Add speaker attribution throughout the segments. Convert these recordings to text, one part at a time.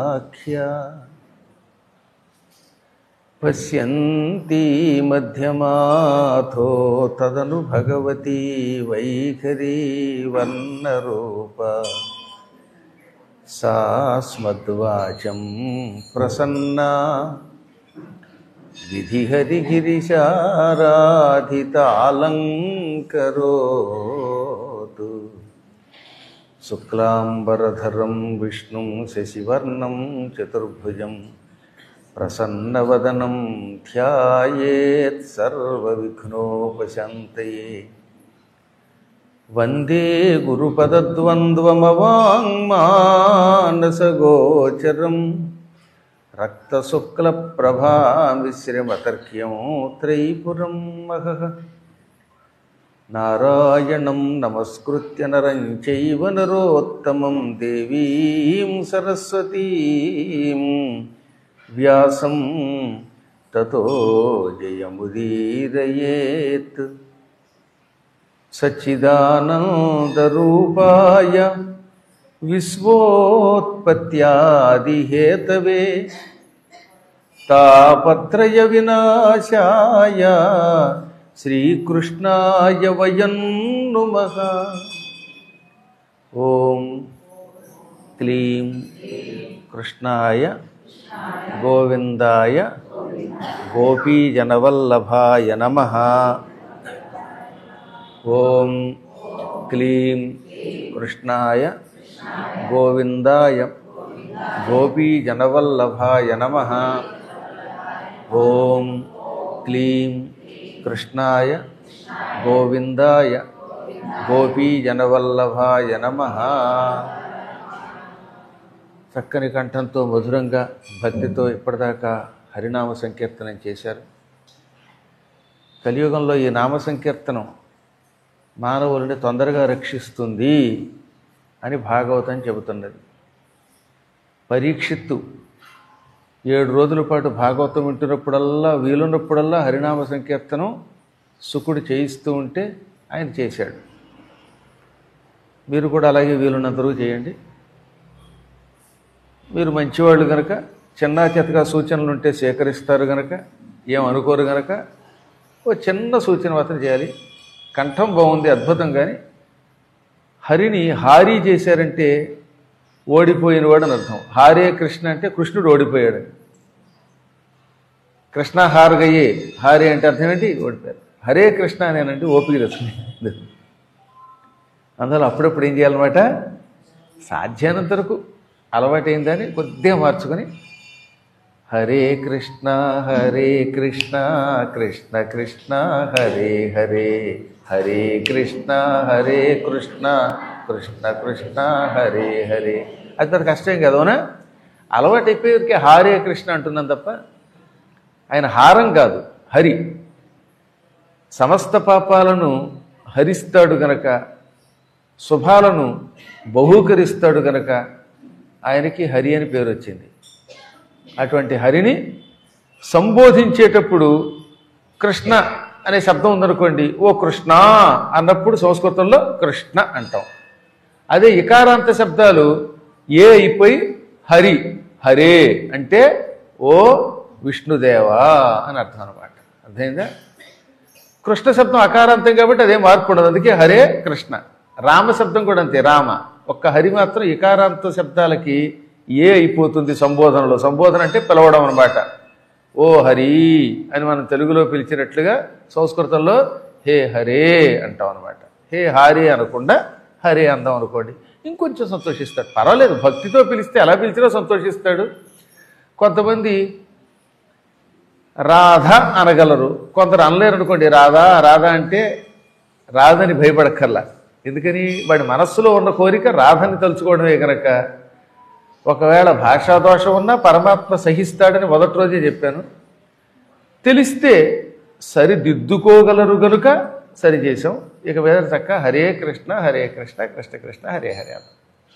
Speaker 1: సమాఖ్య పశ్యంతి మధ్యమాథో తదను భగవతి వైఖరీ వర్ణరూప సా స్మద్వాచం ప్రసన్నా విధిహరిగిరిశారాధితాలంకరోతు శుక్లాంబరధరం విష్ణుం శశివర్ణం చతుర్భుజం ప్రసన్నవదనం ధ్యాయేత్ సర్వవిఘ్నోపశాంతయే వందే గురుపదద్వంద్వమవాङ्మానసగోచరం రక్తశుక్లప్రభామిశ్రమతర్క్యం త్రైపురం మహః నారాయణం నమస్కృత్య నరం చైవ నరోత్తమం దేవీం సరస్వతీం వ్యాసం తతో జయముదీరయేత్ సచ్చిదానందరూపాయ విశ్వోత్పత్యాదిహేతవే తాపత్రయ వినాశాయ శ్రీకృష్ణాయ వయం నుమః ఓం క్లీం కృష్ణాయ గోవిందాయ గోపీజనవల్లభాయ నమః ఓం క్లీం కృష్ణాయ గోవిందాయ గోపీజనవల్లభాయ నమ ఓం క్లీం కృష్ణాయ గోవిందాయ గోపీజనవల్లభాయ నమ చక్కని కంఠంతో మధురంగా భక్తితో ఇప్పటిదాకా హరినామ సంకీర్తనం చేశారు కలియుగంలో ఈ నామ సంకీర్తనం మానవుల్ని తొందరగా రక్షిస్తుంది అని భాగవతం చెబుతున్నది పరీక్షిత్తు ఏడు రోజుల పాటు భాగవతం వింటున్నప్పుడల్లా వీలున్నప్పుడల్లా హరినామ సంకీర్తనం సుకుడు చేయిస్తూ ఉంటే ఆయన చేశాడు మీరు కూడా అలాగే వీలున్నంత వరకు చేయండి మీరు మంచివాళ్ళు గనక చిన్న చితగా సూచనలు ఉంటే సేకరిస్తారు గనక ఏం అనుకోరు గనక ఓ చిన్న సూచన మాత్రం చేయాలి కంఠం బాగుంది అద్భుతం కానీ హరిని హారీ చేశారంటే ఓడిపోయిన వాడు అని అర్థం హారే కృష్ణ అంటే కృష్ణుడు ఓడిపోయాడు కృష్ణ హారగయ్యే హారే అంటే అర్థం ఏంటి ఓడిపోయారు హరే కృష్ణ అనేనంటే ఓపిక తెచ్చుకుని అందువల్ల అప్పుడప్పుడు ఏం చేయాలన్నమాట సాధ్యమైనంత వరకు అలవాటైందని కొద్దిగా మార్చుకొని హరే కృష్ణ హరే కృష్ణ కృష్ణ కృష్ణ హరే హరే హరే కృష్ణ హరే కృష్ణ కృష్ణ కృష్ణ హరే హరే అది పెద్ద కష్టం కదా అవునా అలవాటైపోయేరికి హారే కృష్ణ అంటున్నాం తప్ప ఆయన హారం కాదు హరి సమస్త పాపాలను హరిస్తాడు గనక శుభాలను బహూకరిస్తాడు గనక ఆయనకి హరి అని పేరు వచ్చింది అటువంటి హరిని సంబోధించేటప్పుడు కృష్ణ అనే శబ్దం ఉందనుకోండి ఓ కృష్ణ అన్నప్పుడు సంస్కృతంలో కృష్ణ అంటాం అదే ఇకారాంత శబ్దాలు ఏ అయిపోయి హరి హరే అంటే ఓ విష్ణుదేవా అని అర్థం అనమాట అర్థమైందా కృష్ణ శబ్దం అకారాంతం కాబట్టి అదే మార్పు ఉండదు అందుకే హరే కృష్ణ రామ శబ్దం కూడా అంతే రామ ఒక్క హరి మాత్రం ఇకారాంత శబ్దాలకి ఏ అయిపోతుంది సంబోధనలో సంబోధన అంటే పిలవడం అనమాట ఓ హరి అని మనం తెలుగులో పిలిచినట్లుగా సంస్కృతంలో హే హరే అంటాం అనమాట హే హారే అనకుండా హరే అందాం అనుకోండి ఇంకొంచెం సంతోషిస్తాడు పర్వాలేదు భక్తితో పిలిస్తే ఎలా పిలిచినా సంతోషిస్తాడు కొంతమంది రాధ అనగలరు కొందరు అనలేరు అనుకోండి రాధా రాధా అంటే రాధని భయపడక్కర్లా ఎందుకని వాడి మనస్సులో ఉన్న కోరిక రాధని తలుచుకోవడమే కనుక ఒకవేళ భాషాదోషం ఉన్నా పరమాత్మ సహిస్తాడని మొదటి రోజే చెప్పాను తెలిస్తే సరిదిద్దుకోగలరు గనుక సరి చేసాం ఇక మీద చక్క హరే కృష్ణ హరే కృష్ణ కృష్ణ కృష్ణ హరే హరే అన్న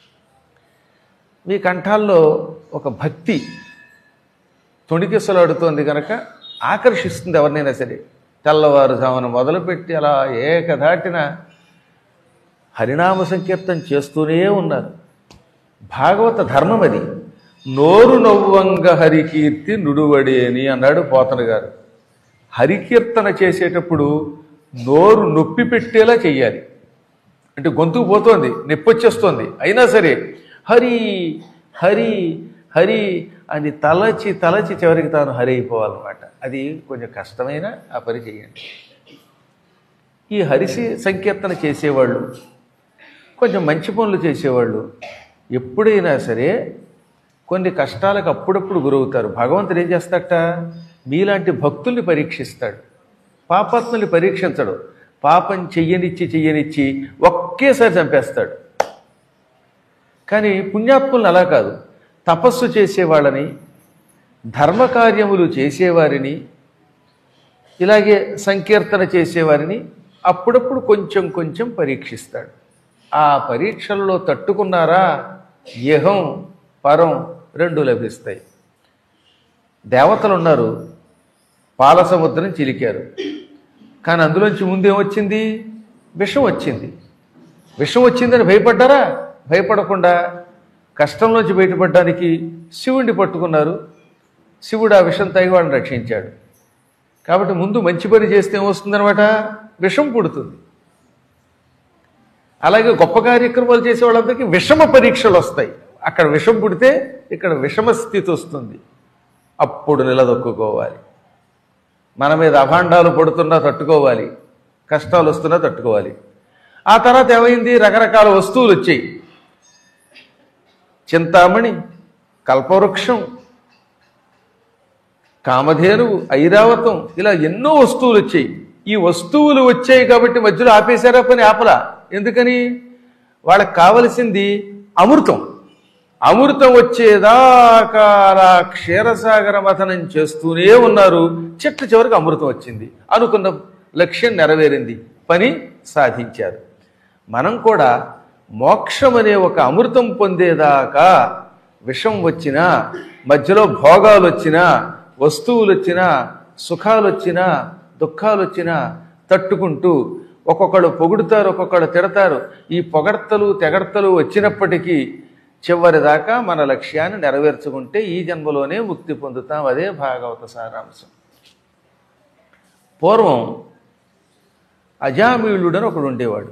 Speaker 1: మీ కంఠాల్లో ఒక భక్తి తొణికిసలాడుతోంది కనుక ఆకర్షిస్తుంది ఎవరినైనా సరే తెల్లవారుజామున మొదలుపెట్టి అలా ఏకధాటిన హరినామ సంకీర్తన చేస్తూనే ఉన్నారు భాగవత ధర్మం అది నోరు నవ్వంగ హరికీర్తి నుడువడేని అన్నాడు పోతన గారు హరికీర్తన చేసేటప్పుడు నోరు నొప్పి పెట్టేలా చెయ్యాలి అంటే గొంతుకు పోతోంది నొప్పి వచ్చేస్తోంది అయినా సరే హరి హరి హరి అని తలచి తలచి చివరికి తాను హరి అయిపోవాలన్నమాట అది కొంచెం కష్టమైన ఆ పని చేయండి ఈ హరిసి సంకీర్తన చేసేవాళ్ళు కొంచెం మంచి పనులు చేసేవాళ్ళు ఎప్పుడైనా సరే కొన్ని కష్టాలకు అప్పుడప్పుడు గురవుతారు భగవంతుడు ఏం చేస్తాడట మీలాంటి భక్తుల్ని పరీక్షిస్తాడు పాపాత్ముల్ని పరీక్షించడు పాపం చెయ్యనిచ్చి చెయ్యనిచ్చి ఒకేసారి చంపేస్తాడు కానీ పుణ్యాత్ములను అలా కాదు తపస్సు చేసేవాళ్ళని ధర్మకార్యములు చేసేవారిని ఇలాగే సంకీర్తన చేసేవారిని అప్పుడప్పుడు కొంచెం కొంచెం పరీక్షిస్తాడు ఆ పరీక్షల్లో తట్టుకున్నారా ఇహం పరం రెండు లభిస్తాయి దేవతలు ఉన్నారు పాల సముద్రం చిలికారు కానీ అందులోంచి ముందేమొచ్చింది విషం వచ్చింది విషం వచ్చిందని భయపడ్డారా భయపడకుండా కష్టంలోంచి బయటపడడానికి శివుణ్ణి పట్టుకున్నారు శివుడు ఆ విషం తాగి వాళ్ళని రక్షించాడు కాబట్టి ముందు మంచి పని చేస్తే ఏమొస్తుందనమాట విషం పుడుతుంది అలాగే గొప్ప కార్యక్రమాలు చేసే వాళ్ళందరికీ విషమ పరీక్షలు వస్తాయి అక్కడ విషం పుడితే ఇక్కడ విషమ స్థితి వస్తుంది అప్పుడు నిలదొక్కుకోవాలి మన మీద అభాండాలు పడుతున్నా తట్టుకోవాలి కష్టాలు వస్తున్నా తట్టుకోవాలి ఆ తర్వాత ఏమైంది రకరకాల వస్తువులు వచ్చాయి చింతామణి కల్పవృక్షం కామధేనువు ఐరావతం ఇలా ఎన్నో వస్తువులు వచ్చాయి ఈ వస్తువులు వచ్చాయి కాబట్టి మధ్యలో ఆపేశారా పని ఆపలా ఎందుకని వాళ్ళకి కావలసింది అమృతం అమృతం వచ్చేదాకా అలా క్షీరసాగర మథనం చేస్తూనే ఉన్నారు చిట్ట చివరికి అమృతం వచ్చింది అనుకున్న లక్ష్యం నెరవేరింది పని సాధించారు మనం కూడా మోక్షం అనే ఒక అమృతం పొందేదాకా విషం వచ్చినా మధ్యలో భోగాలు వచ్చినా వస్తువులు వచ్చినా సుఖాలు వచ్చినా దుఃఖాలు వచ్చినా తట్టుకుంటూ ఒక్కొక్కడు పొగుడుతారు ఒక్కొక్కడు తిడతారు ఈ పొగడ్తలు తెగడ్తలు వచ్చినప్పటికీ చివరిదాకా మన లక్ష్యాన్ని నెరవేర్చుకుంటే ఈ జన్మలోనే ముక్తి పొందుతాం అదే భాగవత సారాంశం పూర్వం అజామీళుడని ఒకడు ఉండేవాడు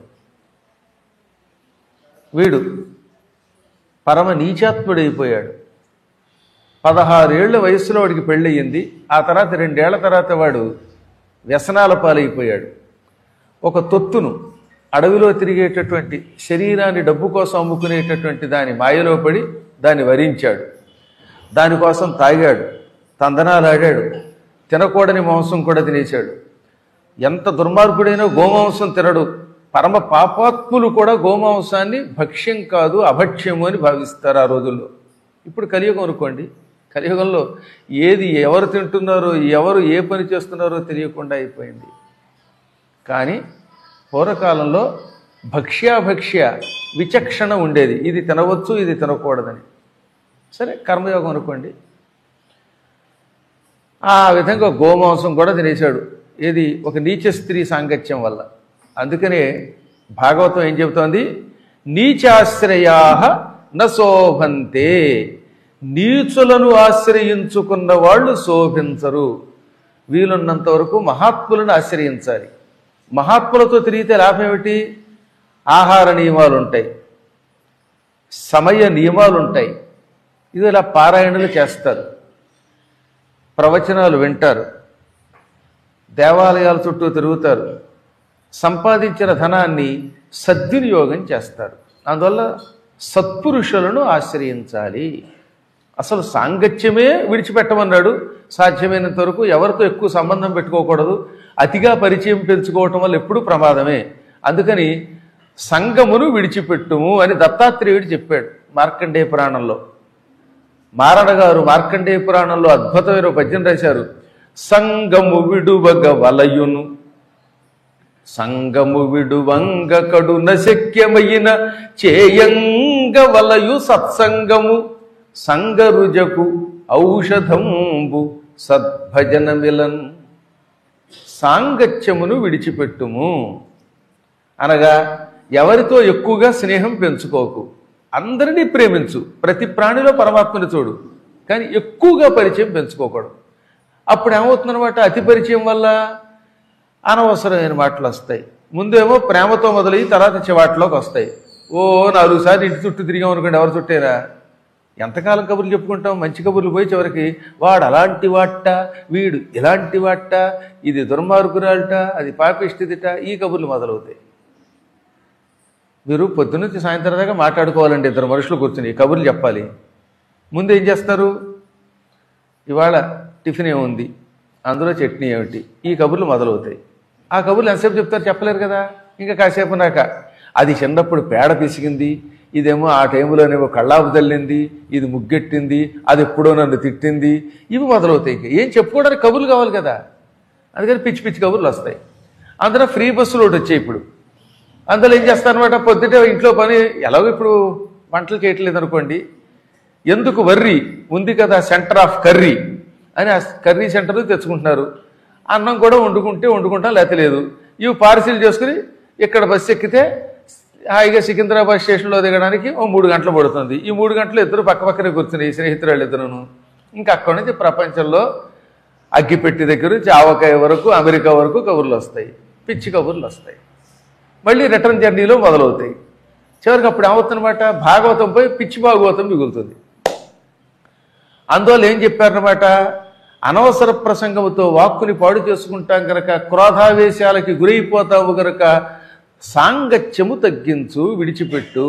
Speaker 1: వీడు పరమ నీచాత్ముడైపోయాడు పదహారేళ్ల వయసులో వాడికి పెళ్ళయింది ఆ తర్వాత రెండేళ్ల తర్వాత వాడు వ్యసనాల పాలైపోయాడు ఒక తొత్తును అడవిలో తిరిగేటటువంటి శరీరాన్ని డబ్బు కోసం అమ్ముకునేటటువంటి దాని మాయలో పడి దాన్ని వరించాడు దానికోసం తాగాడు తందనాలాడాడు తినకూడని మాంసం కూడా తినేశాడు ఎంత దుర్మార్గుడైనా గోమాంసం తినడు పరమ పాపాత్ములు కూడా గోమాంసాన్ని భక్ష్యం కాదు అభక్ష్యము అని భావిస్తారు ఆ రోజుల్లో ఇప్పుడు కలియుగం అనుకోండి కలియుగంలో ఏది ఎవరు తింటున్నారో ఎవరు ఏ పని చేస్తున్నారో తెలియకుండా అయిపోయింది కానీ పూర్వకాలంలో భక్ష్యాభక్ష్య విచక్షణ ఉండేది ఇది తినవచ్చు ఇది తినకూడదని సరే కర్మయోగం అనుకోండి ఆ విధంగా గోమాంసం కూడా తినేశాడు ఏది ఒక నీచ స్త్రీ సాంగత్యం వల్ల అందుకనే భాగవతం ఏం చెబుతోంది నీచాశ్రయా నశోభంతే నీచులను ఆశ్రయించుకున్న వాళ్ళు శోభించరు వీలున్నంత వరకు మహాత్ములను ఆశ్రయించాలి మహాత్ములతో తిరిగితే లాభం ఏమిటి ఆహార నియమాలు ఉంటాయి సమయ నియమాలు ఉంటాయి ఇది ఇలా పారాయణలు చేస్తారు ప్రవచనాలు వింటారు దేవాలయాల చుట్టూ తిరుగుతారు సంపాదించిన ధనాన్ని సద్వినియోగం చేస్తారు అందువల్ల సత్పురుషులను ఆశ్రయించాలి అసలు సాంగత్యమే విడిచిపెట్టమన్నాడు సాధ్యమైనంత వరకు ఎవరితో ఎక్కువ సంబంధం పెట్టుకోకూడదు అతిగా పరిచయం పెంచుకోవటం వల్ల ఎప్పుడూ ప్రమాదమే అందుకని సంగమును విడిచిపెట్టుము అని దత్తాత్రేయుడు చెప్పాడు మార్కండేయ పురాణంలో మారణ గారు మార్కండేయ పురాణంలో అద్భుతమైన ఒక పద్యం రాశారు సంగము విడువగ వలయును సంగము విడువంగ కడున శక్యమైన చేయంగ వలయు సత్సంగము సంగరుజకు ఔషధంబు సద్భజన మిలన్ సాంగత్యమును విడిచిపెట్టుము అనగా ఎవరితో ఎక్కువగా స్నేహం పెంచుకోకు అందరినీ ప్రేమించు ప్రతి ప్రాణిలో పరమాత్మని చూడు కానీ ఎక్కువగా పరిచయం పెంచుకోకూడదు అప్పుడు ఏమవుతుందన్నమాట అతి పరిచయం వల్ల అనవసరమైన మాటలు వస్తాయి ముందేమో ప్రేమతో మొదలయ్యి తర్వాత చివాట్లోకి వస్తాయి ఓ నాలుగు సార్లు ఇంటి చుట్టూ తిరిగాం అనుకోండి ఎవరు చుట్టేరా ఎంతకాలం కబుర్లు చెప్పుకుంటాం మంచి కబుర్లు పోయి చివరికి వాడు అలాంటి వాట వీడు ఇలాంటి వాట ఇది దుర్మార్గురాలట అది పాపిష్టిదిట ఈ కబుర్లు మొదలవుతాయి మీరు పొద్దున్నుంచి సాయంత్రం దాకా మాట్లాడుకోవాలండి ఇద్దరు మనుషులు కూర్చుని ఈ కబుర్లు చెప్పాలి ముందు ఏం చేస్తారు ఇవాళ టిఫిన్ ఏముంది అందులో చట్నీ ఏమిటి ఈ కబుర్లు మొదలవుతాయి ఆ కబుర్లు ఎంతసేపు చెప్తారు చెప్పలేరు కదా ఇంకా కాసేపు నాక అది చిన్నప్పుడు పేడ పిసికింది ఇదేమో ఆ టైంలోనేమో కళ్ళాపు తల్లింది ఇది ముగ్గెట్టింది అది ఎప్పుడో నన్ను తిట్టింది ఇవి మొదలవుతాయి ఇంకా ఏం చెప్పుకోవడానికి కబుర్లు కావాలి కదా అందుకని పిచ్చి పిచ్చి కబుర్లు వస్తాయి అందులో ఫ్రీ బస్సులు ఒకటి వచ్చాయి ఇప్పుడు అందులో ఏం చేస్తారనమాట పొద్దుటే ఇంట్లో పని ఎలాగో ఇప్పుడు వంటలు చేయట్లేదు అనుకోండి ఎందుకు వర్రి ఉంది కదా సెంటర్ ఆఫ్ కర్రీ అని ఆ కర్రీ సెంటర్ తెచ్చుకుంటున్నారు అన్నం కూడా వండుకుంటే వండుకుంటాం లేకపోతే లేదు ఇవి పార్సిల్ చేసుకుని ఇక్కడ బస్సు ఎక్కితే హాయిగా సికింద్రాబాద్ స్టేషన్లో దిగడానికి ఓ మూడు గంటలు పడుతుంది ఈ మూడు గంటలు ఇద్దరు పక్క పక్కనే కూర్చుని స్నేహితురాళ్ళు ఇద్దరును ఇంకా అక్కడి నుంచి ప్రపంచంలో అగ్గిపెట్టి దగ్గర నుంచి ఆవకాయ వరకు అమెరికా వరకు కబుర్లు వస్తాయి పిచ్చి కబుర్లు వస్తాయి మళ్ళీ రిటర్న్ జర్నీలో మొదలవుతాయి చివరికి అప్పుడు ఏమవుతుందన్నమాట భాగవతం పోయి పిచ్చి భాగవతం మిగులుతుంది అందువల్ల ఏం చెప్పారనమాట అనవసర ప్రసంగముతో వాక్కుని పాడు చేసుకుంటాం గనక క్రోధావేశాలకి గురైపోతావు గనక సాంగత్యము తగ్గించు విడిచిపెట్టు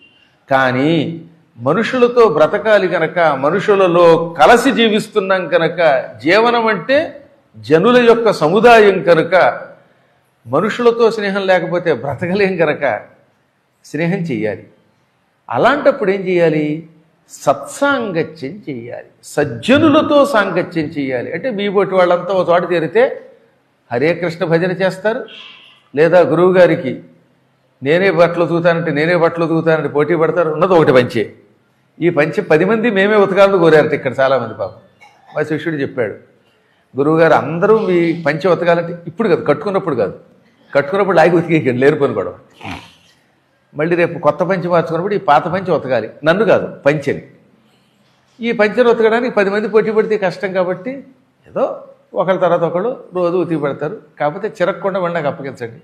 Speaker 1: కానీ మనుషులతో బ్రతకాలి గనక మనుషులలో కలసి జీవిస్తున్నాం కనుక జీవనం అంటే జనుల యొక్క సముదాయం కనుక మనుషులతో స్నేహం లేకపోతే బ్రతకలేం గనక స్నేహం చెయ్యాలి అలాంటప్పుడు ఏం చేయాలి సత్సాంగత్యం చేయాలి సజ్జనులతో సాంగత్యం చేయాలి అంటే మీ బొట్టి వాళ్ళంతా ఒక చోట చేరితే హరే కృష్ణ భజన చేస్తారు లేదా గురువు గారికి నేనే బట్టలు ఉతుకుతానంటే నేనే బట్టలు ఉతుకుతానంటే పోటీ పడతారు ఉన్నది ఒకటి పంచే ఈ పంచి పది మంది మేమే ఉతకాలని కోరారట ఇక్కడ చాలామంది పాపం మా శిష్యుడు చెప్పాడు గురువుగారు అందరూ మీ పంచి ఉతకాలంటే ఇప్పుడు కాదు కట్టుకున్నప్పుడు కాదు కట్టుకున్నప్పుడు లాగి ఉతికేయకండి లేరు పని కూడా మళ్ళీ రేపు కొత్త పంచి మార్చుకున్నప్పుడు ఈ పాత పంచి ఉతకాలి నన్ను కాదు పంచెని ఈ పంచెని ఉతకడానికి పది మంది పోటీ పడితే కష్టం కాబట్టి ఏదో ఒకళ్ళ తర్వాత ఒకళ్ళు రోజు ఉతికి పెడతారు కాకపోతే చిరక్కుండా వండి నాకు అప్పగించండి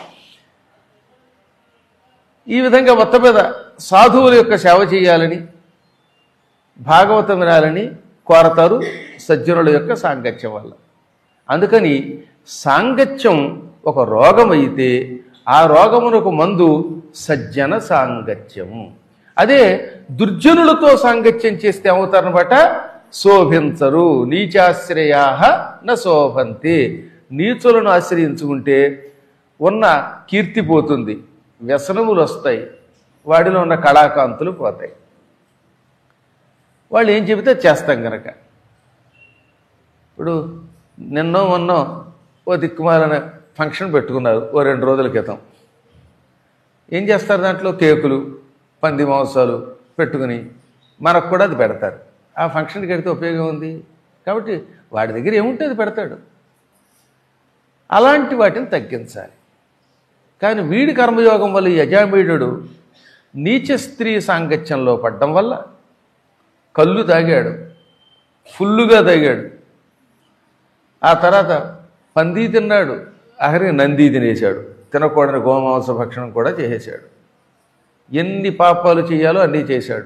Speaker 1: ఈ విధంగా మొత్తం మీద సాధువుల యొక్క సేవ చేయాలని భాగవతం వినాలని కోరతారు సజ్జనుల యొక్క సాంగత్యం వల్ల అందుకని సాంగత్యం ఒక రోగం అయితే ఆ రోగమునకు మందు సజ్జన సాంగత్యము అదే దుర్జనులతో సాంగత్యం చేస్తే ఏమవుతారనమాట శోభించరు నీచాశ్రయా న శోభంతే నీచులను ఆశ్రయించుకుంటే ఉన్న కీర్తి పోతుంది వ్యసనములు వస్తాయి వాడిలో ఉన్న కళాకాంతులు పోతాయి వాళ్ళు ఏం చెబితే చేస్తాం గనక ఇప్పుడు నిన్నో మొన్నో ఓ దిక్కుమాలన ఫంక్షన్ పెట్టుకున్నారు ఓ రెండు రోజుల క్రితం ఏం చేస్తారు దాంట్లో కేకులు పంది మాంసాలు పెట్టుకుని మనకు కూడా అది పెడతారు ఆ ఫంక్షన్కి వెడితే ఉపయోగం ఉంది కాబట్టి వాడి దగ్గర ఏముంటే అది పెడతాడు అలాంటి వాటిని తగ్గించాలి కానీ వీడి కర్మయోగం వల్ల ఈ యజామీయుడు నీచ స్త్రీ సాంగత్యంలో పడ్డం వల్ల కళ్ళు తాగాడు ఫుల్లుగా తాగాడు ఆ తర్వాత పంది తిన్నాడు ఆఖరికి నంది తినేశాడు తినకూడని గోమాంస భక్షణం కూడా చేసేశాడు ఎన్ని పాపాలు చేయాలో అన్నీ చేశాడు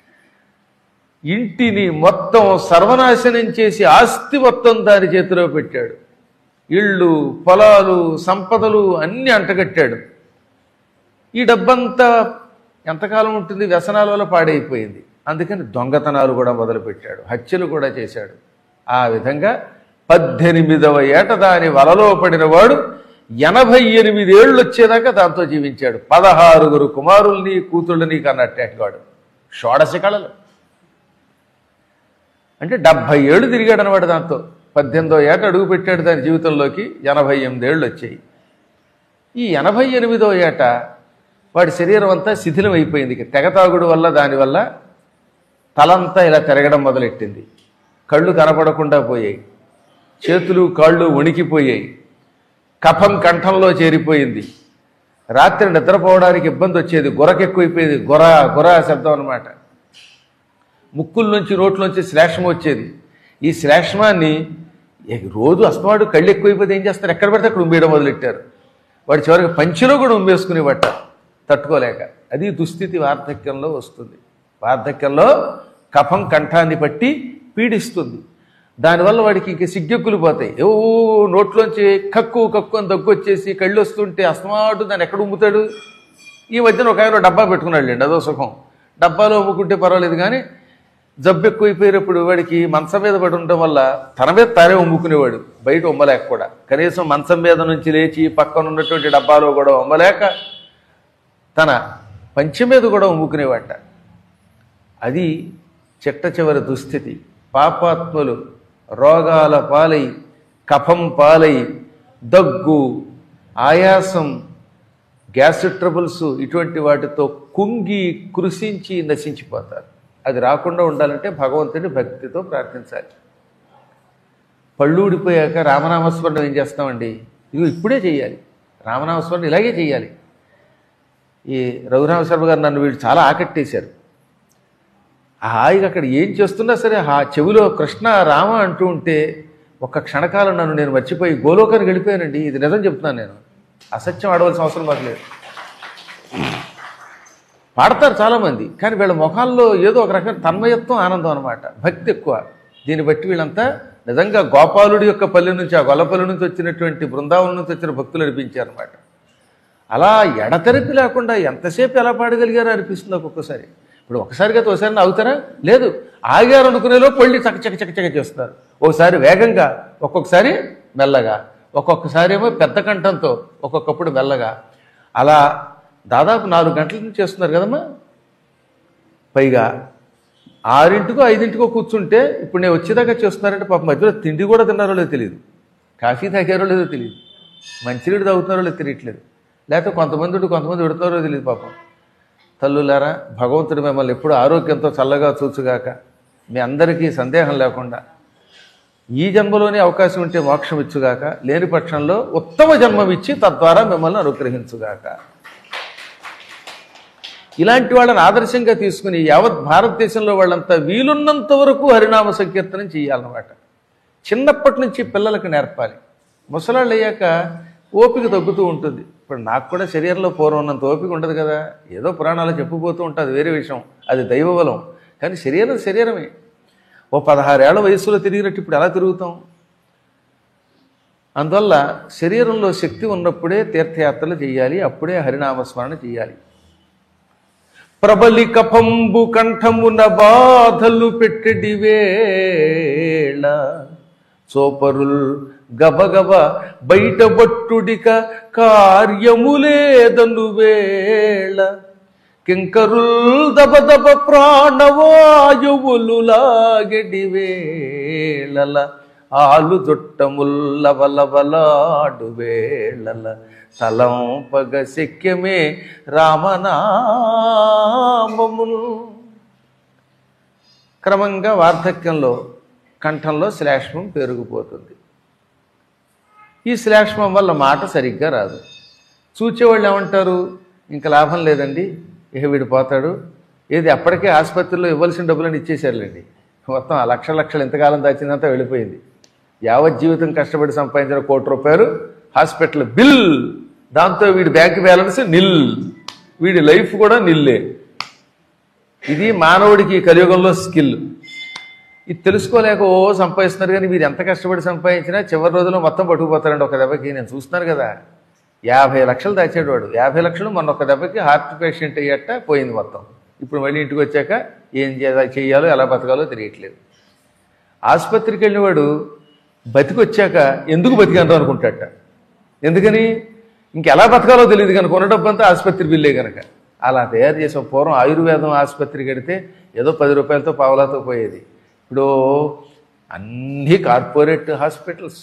Speaker 1: ఇంటిని మొత్తం సర్వనాశనం చేసి ఆస్తి మొత్తం దాని చేతిలో పెట్టాడు ఇళ్ళు పొలాలు సంపదలు అన్నీ అంటగట్టాడు ఈ డబ్బంతా ఎంతకాలం ఉంటుంది వ్యసనాల వల్ల పాడైపోయింది అందుకని దొంగతనాలు కూడా మొదలుపెట్టాడు హత్యలు కూడా చేశాడు ఆ విధంగా పద్దెనిమిదవ ఏట దాని వలలో పడిన వాడు ఎనభై ఎనిమిది ఏళ్ళు వచ్చేదాకా దాంతో జీవించాడు పదహారుగురు కుమారుల్ని కూతుళ్ళని కన్నట్టేటవాడు షోడశ కళలు అంటే డెబ్భై ఏళ్ళు తిరిగాడు అనమాట దాంతో పద్దెనిమిదో ఏట అడుగు పెట్టాడు దాని జీవితంలోకి ఎనభై ఎనిమిది ఏళ్ళు వచ్చాయి ఈ ఎనభై ఎనిమిదో ఏట వాడి శరీరం అంతా శిథిలం అయిపోయింది ఇక తెగతాగుడు వల్ల దానివల్ల తలంతా ఇలా తిరగడం మొదలెట్టింది కళ్ళు కనపడకుండా పోయాయి చేతులు కాళ్ళు వణికిపోయాయి కఫం కంఠంలో చేరిపోయింది రాత్రి నిద్రపోవడానికి ఇబ్బంది వచ్చేది గొరక ఎక్కువైపోయేది గొర గొర శబ్దం అనమాట ముక్కుల్లోంచి నోట్లోంచి శ్లేషం వచ్చేది ఈ శ్లేష్మాన్ని ఏ రోజు అస్తమాడు కళ్ళు ఎక్కువైపోతే ఏం చేస్తారు ఎక్కడ పడితే అక్కడ ఉమ్మేయడం మొదలెట్టారు వాడి చివరికి పంచిలో కూడా ఉమ్మేసుకునేవట తట్టుకోలేక అది దుస్థితి వార్ధక్యంలో వస్తుంది వార్ధక్యంలో కఫం కంఠాన్ని పట్టి పీడిస్తుంది దానివల్ల వాడికి ఇంక సిగ్గెక్కులు పోతాయి ఏవో నోట్లోంచి కక్కు కక్కు అని దగ్గు వచ్చేసి కళ్ళు వస్తుంటే అస్తమాటు దాన్ని ఎక్కడ ఉమ్ముతాడు ఈ మధ్యన ఒక ఆయన డబ్బా పెట్టుకున్నాడు లేండి అదో సుఖం డబ్బాలో అమ్ముకుంటే పర్వాలేదు కానీ జబ్బు ఎక్కువైపోయినప్పుడు వాడికి మంచం మీద పడి ఉండడం వల్ల తన మీద తానే ఉమ్ముకునేవాడు బయట ఉమ్మలేక కూడా కనీసం మంచం మీద నుంచి లేచి పక్కన ఉన్నటువంటి డబ్బాలో కూడా ఉమ్మలేక తన పంచె మీద కూడా ఉమ్ముకునేవాట అది చిట్ట చివరి దుస్థితి పాపాత్ములు రోగాల పాలై కఫం పాలై దగ్గు ఆయాసం గ్యాస్ ట్రబుల్స్ ఇటువంటి వాటితో కుంగి కృషించి నశించిపోతారు అది రాకుండా ఉండాలంటే భగవంతుని భక్తితో ప్రార్థించాలి పళ్ళు ఊడిపోయాక రామనామస్మరణ ఏం చేస్తామండి ఇది ఇప్పుడే చేయాలి రామనామస్మరణ ఇలాగే చేయాలి ఈ రఘురామ శర్మ గారు నన్ను వీళ్ళు చాలా ఆకట్టేశారు ఆ హాయిగా అక్కడ ఏం చేస్తున్నా సరే ఆ చెవిలో కృష్ణ రామ అంటూ ఉంటే ఒక్క క్షణకాలం నన్ను నేను మర్చిపోయి గోలోకానికి వెళ్ళిపోయానండి ఇది నిజం చెప్తున్నాను నేను అసత్యం ఆడవలసిన అవసరం మాకు లేదు పాడతారు చాలామంది కానీ వీళ్ళ ముఖాల్లో ఏదో ఒక రకమైన తన్మయత్వం ఆనందం అనమాట భక్తి ఎక్కువ దీన్ని బట్టి వీళ్ళంతా నిజంగా గోపాలుడి యొక్క పల్లె నుంచి ఆ గొల్లపల్లి నుంచి వచ్చినటువంటి బృందావనం నుంచి వచ్చిన భక్తులు అనిపించారనమాట అలా ఎడతెరిపి లేకుండా ఎంతసేపు ఎలా పాడగలిగారో అనిపిస్తుంది ఒక్కొక్కసారి ఇప్పుడు ఒకసారిగా ఒకసారి అవుతారా లేదు ఆగారు అనుకునేలో పళ్ళి చక చక చక చక చేస్తారు ఒకసారి వేగంగా ఒక్కొక్కసారి మెల్లగా ఒక్కొక్కసారి ఏమో పెద్ద కంఠంతో ఒక్కొక్కప్పుడు మెల్లగా అలా దాదాపు నాలుగు గంటల నుంచి చేస్తున్నారు కదమ్మా పైగా ఆరింటికో ఐదింటికో కూర్చుంటే ఇప్పుడు నేను వచ్చేదాకా చేస్తున్నారంటే పాప మధ్యలో తిండి కూడా తిన్నారో లేదో తెలియదు కాఫీ తాగారో లేదో తెలియదు మంచినీడు తాగుతున్నారో లేదో తెలియట్లేదు లేకపోతే కొంతమంది ఉండి కొంతమంది పెడుతున్నారో తెలియదు పాపం తల్లులారా భగవంతుడు మిమ్మల్ని ఎప్పుడు ఆరోగ్యంతో చల్లగా చూచుగాక మీ అందరికీ సందేహం లేకుండా ఈ జన్మలోనే అవకాశం ఉంటే మోక్షం ఇచ్చుగాక లేని పక్షంలో ఉత్తమ జన్మం ఇచ్చి తద్వారా మిమ్మల్ని అనుగ్రహించుగాక ఇలాంటి వాళ్ళని ఆదర్శంగా తీసుకుని యావత్ భారతదేశంలో వాళ్ళంతా వీలున్నంత వరకు హరినామ సంకీర్తనం చేయాలన్నమాట చిన్నప్పటి నుంచి పిల్లలకు నేర్పాలి ముసలాళ్ళు అయ్యాక ఓపిక తగ్గుతూ ఉంటుంది ఇప్పుడు నాకు కూడా శరీరంలో పూర్వం ఉన్నంత ఓపిక ఉండదు కదా ఏదో పురాణాలు చెప్పుపోతూ ఉంటుంది వేరే విషయం అది దైవబలం కానీ శరీరం శరీరమే ఓ పదహారేళ్ల వయసులో తిరిగినట్టు ఇప్పుడు ఎలా తిరుగుతాం అందువల్ల శరీరంలో శక్తి ఉన్నప్పుడే తీర్థయాత్రలు చేయాలి అప్పుడే హరినామస్మరణ చేయాలి ప్రబలి కఫంబు కంఠమున బాధలు పెట్టడి వేళ చోపరుల్ గబగబ బయటబట్టుడిక కార్యములేదను వేళ కింకరుల్ దబదబ ప్రాణవాయువులు లాగెడి వేళల ఆలు జుట్టముల్లవలవలాడు వేళల తలంపగ శక్యమే రామనామములు క్రమంగా వార్ధక్యంలో కంఠంలో శ్లేష్మం పెరిగిపోతుంది ఈ శ్లేష్మం వల్ల మాట సరిగ్గా రాదు చూచేవాళ్ళు ఏమంటారు ఇంకా లాభం లేదండి ఇక వీడు పోతాడు ఏది అప్పటికే ఆసుపత్రిలో ఇవ్వాల్సిన డబ్బులను ఇచ్చేసారులేండి మొత్తం ఆ లక్ష లక్షలు ఎంతకాలం దాచిందంతా వెళ్ళిపోయింది యావత్ జీవితం కష్టపడి సంపాదించిన కోటి రూపాయలు హాస్పిటల్ బిల్ దాంతో వీడి బ్యాంక్ బ్యాలెన్స్ నిల్ వీడి లైఫ్ కూడా నిల్లే ఇది మానవుడికి ఈ కలియుగంలో స్కిల్ ఇది తెలుసుకోలేక ఓ సంపాదిస్తున్నారు కానీ మీరు ఎంత కష్టపడి సంపాదించినా చివరి రోజుల్లో మొత్తం పట్టుకుపోతారండి ఒక దెబ్బకి నేను చూస్తున్నాను కదా యాభై లక్షలు దాచాడు వాడు యాభై లక్షలు మొన్న ఒక దెబ్బకి హార్ట్ పేషెంట్ అయ్యట పోయింది మొత్తం ఇప్పుడు మళ్ళీ ఇంటికి వచ్చాక ఏం చేయాలో చేయాలో ఎలా బతకాలో తెలియట్లేదు ఆసుపత్రికి వెళ్ళినవాడు బతికొచ్చాక ఎందుకు బతికాను అనుకుంటాడట ఎందుకని ఇంకెలా బతకాలో తెలియదు కనుక ఉన్న డబ్బంతా ఆసుపత్రి బిల్లే కనుక అలా తయారు చేసాం పూర్వం ఆయుర్వేదం ఆసుపత్రికి వెడితే ఏదో పది రూపాయలతో పావలాతో పోయేది ఇప్పుడు అన్ని కార్పొరేట్ హాస్పిటల్స్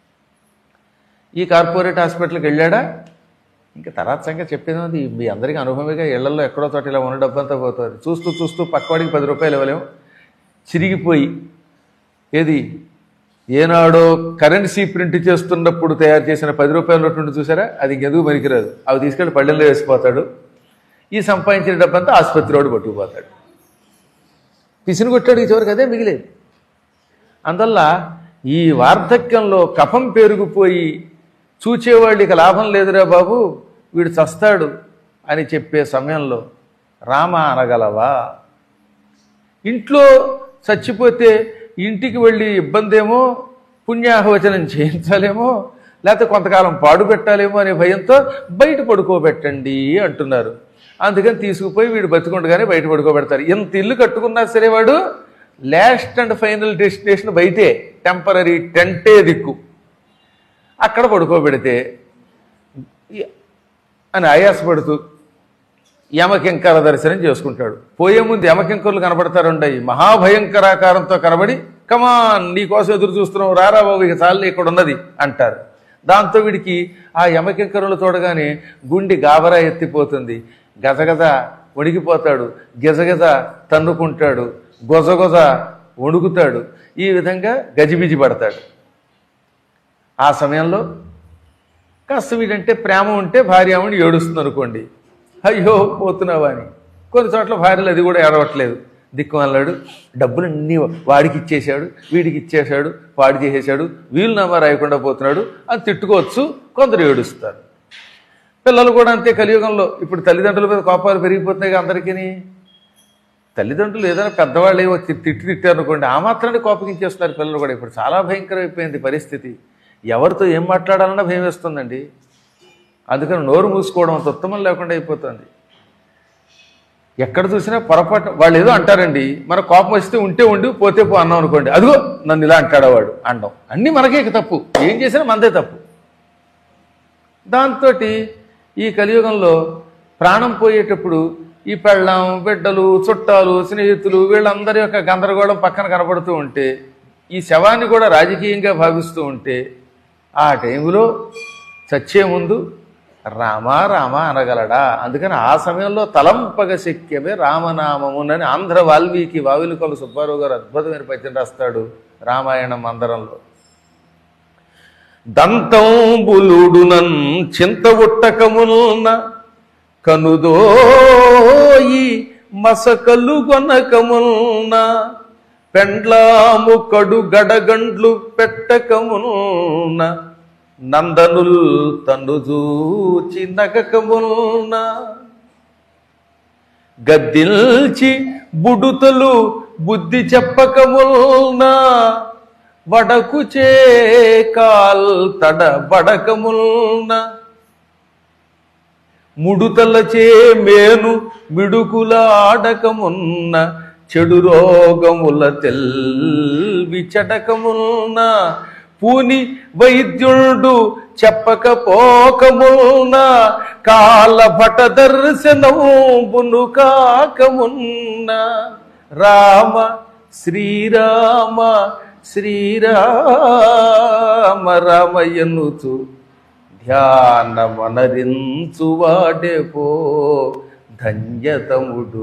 Speaker 1: ఈ కార్పొరేట్ హాస్పిటల్కి వెళ్ళాడా ఇంకా తర్వాత సంగతి చెప్పేది ఉంది మీ అందరికీ అనుభవమేగా ఇళ్లలో ఎక్కడో చోట ఇలా ఉన్న డబ్బంతా పోతుంది చూస్తూ చూస్తూ పక్కవాడికి పది రూపాయలు ఇవ్వలేము చిరిగిపోయి ఏది ఏనాడో కరెన్సీ ప్రింట్ చేస్తున్నప్పుడు తయారు చేసిన పది రూపాయల నోటు ఉంటుంది చూసారా అది ఇంకెందుకు పనికిరాదు అవి తీసుకెళ్లి పళ్ళెల్లో వేసిపోతాడు ఈ సంపాదించిన డబ్బంతా ఆసుపత్రిలోడు పట్టుకుపోతాడు పిసిని కొట్టాడు చివరికి అదే మిగిలేదు అందువల్ల ఈ వార్ధక్యంలో కఫం పెరిగిపోయి చూచేవాళ్ళు ఇక లాభం లేదురా బాబు వీడు చస్తాడు అని చెప్పే సమయంలో రామ అనగలవా ఇంట్లో చచ్చిపోతే ఇంటికి వెళ్ళి ఇబ్బంది ఏమో పుణ్యాహవచనం చేయించాలేమో లేకపోతే కొంతకాలం పాడు పెట్టాలేమో అనే భయంతో బయట పడుకోబెట్టండి అంటున్నారు అందుకని తీసుకుపోయి వీడు బతికుండగానే బయట పడుకోబెడతారు ఎంత ఇల్లు కట్టుకున్నా సరే వాడు లాస్ట్ అండ్ ఫైనల్ డెస్టినేషన్ బయటే టెంపరీ టెంటే దిక్కు అక్కడ పడుకోబెడితే ఈ- అని ఆయాసపడుతూ యమకింకర దర్శనం చేసుకుంటాడు పోయే ముందు యమకింకరులు కనబడతారుండయి మహాభయంకరాకారంతో కనబడి కమాన్ నీకోసం ఎదురు చూస్తున్నావు రారా బాబు ఇక చాలు ఇక్కడ ఉన్నది అంటారు దాంతో వీడికి ఆ యమకింకరులు చూడగానే గుండి గాబరా ఎత్తిపోతుంది గజగజ వణికిపోతాడు గిజగజ తన్నుకుంటాడు గొజగొజ వణుకుతాడు ఈ విధంగా గజిబిజి పడతాడు ఆ సమయంలో కాస్త వీడంటే ప్రేమ ఉంటే భార్యామణి ఏడుస్తుంది అనుకోండి అయ్యో పోతున్నావా అని కొన్ని చోట్ల భార్యలు అది కూడా ఏడవట్లేదు దిక్కు అన్నాడు డబ్బులన్నీ వాడికి ఇచ్చేశాడు వీడికి ఇచ్చేశాడు వాడి చేసేశాడు వీళ్ళు నామా రాయకుండా పోతున్నాడు అని తిట్టుకోవచ్చు కొందరు ఏడుస్తారు పిల్లలు కూడా అంతే కలియుగంలో ఇప్పుడు తల్లిదండ్రుల మీద కోపాలు పెరిగిపోతున్నాయి అందరికీ తల్లిదండ్రులు ఏదైనా పెద్దవాళ్ళు ఏవో తి- తిట్టి తిట్టారు అనుకోండి ఆ మాత్రాన్ని కోపగించేస్తున్నారు పిల్లలు కూడా ఇప్పుడు చాలా భయంకరమైపోయింది పరిస్థితి ఎవరితో ఏం మాట్లాడాలన్నా భయం వేస్తుందండి అందుకని నోరు మూసుకోవడం అంత ఉత్తమం లేకుండా అయిపోతుంది ఎక్కడ చూసినా పొరపాటు వాళ్ళు ఏదో అంటారండి మన కోపం వస్తే ఉంటే ఉండి పోతే పో అన్నాం అనుకోండి అదిగో నన్ను ఇలా అంటాడా వాడు అండం అన్నీ మనకే ఇక తప్పు ఏం చేసినా మనదే తప్పు దాంతో ఈ కలియుగంలో ప్రాణం పోయేటప్పుడు ఈ పెళ్ళాం బిడ్డలు చుట్టాలు స్నేహితులు వీళ్ళందరి యొక్క గందరగోళం పక్కన కనబడుతూ ఉంటే ఈ శవాన్ని కూడా రాజకీయంగా భావిస్తూ ఉంటే ఆ టైంలో చచ్చే ముందు రామా రామ అనగలడా అందుకని ఆ సమయంలో తలంపగ శక్యమే రామనామమునని ఆంధ్ర వాల్మీకి వావిలుకొల సుబ్బారావు గారు అద్భుతమైన పద్యం రాస్తాడు రామాయణం అందరంలో దంతంబులుడునన్ చింత ఉట్టకమున్న కనుదోయి మసకలు గొనకమున్న పెండ్లాము కడు గడగండ్లు పెట్టకమున్న నందనుల్ తన్ను చూచి నగకమున్న గద్దిల్చి బుడుతలు బుద్ధి చెప్పకముల్న వడకు కాల్ తడ బడకముల్న ముడుతలచే మేను మిడుకులాడకమున్న చెడు రోగముల తెల్వి చటకమున్న పూని వైద్యుడు చెప్పకపోకమున్న కాలభట దర్శనమును కాకమున్న రామ శ్రీరామ శ్రీరామ రామయ్యనుచు ధ్యానమనరించువాడే పో ధన్యతముడు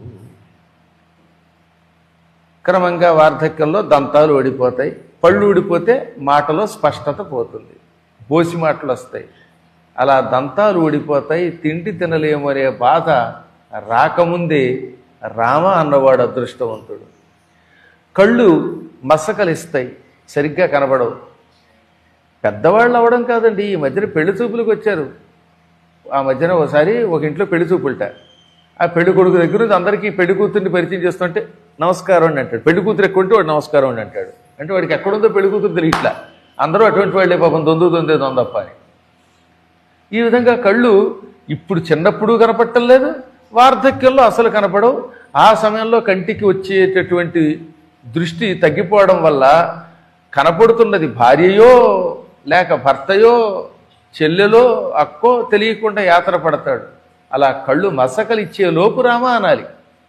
Speaker 1: క్రమంగా వార్ధక్యంలో దంతాలు ఓడిపోతాయి పళ్ళు ఊడిపోతే మాటలో స్పష్టత పోతుంది బోసి మాటలు వస్తాయి అలా దంతాలు ఊడిపోతాయి తిండి తినలేము అనే బాధ రాకముందే రామ అన్నవాడు అదృష్టవంతుడు కళ్ళు మసకలిస్తాయి సరిగ్గా కనబడవు పెద్దవాళ్ళు అవ్వడం కాదండి ఈ మధ్యన పెళ్లి చూపులకు వచ్చారు ఆ మధ్యన ఒకసారి ఒక ఇంట్లో పెళ్లి చూపులట ఆ పెళ్లి కొడుకు దగ్గర నుంచి అందరికీ పెళ్లి కూతుర్ని పరిచయం చేస్తుంటే నమస్కారం అని అంటాడు పెళ్లి కూతురు ఎక్కువ ఉంటే వాడు నమస్కారం అని అంటాడు అంటే వాడికి ఎక్కడుందో పెళ్లి కూతురు తెలియట్లా అందరూ అటువంటి వాళ్ళే పాపం దొందు దొందే దొందప్ప అని ఈ విధంగా కళ్ళు ఇప్పుడు చిన్నప్పుడు కనపడటం లేదు వార్ధక్యంలో అసలు కనపడవు ఆ సమయంలో కంటికి వచ్చేటటువంటి దృష్టి తగ్గిపోవడం వల్ల కనపడుతున్నది భార్యయో లేక భర్తయో చెల్లెలో అక్కో తెలియకుండా యాత్ర పడతాడు అలా కళ్ళు మసకలిచ్చే లోపు రామా అనాలి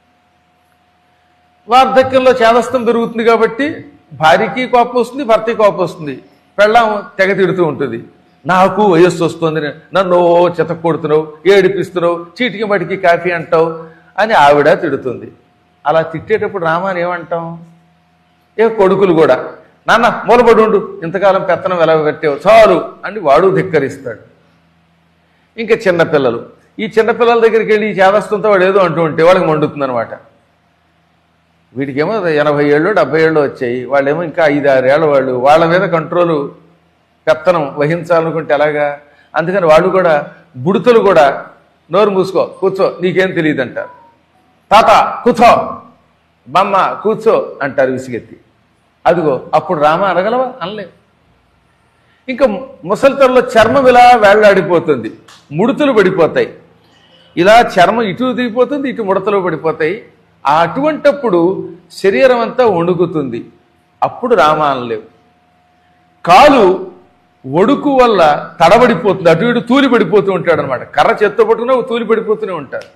Speaker 1: వార్ధక్యంలో చేదస్తం పెరుగుతుంది కాబట్టి భార్యకి కోపం వస్తుంది భర్తకి కోపం వస్తుంది పెళ్ళాం తెగ తిడుతూ ఉంటుంది నాకు వయస్సు వస్తుంది నన్ను ఓ చెత్త కొడుతున్నావు ఏడిపిస్తున్నావు చీటికి మటికి కాఫీ అంటావు అని ఆవిడ తిడుతుంది అలా తిట్టేటప్పుడు రామాని ఏమంటాం ఏ కొడుకులు కూడా నాన్న మూలబడి ఉండు ఇంతకాలం పెత్తనం ఎలా పెట్టావు చాలు అని వాడు ధిక్కరిస్తాడు ఇంకా చిన్నపిల్లలు ఈ చిన్నపిల్లల దగ్గరికి వెళ్ళి ఈ చేదస్తుంతో వాడు ఏదో అంటూ ఉంటే వాళ్ళకి మండుతుంది అనమాట వీడికేమో ఎనభై ఏళ్ళు డెబ్బై ఏళ్ళు వచ్చాయి వాళ్ళేమో ఇంకా ఐదు ఆరు ఏళ్ళ వాళ్ళు వాళ్ళ మీద కంట్రోలు పెత్తనం వహించాలనుకుంటే ఎలాగా అందుకని వాళ్ళు కూడా బుడతలు కూడా నోరు మూసుకో కూర్చో నీకేం తెలియదు అంటారు తాత కూర్చో బమ్మ కూర్చో అంటారు విసిగెత్తి అదిగో అప్పుడు రామ అనగలవా అనలేవు ఇంకా ముసలితరలో చర్మం ఇలా వేళ్లాడిపోతుంది ముడతలు పడిపోతాయి ఇలా చర్మం ఇటు దిగిపోతుంది ఇటు ముడతలు పడిపోతాయి ఆ అటువంటప్పుడు శరీరం అంతా వణుకుతుంది అప్పుడు రామ అనలేవు కాలు ఒడుకు వల్ల తడబడిపోతుంది అటు ఇటు తూలి పడిపోతూ ఉంటాడు అనమాట కర్ర చేత్తో పట్టుకున్నా తూలి పడిపోతూనే ఉంటాడు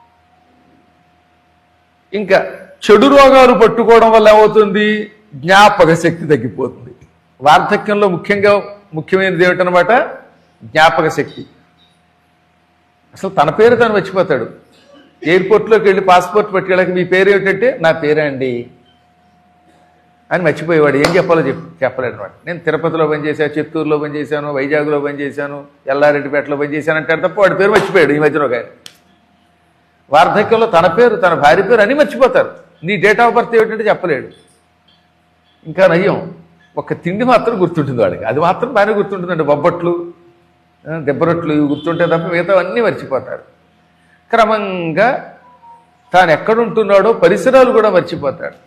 Speaker 1: ఇంకా చెడు రోగాలు పట్టుకోవడం వల్ల ఏమవుతుంది జ్ఞాపక శక్తి తగ్గిపోతుంది వార్ధక్యంలో ముఖ్యంగా ముఖ్యమైనది ఏమిటనమాట జ్ఞాపక శక్తి అసలు తన పేరు తను మర్చిపోతాడు ఎయిర్పోర్ట్లోకి వెళ్ళి పాస్పోర్ట్ పట్టుకెళ్ళక మీ పేరు ఏమిటంటే నా పేరే అండి అని మర్చిపోయేవాడు ఏం చెప్పాలో చెప్ప చెప్పలేడు అనమాట నేను తిరుపతిలో పనిచేశాను చిత్తూరులో పనిచేశాను వైజాగ్లో పనిచేశాను ఎల్లారెడ్డిపేటలో పనిచేశాను అంటాడు తప్ప వాడి పేరు మర్చిపోయాడు ఈ మధ్యలో కానీ వార్ధక్యంలో తన పేరు తన భార్య పేరు అని మర్చిపోతారు నీ డేట్ ఆఫ్ బర్త్ ఏమిటంటే చెప్పలేడు ఇంకా నయ్యం ఒక తిండి మాత్రం గుర్తుంటుంది వాడికి అది మాత్రం బాగానే గుర్తుంటుందండి బొబ్బట్లు ఆ, దెబ్బరొట్లు ఇవి గుర్తుంటే తప్ప మిగతా అన్నీ మర్చిపోతారు క్రమంగా తాను ఎక్కడుంటున్నాడో పరిసరాలు కూడా మర్చిపోతాడు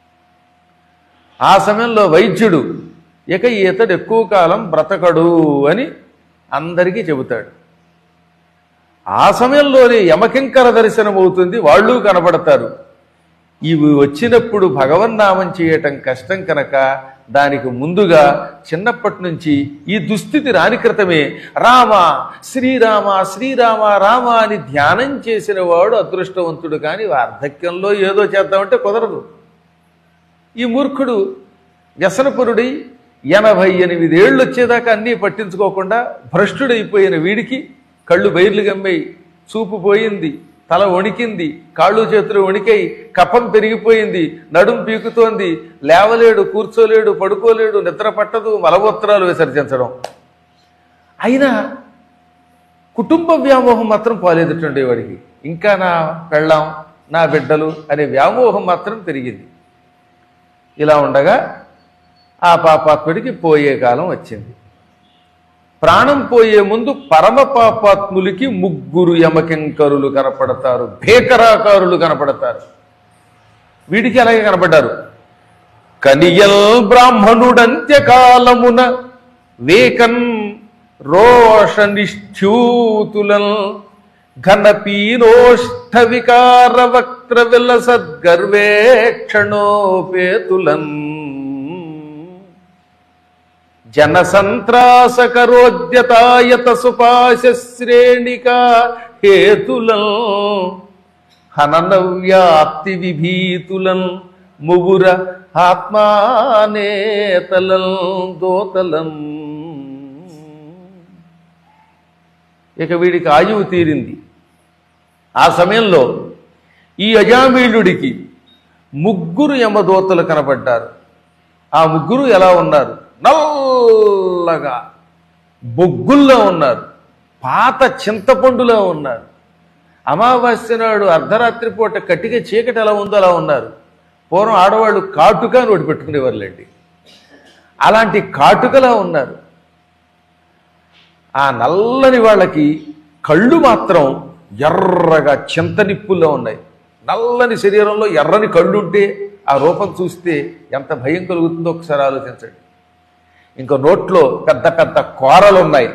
Speaker 1: ఆ సమయంలో వైద్యుడు ఇక ఈతడు ఎక్కువ కాలం బ్రతకడు అని అందరికీ చెబుతాడు ఆ సమయంలోనే యమకింకర దర్శనం అవుతుంది వాళ్ళు కనబడతారు ఇవి వచ్చినప్పుడు భగవన్నామం చేయటం కష్టం కనుక దానికి ముందుగా చిన్నప్పటి నుంచి ఈ దుస్థితి రాని క్రితమే రామ శ్రీరామ శ్రీరామ రామ అని ధ్యానం చేసిన వాడు అదృష్టవంతుడు కానీ వార్ధక్యంలో ఏదో చేద్దామంటే కుదరదు ఈ మూర్ఖుడు వ్యసనపురుడి ఎనభై ఎనిమిది ఏళ్ళు వచ్చేదాకా అన్నీ పట్టించుకోకుండా భ్రష్టుడైపోయిన వీడికి కళ్ళు బైర్లు గమ్మాయి చూపు పోయింది తల వణికింది కాళ్ళు చేతులు వణికై కఫం పెరిగిపోయింది నడుం పీకుతోంది లేవలేడు కూర్చోలేడు పడుకోలేడు నిద్ర పట్టదు మలమూత్రాలు విసర్జించడం అయినా కుటుంబ వ్యామోహం మాత్రం పోలేదటండి వాడికి ఇంకా నా పెళ్ళాం నా బిడ్డలు అనే వ్యామోహం మాత్రం పెరిగింది ఇలా ఉండగా ఆ పాపాత్ముడికి పోయే కాలం వచ్చింది ప్రాణం పోయే ముందు పరమ పాపాత్ములకి ముగ్గురు యమకింకరులు కనపడతారు భేకరాకారులు కనపడతారు వీడికి అలాగే కనపడ్డారు కనియల్ బ్రాహ్మణుడంత్యకాలమున వేకన్ రోష నిష్ఠ్యూతులన్ ఘన పీనోష్ఠ వికార వక్ర విలసద్గర్వేక్షణోపేతులన్ జన సంత్రాసకరోద్యతాయత సుపాశ శ్రేణికా హేతులం హనన వ్యాప్తి విభీతులం ముగుర ఆత్మానేతలం దోతలం ఇక వీడికి ఆయువు తీరింది ఆ సమయంలో ఈ అజామీళుడికి ముగ్గురు యమదూతలు కనబడ్డారు ఆ ముగ్గురు ఎలా ఉన్నారు నల్లగా బొగ్గుల్లో ఉన్నారు పాత చింతపండులో ఉన్నారు అమావాస్య నాడు అర్ధరాత్రి పూట కట్టిక చీకటి ఎలా ఉందో అలా ఉన్నారు పూర్వం ఆడవాళ్ళు కాటుక అని ఒకటి పెట్టుకునేవాళ్ళండి అలాంటి కాటుకలా ఉన్నారు ఆ నల్లని వాళ్ళకి కళ్ళు మాత్రం ఎర్రగా చింత నిప్పుల్లో ఉన్నాయి నల్లని శరీరంలో ఎర్రని కళ్ళు ఉంటే ఆ రూపం చూస్తే ఎంత భయం కలుగుతుందో ఒకసారి ఆలోచించండి ఇంకా నోట్లో పెద్ద పెద్ద కోరలు ఉన్నాయి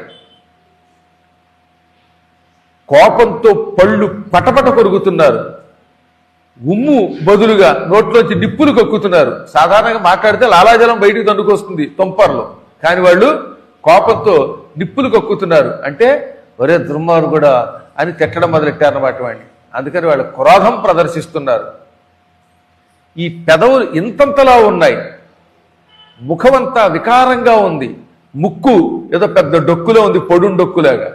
Speaker 1: కోపంతో పళ్ళు పటపట కొరుకుతున్నారు ఉమ్ము బదులుగా నోట్లోంచి నిప్పులు కక్కుతున్నారు సాధారణంగా మాట్లాడితే లాలాజలం బయటికి దండుకొస్తుంది తొంపర్లు కానీ వాళ్ళు కోపంతో నిప్పులు కక్కుతున్నారు అంటే ఒరే దుర్మారు కూడా అని తిట్టడం మొదలెట్టారన్నమాట వాడిని అందుకని వాళ్ళు క్రోధం ప్రదర్శిస్తున్నారు ఈ పెదవులు ఇంతంతలా ఉన్నాయి ముఖమంతా వికారంగా ఉంది ముక్కు ఏదో పెద్ద డొక్కులో ఉంది పొడుం డొక్కులాగా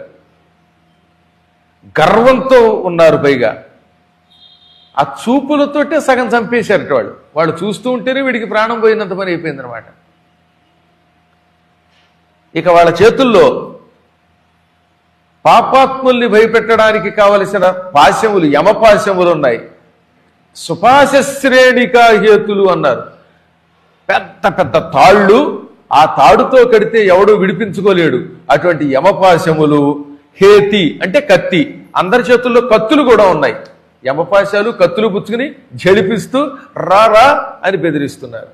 Speaker 1: గర్వంతో ఉన్నారు పైగా ఆ చూపులతోటే సగం చంపేశారట వాళ్ళు వాళ్ళు చూస్తూ ఉంటేనే వీడికి ప్రాణం పోయినంత పని అయిపోయింది అనమాట ఇక వాళ్ళ చేతుల్లో పాపాత్ముల్ని భయపెట్టడానికి కావలసిన పాశములు యమపాశములు ఉన్నాయి సుపాశ శ్రేణికా హేతులు అన్నారు పెద్ద పెద్ద తాళ్ళు ఆ తాడుతో కడితే ఎవడు విడిపించుకోలేడు అటువంటి యమపాశములు హేతి అంటే కత్తి అందరి చేతుల్లో కత్తులు కూడా ఉన్నాయి యమపాశాలు కత్తులు పుచ్చుకుని జడిపిస్తూ రా రా అని బెదిరిస్తున్నారు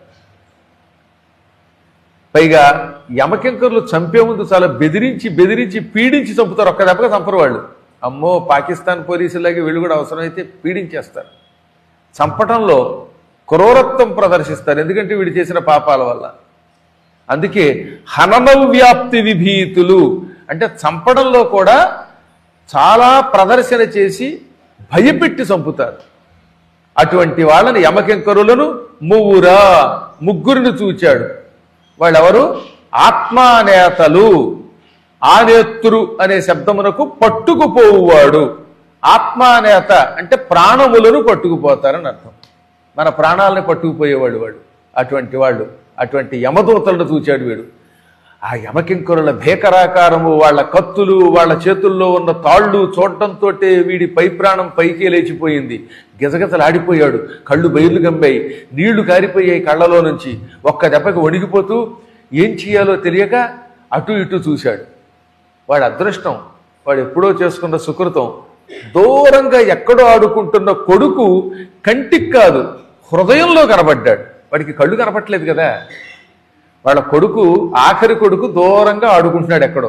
Speaker 1: పైగా యమకింకర్లు చంపే ముందు చాలా బెదిరించి బెదిరించి పీడించి చంపుతారు ఒక్క దెబ్బగా చంపరు వాళ్ళు అమ్మో పాకిస్తాన్ పోలీసులాగే వీళ్ళు కూడా అవసరమైతే పీడించేస్తారు చంపటంలో క్రూరత్వం ప్రదర్శిస్తారు ఎందుకంటే వీడు చేసిన పాపాల వల్ల అందుకే హనన వ్యాప్తి విభీతులు అంటే చంపడంలో కూడా చాలా ప్రదర్శన చేసి భయపెట్టి చంపుతారు అటువంటి వాళ్ళని యమకింకరులను మువ్వురా ముగ్గురిని చూచాడు వాళ్ళెవరు ఆత్మానేతలు ఆనేత్రు అనే శబ్దమునకు పట్టుకుపోవువాడు ఆత్మానేత అంటే ప్రాణములను పట్టుకుపోతారని అర్థం మన ప్రాణాలని పట్టుకుపోయేవాడు వాడు అటువంటి వాళ్ళు అటువంటి యమదూతలను చూచాడు వీడు ఆ యమకింకరుల భేకరాకారము వాళ్ళ కత్తులు వాళ్ళ చేతుల్లో ఉన్న తాళ్ళు చూడటంతో వీడి పై ప్రాణం పైకి లేచిపోయింది గిజగిజలాడిపోయాడు కళ్ళు బయలు గమ్మాయి నీళ్లు కారిపోయాయి కళ్ళలో నుంచి ఒక్క దెబ్బకి వణిగిపోతూ ఏం చేయాలో తెలియక అటు ఇటు చూశాడు వాడి అదృష్టం వాడు ఎప్పుడో చేసుకున్న సుకృతం దూరంగా ఎక్కడో ఆడుకుంటున్న కొడుకు కంటికి కాదు హృదయంలో కనబడ్డాడు వాడికి కళ్ళు కనపట్లేదు కదా వాళ్ళ కొడుకు ఆఖరి కొడుకు దూరంగా ఆడుకుంటున్నాడు ఎక్కడో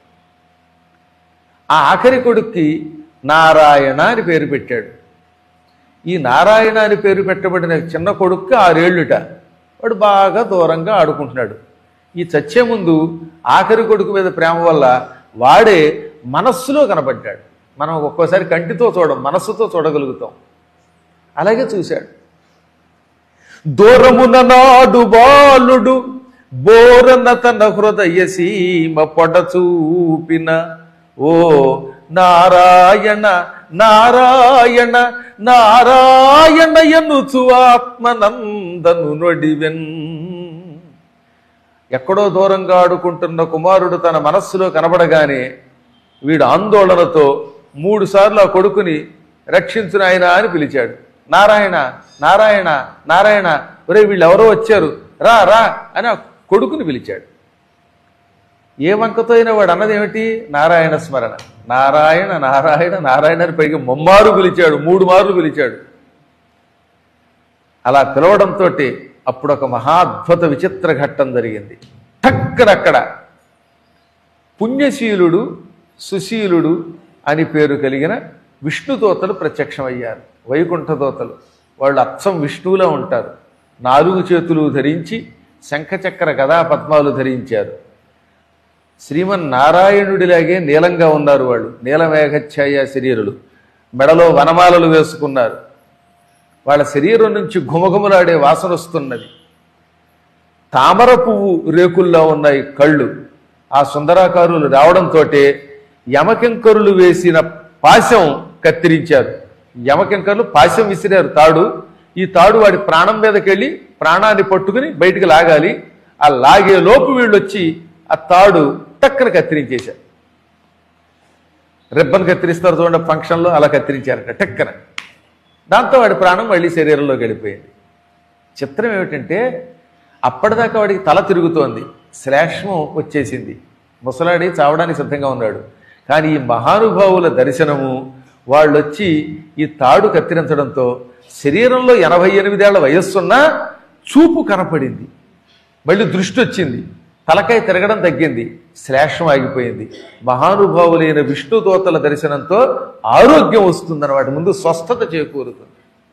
Speaker 1: ఆ ఆఖరి కొడుక్కి నారాయణ అని పేరు పెట్టాడు ఈ నారాయణ అని పేరు పెట్టబడిన చిన్న కొడుక్కి ఆరేళ్ళుట వాడు బాగా దూరంగా ఆడుకుంటున్నాడు ఈ చచ్చే ముందు ఆఖరి కొడుకు మీద ప్రేమ వల్ల వాడే మనస్సులో కనబడ్డాడు మనం ఒక్కోసారి కంటితో చూడం మనస్సుతో చూడగలుగుతాం అలాగే చూశాడు దూరమున నాడు బాలుడు బోరన తన హృదయ సీమ పొడ చూపిన ఓ నారాయణ నారాయణ నారాయణ ఎనుచు ఆత్మనందను నొడివెన్ ఎక్కడో దూరంగా ఆడుకుంటున్న కుమారుడు తన మనస్సులో కనబడగానే వీడు ఆందోళనతో మూడు సార్లు ఆ కొడుకుని రక్షించిన ఆయన అని పిలిచాడు నారాయణ నారాయణ నారాయణ ఒరే వీళ్ళు ఎవరో వచ్చారు రా రా అని ఆ కొడుకుని పిలిచాడు ఏ వంకతో అయినా వాడు అన్నది ఏమిటి నారాయణ స్మరణ నారాయణ నారాయణ నారాయణ అని పైగా ముమ్మారు పిలిచాడు మూడు మార్లు పిలిచాడు అలా పిలవడంతో అప్పుడు ఒక మహాద్భుత విచిత్ర ఘట్టం జరిగింది టక్కనక్కడ పుణ్యశీలుడు సుశీలుడు అని పేరు కలిగిన విష్ణుదోతలు ప్రత్యక్షమయ్యారు వైకుంఠదోతలు వాళ్ళు అచ్చం విష్ణువులా ఉంటారు నాలుగు చేతులు ధరించి శంఖచక్ర గదా పద్మాలు ధరించారు శ్రీమన్నారాయణుడిలాగే నీలంగా ఉన్నారు వాళ్ళు నీలమేఘఛాయ శరీరులు మెడలో వనమాలలు వేసుకున్నారు వాళ్ళ శరీరం నుంచి ఘుమఘుమలాడే వాసన వస్తున్నది తామర పువ్వు రేకుల్లో ఉన్నాయి కళ్ళు ఆ సుందరాకారులు రావడంతో యమకింకరులు వేసిన పాశం కత్తిరించారు యమకింకరులు పాశం విసిరారు తాడు ఈ తాడు వాడి ప్రాణం మీదకి వెళ్ళి ప్రాణాన్ని పట్టుకుని బయటికి లాగాలి ఆ లాగే లోపు వీళ్ళు వచ్చి ఆ తాడు టక్కన కత్తిరించేశారు రిబ్బన్ కత్తిరిస్తారు చూడండి ఫంక్షన్లో అలా కత్తిరించారట టక్కన దాంతో వాడి ప్రాణం మళ్ళీ శరీరంలోకి వెళ్ళిపోయింది చిత్రం ఏమిటంటే అప్పటిదాకా వాడికి తల తిరుగుతోంది శ్లేష్మం వచ్చేసింది ముసలాడి చావడానికి సిద్ధంగా ఉన్నాడు కానీ ఈ మహానుభావుల దర్శనము వాళ్ళు వచ్చి ఈ తాడు కత్తిరించడంతో శరీరంలో ఎనభై ఎనిమిదేళ్ల వయస్సున్నా చూపు కనపడింది మళ్ళీ దృష్టి వచ్చింది తలకాయ తిరగడం తగ్గింది శ్లేషం ఆగిపోయింది మహానుభావులైన విష్ణుదోతల దర్శనంతో ఆరోగ్యం వస్తుందన్నమాట ముందు స్వస్థత చేకూరుతుంది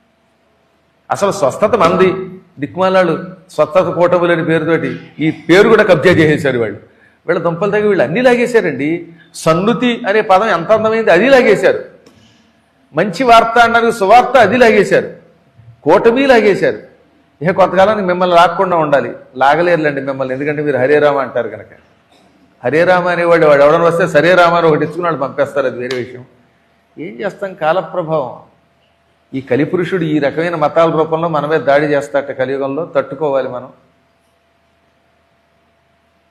Speaker 1: అసలు స్వస్థత మంది దిక్మాలాలు స్వస్థత కూటములని పేరుతోటి ఈ పేరు కూడా కబ్జా చేసేశారు వాళ్ళు వీళ్ళ దుంపల దగ్గర వీళ్ళు అన్ని లాగేశారండి సన్నుతి అనే పదం ఎంత అందమైంది అది లాగేశారు మంచి వార్త అన్నారు సువార్త అది లాగేశారు కూటమి లాగేశారు ఇక కొంతకాలానికి మిమ్మల్ని లాక్కుండా ఉండాలి లాగలేరులేండి మిమ్మల్ని ఎందుకంటే మీరు హరే రామ అంటారు కనుక హరే రామ అనేవాడు వాడు ఎవడని వస్తే సరే రామ అని ఒకటి ఇచ్చుకుని వాళ్ళు పంపేస్తారు అది వేరే విషయం ఏం చేస్తాం కాలప్రభావం ఈ కలిపురుషుడు ఈ రకమైన మతాల రూపంలో మన మీద దాడి చేస్తాట కలియుగంలో తట్టుకోవాలి మనం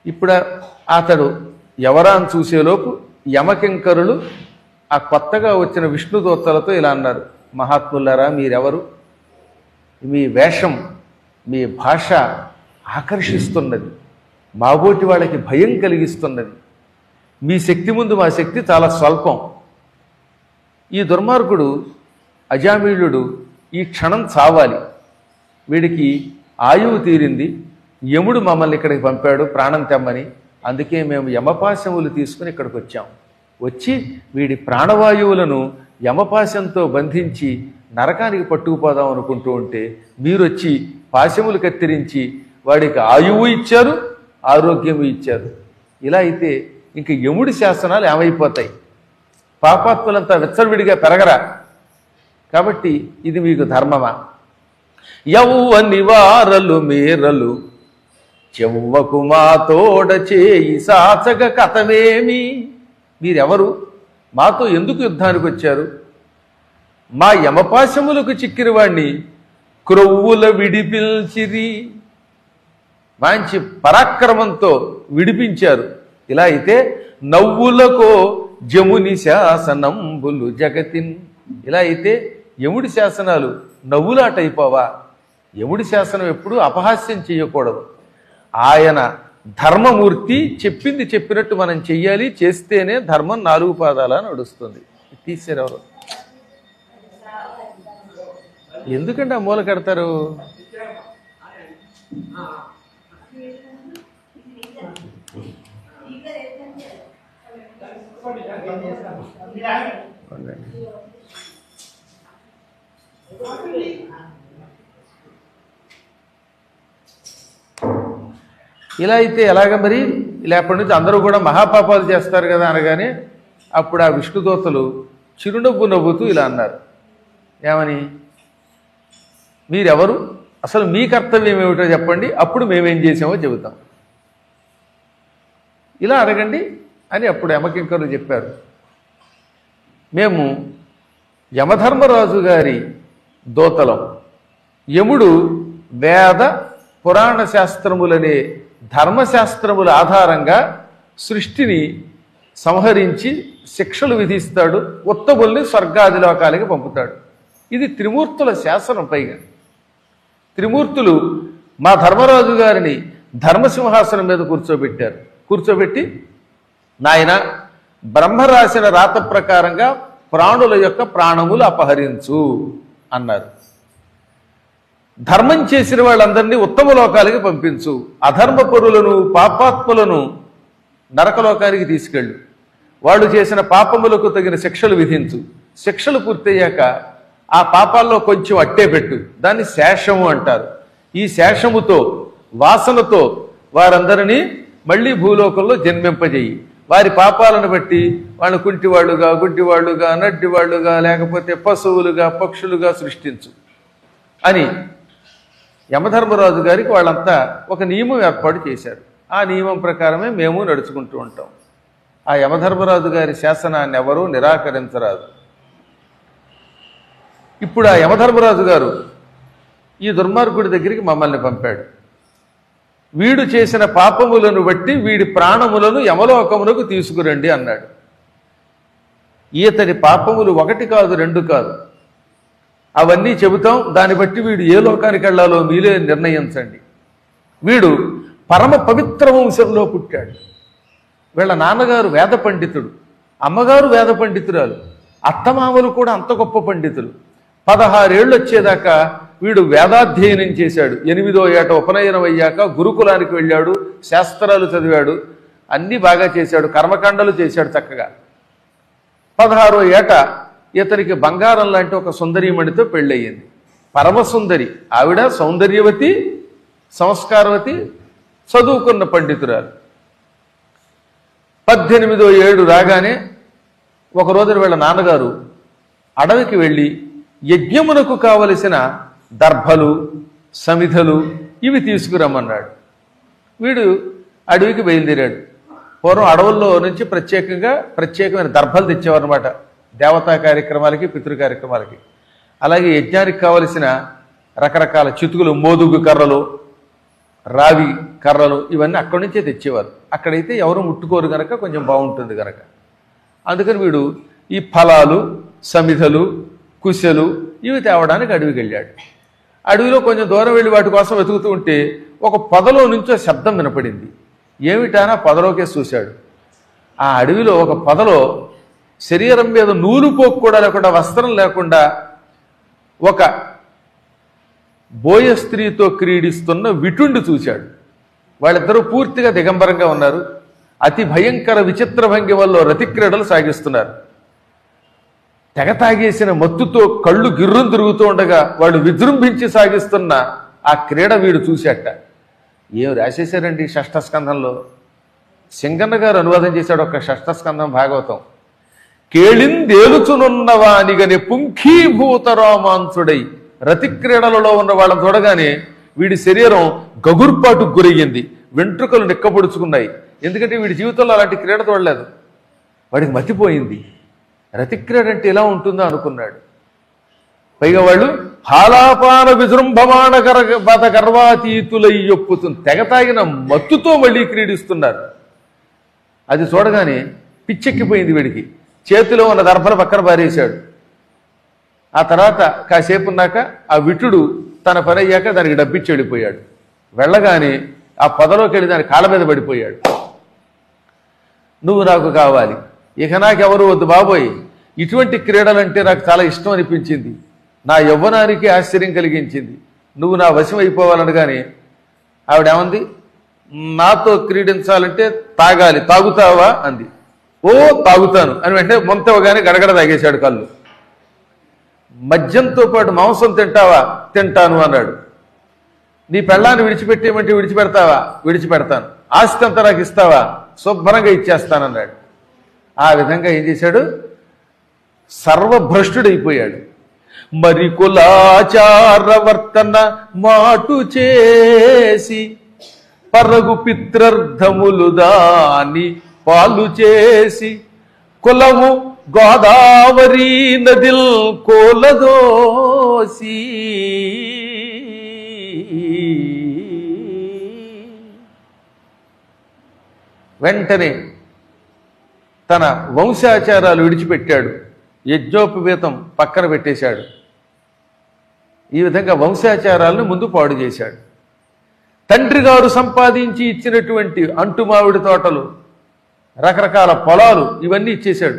Speaker 1: ఇప్పుడు అతడు ఎవరా అని చూసేలోపు యమకింకరులు ఆ కొత్తగా వచ్చిన విష్ణుదూతలతో ఇలా అన్నారు మహాత్ములారా మీరెవరు మీ వేషం మీ భాష ఆకర్షిస్తున్నది మాబోటి వాళ్ళకి భయం కలిగిస్తున్నది మీ శక్తి ముందు మా శక్తి చాలా స్వల్పం ఈ దుర్మార్గుడు అజామీళుడు ఈ క్షణం చావాలి వీడికి ఆయువు తీరింది యముడు మమ్మల్ని ఇక్కడికి పంపాడు ప్రాణం తెమ్మని అందుకే మేము యమపాశములు తీసుకుని ఇక్కడికి వచ్చాం వచ్చి వీడి ప్రాణవాయువులను యమపాశంతో బంధించి నరకానికి పట్టుకుపోదాం అనుకుంటూ ఉంటే మీరు వచ్చి పాశములు కత్తిరించి వాడికి ఆయువు ఇచ్చారు ఆరోగ్యము ఇచ్చారు ఇలా అయితే ఇంక యముడి శాసనాలు ఏమైపోతాయి పాపాత్ములంతా విచ్చలవిడిగా పెరగరా కాబట్టి ఇది మీకు ధర్మమా యవ్వ నివారలు మేరలు చెవ్వకు మా తోడ చేయి సాచగ కథమేమి మీరెవరు మాతో ఎందుకు యుద్ధానికి వచ్చారు మా యమపాశములకు చిక్కిన వాణ్ణి క్రొవ్వుల విడిపిల్చిరి మంచి పరాక్రమంతో విడిపించారు ఇలా అయితే నవ్వులకో జముని శాసనంబులు జగతిన్ ఇలా అయితే యముడి శాసనాలు నవ్వులాట అయిపోవా యముడి శాసనం ఎప్పుడు అపహాస్యం చేయకూడదు ఆయన ధర్మమూర్తి చెప్పింది చెప్పినట్టు మనం చెయ్యాలి చేస్తేనే ధర్మం నాలుగు పాదాల నడుస్తుంది తీసారు ఎవరు ఎందుకంటే ఆ మూల కడతారు ఇలా అయితే ఎలాగ మరి లేప్పటి నుంచి అందరూ కూడా మహాపాపాలు చేస్తారు కదా అనగానే అప్పుడు ఆ విష్ణుదూతలు చిరునవ్వు నవ్వుతూ ఇలా అన్నారు ఏమని మీరెవరు అసలు మీ కర్తవ్యం ఏమిటో చెప్పండి అప్పుడు మేమేం చేసామో చెబుతాం ఇలా అడగండి అని అప్పుడు యమకింకరులు చెప్పారు మేము యమధర్మరాజు గారి దోతలం యముడు వేద పురాణ శాస్త్రములనే ధర్మశాస్త్రముల ఆధారంగా సృష్టిని సంహరించి శిక్షలు విధిస్తాడు ఉత్తముల్ని స్వర్గాది లోకాలకి పంపుతాడు ఇది త్రిమూర్తుల శాసనం పైగా త్రిమూర్తులు మా ధర్మరాజు గారిని ధర్మసింహాసనం మీద కూర్చోబెట్టారు కూర్చోబెట్టి నాయన బ్రహ్మ రాసిన రాత ప్రకారంగా ప్రాణుల యొక్క ప్రాణములు అపహరించు అన్నారు ధర్మం చేసిన వాళ్ళందరినీ ఉత్తమ లోకాలకి పంపించు అధర్మ పరులను పాపాత్ములను నరకలోకానికి తీసుకెళ్ళు వాళ్ళు చేసిన పాపములకు తగిన శిక్షలు విధించు శిక్షలు పూర్తయ్యాక ఆ పాపాల్లో కొంచెం అట్టే పెట్టు దాన్ని శేషము అంటారు ఈ శేషముతో వాసనతో వారందరినీ మళ్ళీ భూలోకంలో జన్మింపజేయి వారి పాపాలను బట్టి వాళ్ళు కుంటివాళ్ళుగా గుడ్డివాళ్ళుగా నడ్డివాళ్ళుగా లేకపోతే పశువులుగా పక్షులుగా సృష్టించు అని యమధర్మరాజు గారికి వాళ్ళంతా ఒక నియమం ఏర్పాటు చేశారు ఆ నియమం ప్రకారమే మేము నడుచుకుంటూ ఉంటాం ఆ యమధర్మరాజు గారి శాసనాన్ని ఎవరూ నిరాకరించరాదు ఇప్పుడు ఆ యమధర్మరాజు గారు ఈ దుర్మార్గుడి దగ్గరికి మమ్మల్ని పంపాడు వీడు చేసిన పాపములను బట్టి వీడి ప్రాణములను యమలోకమునకు తీసుకురండి అన్నాడు ఈతని పాపములు ఒకటి కాదు రెండు కాదు అవన్నీ చెబుతాం దాన్ని బట్టి వీడు ఏ లోకానికి వెళ్ళాలో మీరే నిర్ణయించండి వీడు పరమ పవిత్ర వంశంలో పుట్టాడు వీళ్ళ నాన్నగారు వేద పండితుడు అమ్మగారు వేద పండితురాలు అత్తమామలు కూడా అంత గొప్ప పండితులు పదహారేళ్ళు వచ్చేదాకా వీడు వేదాధ్యయనం చేశాడు ఎనిమిదో ఏట ఉపనయనం అయ్యాక గురుకులానికి వెళ్ళాడు శాస్త్రాలు చదివాడు అన్నీ బాగా చేశాడు కర్మకాండలు చేశాడు చక్కగా పదహారో ఏట ఇతనికి బంగారం లాంటి ఒక సుందరీమణితో పెళ్ళయింది పరమసుందరి ఆవిడ సౌందర్యవతి సంస్కారవతి చదువుకున్న పండితురాలు పద్దెనిమిదో ఏడు రాగానే ఒక రోజున వీళ్ళ నాన్నగారు అడవికి వెళ్ళి యజ్ఞమునకు కావలసిన దర్భలు సమిధలు ఇవి తీసుకురమ్మన్నాడు వీడు అడవికి బయలుదేరాడు పూర్వం అడవుల్లో నుంచి ప్రత్యేకంగా ప్రత్యేకమైన దర్భలు తెచ్చేవారనమాట దేవతా కార్యక్రమాలకి పితృ కార్యక్రమాలకి అలాగే యజ్ఞానికి కావలసిన రకరకాల చితుకులు మోదుగు కర్రలు రావి కర్రలు ఇవన్నీ అక్కడి నుంచే తెచ్చేవారు అక్కడైతే ఎవరు ముట్టుకోరు గనక కొంచెం బాగుంటుంది గనక అందుకని వీడు ఈ ఫలాలు సమిధలు కుశలు ఇవి తేవడానికి అడవికి వెళ్ళాడు అడవిలో కొంచెం దూరం వెళ్ళి వాటి కోసం వెతుకుతూ ఉంటే ఒక పొదలో నుంచో శబ్దం వినపడింది ఏమిటానా పొదలోకే చూశాడు ఆ అడవిలో ఒక పొదలో శరీరం మీద నూలు పోకు కూడా లేకుండా వస్త్రం లేకుండా ఒక బోయ స్త్రీతో క్రీడిస్తున్న విటుండి చూశాడు వాళ్ళిద్దరూ పూర్తిగా దిగంబరంగా ఉన్నారు అతి భయంకర విచిత్ర భంగి వల్ల రతిక్రీడలు సాగిస్తున్నారు తెగ తాగేసిన మత్తుతో కళ్ళు గిర్రం తిరుగుతూ ఉండగా వాళ్ళు విజృంభించి సాగిస్తున్న ఆ క్రీడ వీడు చూశాట ఏం రాసేశారండి షష్ఠ స్కంధంలో సింగన్న గారు అనువాదం చేశాడు ఒక షష్ఠ స్కంధం భాగవతం కేళిందేలుచునున్నవానిగని పుంఖీభూత రోమాంసుడై రతి క్రీడలలో ఉన్న వాళ్ళని చూడగానే వీడి శరీరం గగుర్పాటుకు గురయ్యింది వెంట్రుకలు నిక్కబొడుచుకున్నాయి ఎందుకంటే వీడి జీవితంలో అలాంటి క్రీడ చూడలేదు వాడికి మతిపోయింది రతి క్రీడ అంటే ఎలా ఉంటుందో అనుకున్నాడు పైగా వాళ్ళు హాలాపాన విజృంభమాణ గర బత గర్వాతీతులై యొప్పుతుంది తెగ తాగిన మత్తుతో మళ్ళీ క్రీడిస్తున్నారు అది చూడగానే పిచ్చెక్కిపోయింది వీడికి చేతిలో ఉన్న దర్భల పక్కన పారేశాడు ఆ తర్వాత కాసేపు ఉన్నాక ఆ విటుడు తన పని అయ్యాక దానికి డబ్బిచ్చి వెళ్ళిపోయాడు వెళ్ళగానే ఆ పొదలోకి వెళ్ళి దాని కాళ్ళ మీద పడిపోయాడు నువ్వు నాకు కావాలి ఇక నాకెవరు వద్దు బాబోయ్ ఇటువంటి క్రీడలంటే నాకు చాలా ఇష్టం అనిపించింది నా యవ్వనానికి ఆశ్చర్యం కలిగించింది నువ్వు నా వశం అయిపోవాలనగానే ఆవిడేమంది నాతో క్రీడించాలంటే తాగాలి తాగుతావా అంది ఓ తాగుతాను అని వెంటనే మొంతవగానే గడగడ తాగేశాడు కళ్ళు మద్యంతో పాటు మాంసం తింటావా తింటాను అన్నాడు నీ పెళ్ళాన్ని విడిచిపెట్టేయమంటే విడిచిపెడతావా విడిచిపెడతాను ఆస్తి అంతా నాకు ఇస్తావా శుభ్రంగా ఇచ్చేస్తానన్నాడు ఆ విధంగా ఏం చేశాడు సర్వభ్రష్టుడైపోయాడు మరి కులాచారవర్తన మాటు చేసి పరగు పిత్రర్థములు దాని పాలు చేసి కులము గోదావరి నదిల్ కోలదోసి వెంటనే తన వంశాచారాలు విడిచిపెట్టాడు యజ్ఞోపవేతం పక్కన పెట్టేశాడు ఈ విధంగా వంశాచారాలను ముందు పాడు చేశాడు తండ్రి గారు సంపాదించి ఇచ్చినటువంటి అంటుమావిడి తోటలు రకరకాల పొలాలు ఇవన్నీ ఇచ్చేశాడు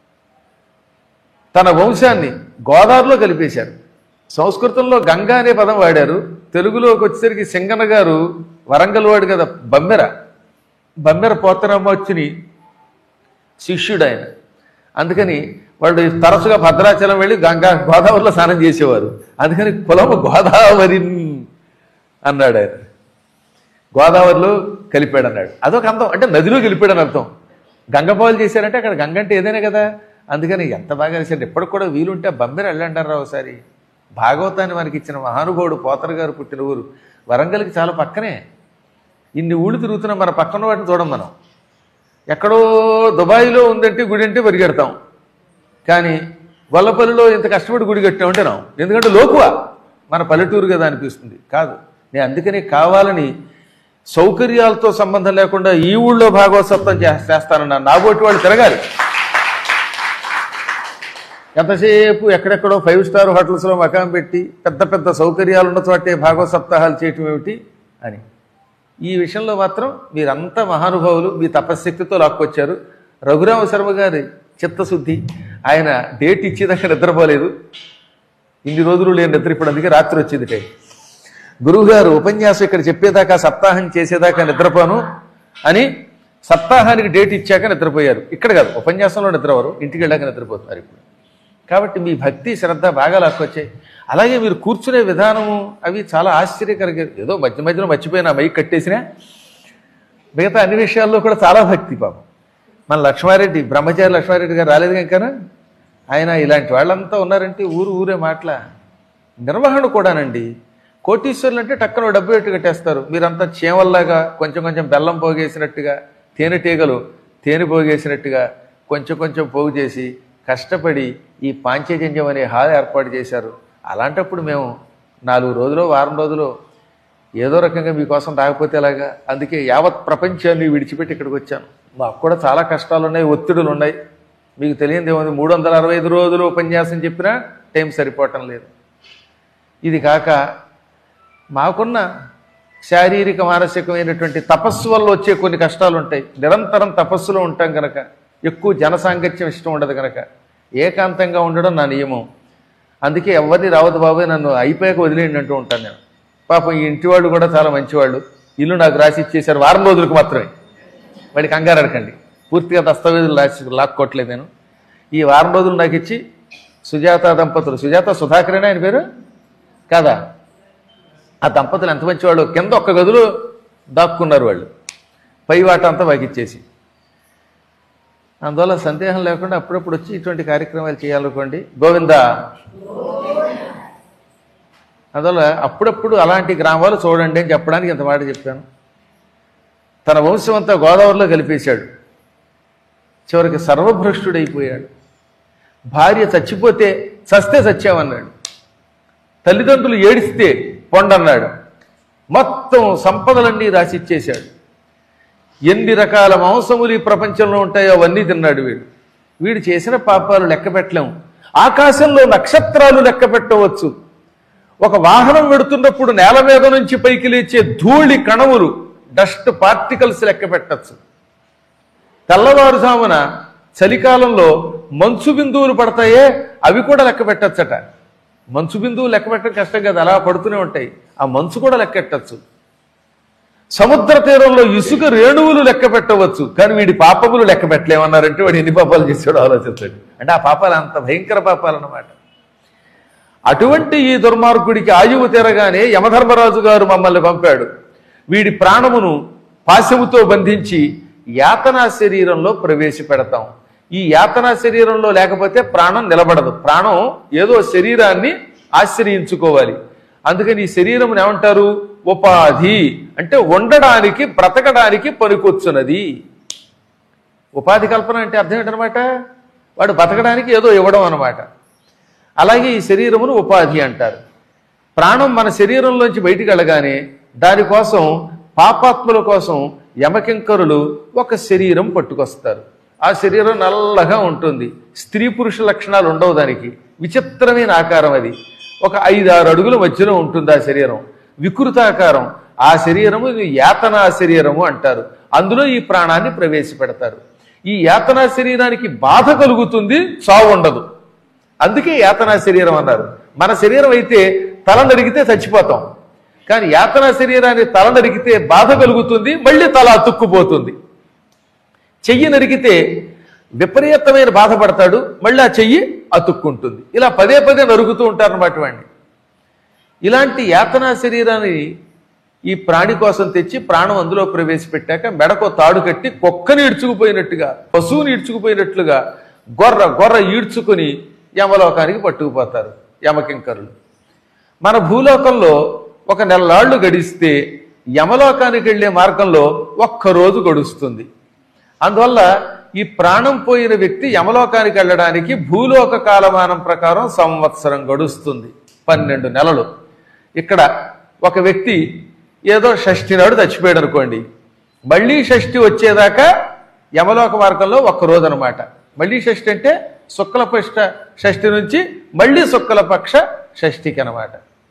Speaker 1: తన వంశాన్ని గోదావరిలో కలిపేశారు సంస్కృతంలో గంగా అనే పదం వాడారు తెలుగులోకి వచ్చేసరికి సింగన్న గారు వరంగల్ వాడు కదా బమ్మెర బమ్మెర పోతనమ్మొచ్చిని శిష్యుడు ఆయన అందుకని వాళ్ళు తరచుగా భద్రాచలం వెళ్ళి గంగా గోదావరిలో స్నానం చేసేవారు అందుకని కులము గోదావరి అన్నాడు ఆయన గోదావరిలో కలిపాడు అన్నాడు అదొక అర్థం అంటే నదిలో కలిపాడని అర్థం గంగపాలు చేశారంటే అక్కడ గంగ అంటే ఏదైనా కదా అందుకని ఎంత బాగా చేశారు ఎప్పటికి కూడా వీలుంటే బమ్మెర వెళ్ళంటారా ఒకసారి భాగవతాన్ని మనకి ఇచ్చిన మహానుభావుడు పోతరు గారు పుట్టిన ఊరు వరంగల్కి చాలా పక్కనే ఇన్ని ఊళ్ళు తిరుగుతున్నాం మన పక్కన వాటిని చూడం మనం ఎక్కడో దుబాయ్లో ఉందంటే గుడి అంటే పరిగెడతాం కానీ గొల్లపల్లిలో ఇంత కష్టపడి గుడి కట్టామంటే రాం ఎందుకంటే లోకువా మన పల్లెటూరు కదా అనిపిస్తుంది కాదు నేను అందుకనే కావాలని సౌకర్యాలతో సంబంధం లేకుండా ఈ ఊళ్ళో భాగవతత్వం చేస్తానన్నా నాబోటి వాళ్ళు తిరగాలి ఎంతసేపు ఎక్కడెక్కడో ఫైవ్ స్టార్ హోటల్స్లో మకాం పెట్టి పెద్ద పెద్ద సౌకర్యాలు ఉన్న చోటే భాగవత సప్తాహాలు చేయటం ఏమిటి అని ఈ విషయంలో మాత్రం మీరంతా మహానుభావులు మీ తపశక్తితో లాక్కొచ్చారు రఘురామ శర్మ గారి చిత్తశుద్ధి ఆయన డేట్ ఇచ్చేదాకా నిద్రపోలేదు ఇన్ని రోజులు లేని నిద్ర ఇప్పుడు అందుకే రాత్రి వచ్చింది టైం గురువుగారు ఉపన్యాసం ఇక్కడ చెప్పేదాకా సప్తాహం చేసేదాకా నిద్రపోను అని సప్తాహానికి డేట్ ఇచ్చాక నిద్రపోయారు ఇక్కడ కాదు ఉపన్యాసంలో నిద్రవారు ఇంటికి వెళ్ళాక నిద్రపోతున్నారు ఇప్పుడు కాబట్టి మీ భక్తి శ్రద్ధ బాగా లాక్కొచ్చాయి అలాగే మీరు కూర్చునే విధానము అవి చాలా ఆశ్చర్యకరంగా ఏదో మధ్య మధ్యలో మర్చిపోయినా మైక్ కట్టేసినా మిగతా అన్ని విషయాల్లో కూడా చాలా భక్తి పాపం మన లక్ష్మారెడ్డి బ్రహ్మచారి లక్ష్మారెడ్డి గారు రాలేదు ఇంకా ఆయన ఇలాంటి వాళ్ళంతా ఉన్నారంటే ఊరు ఊరే మాటల నిర్వహణ కూడానండి కోటీశ్వరులు అంటే టక్కన డబ్బు పెట్టి కట్టేస్తారు మీరంతా చేవల్లాగా కొంచెం కొంచెం బెల్లం పోగేసినట్టుగా తేనెటీగలు తేనె పోగేసినట్టుగా కొంచెం కొంచెం పోగు చేసి కష్టపడి ఈ పాంచజన్యం అనే హాల్ ఏర్పాటు చేశారు అలాంటప్పుడు మేము నాలుగు రోజులు వారం రోజులు ఏదో రకంగా మీకోసం రాకపోతే ఎలాగా అందుకే యావత్ ప్రపంచాన్ని విడిచిపెట్టి ఇక్కడికి వచ్చాను మాకు కూడా చాలా కష్టాలు ఉన్నాయి ఒత్తిడులు ఉన్నాయి మీకు తెలియదు ఏముంది మూడు వందల అరవై ఐదు రోజులు ఉపన్యాసం చెప్పినా టైం సరిపోవటం లేదు ఇది కాక మాకున్న శారీరక మానసికమైనటువంటి తపస్సు వల్ల వచ్చే కొన్ని కష్టాలు ఉంటాయి నిరంతరం తపస్సులో ఉంటాం కనుక ఎక్కువ జనసాంగత్యం ఇష్టం ఉండదు కనుక ఏకాంతంగా ఉండడం నా నియమం అందుకే ఎవరిని రావద్దు బాబాయ్ నన్ను అయిపోయాక వదిలేయండి అంటూ ఉంటాను నేను పాపం ఈ ఇంటి వాళ్ళు కూడా చాలా మంచివాళ్ళు ఇల్లు నాకు రాసి ఇచ్చేశారు వారం రోజులకు మాత్రమే వాడికి కంగారు అడకండి పూర్తిగా దస్తావేజులు రాసి లాక్కోవట్లేదు నేను ఈ వారం రోజులు నాకు ఇచ్చి సుజాత దంపతులు సుజాత సుధాకరేనా ఆయన పేరు కాదా ఆ దంపతులు ఎంత మంచివాళ్ళు కింద ఒక్క గదిలో దాక్కున్నారు వాళ్ళు పై వాట అంతా మాకు ఇచ్చేసి అందువల్ల సందేహం లేకుండా అప్పుడప్పుడు వచ్చి ఇటువంటి కార్యక్రమాలు చేయాలనుకోండి గోవిందా అందువల్ల అప్పుడప్పుడు అలాంటి గ్రామాలు చూడండి అని చెప్పడానికి ఇంత మాట చెప్పాను తన వంశం అంతా గోదావరిలో కలిపేశాడు చివరికి సర్వభ్రష్టుడైపోయాడు భార్య చచ్చిపోతే చస్తే చచ్చామన్నాడు తల్లిదండ్రులు ఏడిస్తే పొండన్నాడు మొత్తం సంపదలన్నీ రాసిచ్చేశాడు ఎన్ని రకాల మాంసములు ఈ ప్రపంచంలో ఉంటాయో అవన్నీ తిన్నాడు వీడు వీడు చేసిన పాపాలు లెక్క పెట్టలేము ఆకాశంలో నక్షత్రాలు లెక్క పెట్టవచ్చు ఒక వాహనం వెడుతున్నప్పుడు నేల మీద నుంచి పైకి లేచే ధూళి కణములు డస్ట్ పార్టికల్స్ లెక్క పెట్టచ్చు తెల్లవారుజామున చలికాలంలో మంచు బిందువులు పడతాయే అవి కూడా లెక్క పెట్టచ్చట మంచు బిందువులు లెక్క పెట్టడం కష్టం కదా అలా పడుతూనే ఉంటాయి ఆ మంచు కూడా లెక్కెట్టచ్చు సముద్ర తీరంలో ఇసుక రేణువులు లెక్క పెట్టవచ్చు కానీ వీడి పాపములు లెక్క పెట్టలేమన్నారంటే వాడు ఎన్ని పాపాలు చేశాడో ఆలోచించండి అంటే ఆ పాపాలు అంత భయంకర పాపాలు అన్నమాట అటువంటి ఈ దుర్మార్గుడికి ఆయువు తీరగానే యమధర్మరాజు గారు మమ్మల్ని పంపాడు వీడి ప్రాణమును పాశముతో బంధించి యాతనా శరీరంలో ప్రవేశపెడతాం ఈ యాతనా శరీరంలో లేకపోతే ప్రాణం నిలబడదు ప్రాణం ఏదో శరీరాన్ని ఆశ్రయించుకోవాలి అందుకని ఈ శరీరం ఏమంటారు ఉపాధి అంటే ఉండడానికి బ్రతకడానికి పనికొచ్చున్నది ఉపాధి కల్పన అంటే అర్థం ఏంటనమాట వాడు బతకడానికి ఏదో ఇవ్వడం అన్నమాట అలాగే ఈ శరీరమును ఉపాధి అంటారు ప్రాణం మన శరీరంలోంచి బయటికి వెళ్ళగానే దానికోసం పాపాత్ముల కోసం యమకింకరులు ఒక శరీరం పట్టుకొస్తారు ఆ శరీరం నల్లగా ఉంటుంది స్త్రీ పురుష లక్షణాలు ఉండవు దానికి విచిత్రమైన ఆకారం అది ఒక ఐదారు అడుగుల మధ్యలో ఉంటుంది ఆ శరీరం వికృతాకారం ఆ శరీరము యాతనా శరీరము అంటారు అందులో ఈ ప్రాణాన్ని ప్రవేశపెడతారు ఈ యాతనా శరీరానికి బాధ కలుగుతుంది చావు ఉండదు అందుకే యాతనా శరీరం అన్నారు మన శరీరం అయితే తల నరిగితే చచ్చిపోతాం కానీ యాతనా శరీరాన్ని తల నరిగితే బాధ కలుగుతుంది మళ్ళీ తల అతుక్కుపోతుంది చెయ్యి నరిగితే విపరీతమైన బాధపడతాడు మళ్ళీ ఆ చెయ్యి అతుక్కుంటుంది ఇలా పదే పదే నరుగుతూ ఉంటారన్నమాట వాడిని ఇలాంటి యాతనా శరీరాన్ని ఈ ప్రాణి కోసం తెచ్చి ప్రాణం అందులో ప్రవేశపెట్టాక మెడకో తాడు కట్టి కుక్కని ఈడ్చుకుపోయినట్టుగా పశువుని ఈడ్చుకుపోయినట్లుగా గొర్ర గొర్ర ఈడ్చుకుని యమలోకానికి పట్టుకుపోతారు యమకింకరులు మన భూలోకంలో ఒక నెలలాళ్ళు గడిస్తే యమలోకానికి వెళ్ళే మార్గంలో ఒక్కరోజు గడుస్తుంది అందువల్ల ఈ ప్రాణం పోయిన వ్యక్తి యమలోకానికి వెళ్ళడానికి భూలోక కాలమానం ప్రకారం సంవత్సరం గడుస్తుంది పన్నెండు నెలలు ఇక్కడ ఒక వ్యక్తి ఏదో షష్ఠి నాడు చచ్చిపోయాడు అనుకోండి మళ్ళీ షష్ఠి వచ్చేదాకా యమలోక మార్గంలో ఒక్క రోజు అనమాట మళ్ళీ షష్ఠి అంటే శుక్లపక్ష షష్ఠి నుంచి మళ్ళీ శుక్లపక్ష షష్ఠికి అనమాట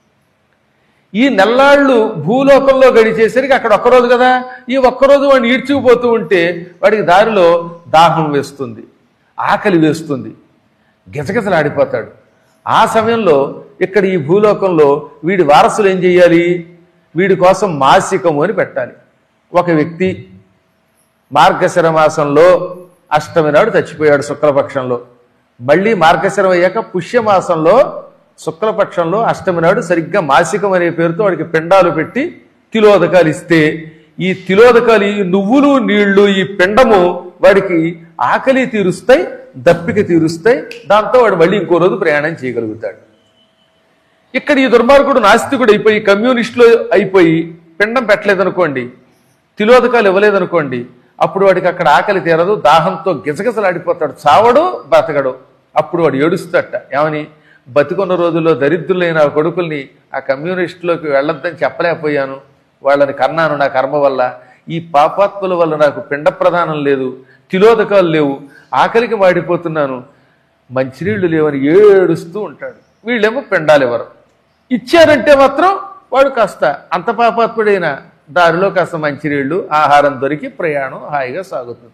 Speaker 1: ఈ నెల్లాళ్ళు భూలోకంలో గడిచేసరికి అక్కడ ఒక్కరోజు కదా ఈ ఒక్కరోజు వాడిని ఈడ్చుకుపోతూ ఉంటే వాడికి దారిలో దాహం వేస్తుంది ఆకలి వేస్తుంది గిజగిజలాడిపోతాడు ఆ సమయంలో ఇక్కడ ఈ భూలోకంలో వీడి వారసులు ఏం చేయాలి వీడి కోసం మాసికము అని పెట్టాలి ఒక వ్యక్తి మార్గశిర మాసంలో అష్టమి నాడు చచ్చిపోయాడు శుక్లపక్షంలో మళ్ళీ మార్గశిరం అయ్యాక పుష్యమాసంలో శుక్లపక్షంలో అష్టమి నాడు సరిగ్గా మాసికం అనే పేరుతో వాడికి పిండాలు పెట్టి తిలోదకాలు ఇస్తే ఈ తిలోదకాలు ఈ నువ్వులు నీళ్లు ఈ పిండము వాడికి ఆకలి తీరుస్తాయి దప్పిక తీరుస్తాయి దాంతో వాడు మళ్ళీ ఇంకో రోజు ప్రయాణం చేయగలుగుతాడు ఇక్కడ ఈ దుర్మార్గుడు నాస్తికుడు అయిపోయి కమ్యూనిస్టులు అయిపోయి పిండం పెట్టలేదనుకోండి తిలోదకాలు ఇవ్వలేదనుకోండి అప్పుడు వాడికి అక్కడ ఆకలి తీరదు దాహంతో గిజగిజలాడిపోతాడు చావడు బతకడు అప్పుడు వాడు ఏడుస్తాట ఏమని బతికున్న రోజుల్లో దరిద్రులైన ఆ కొడుకుల్ని ఆ కమ్యూనిస్టులోకి వెళ్ళొద్దని చెప్పలేకపోయాను వాళ్ళని కన్నాను నా కర్మ వల్ల ఈ పాపాత్ముల వల్ల నాకు పిండ ప్రదానం లేదు తిలోదకాలు లేవు ఆకలికి వాడిపోతున్నాను మంచినీళ్లు లేవని ఏడుస్తూ ఉంటాడు వీళ్ళేమో పిండాలు ఇవ్వరు ఇచ్చారంటే మాత్రం వాడు కాస్త అంత పాపాత్ముడైన దారిలో కాస్త మంచినీళ్లు ఆహారం దొరికి ప్రయాణం హాయిగా సాగుతుంది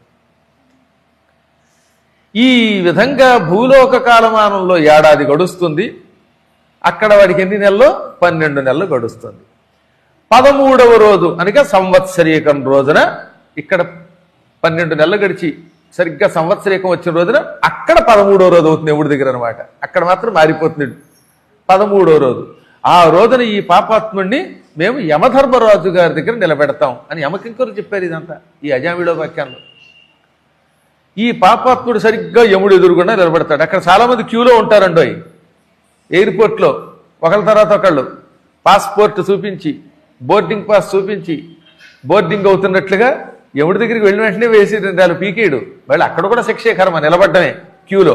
Speaker 1: ఈ విధంగా భూలోక కాలమానంలో ఏడాది గడుస్తుంది అక్కడ వాడికి ఎన్ని నెలలు పన్నెండు నెలలు గడుస్తుంది పదమూడవ రోజు అనగా సంవత్సరీకం రోజున ఇక్కడ పన్నెండు నెలలు గడిచి సరిగ్గా సంవత్సరీకం వచ్చిన రోజున అక్కడ పదమూడవ రోజు అవుతుంది ఎముడి దగ్గర అనమాట అక్కడ మాత్రం మారిపోతుంది పదమూడవ రోజు ఆ రోజున ఈ పాపాత్ముడిని మేము యమధర్మరాజు గారి దగ్గర నిలబెడతాం అని యమకింకరు చెప్పారు ఇదంతా ఈ అజామిలో వాక్యాల్లో ఈ పాపాత్ముడు సరిగ్గా యముడు ఎదురుగుండా నిలబడతాడు అక్కడ చాలా మంది క్యూలో ఉంటారండోయ్ ఎయిర్పోర్ట్లో ఒకళ్ళ తర్వాత ఒకళ్ళు పాస్పోర్ట్ చూపించి బోర్డింగ్ పాస్ చూపించి బోర్డింగ్ అవుతున్నట్లుగా ఎవడి దగ్గరికి వెళ్ళిన వెంటనే వేసి రెండు పీకేయడు వాళ్ళు అక్కడ కూడా శిక్షే కర్మ నిలబడ్డమే క్యూలో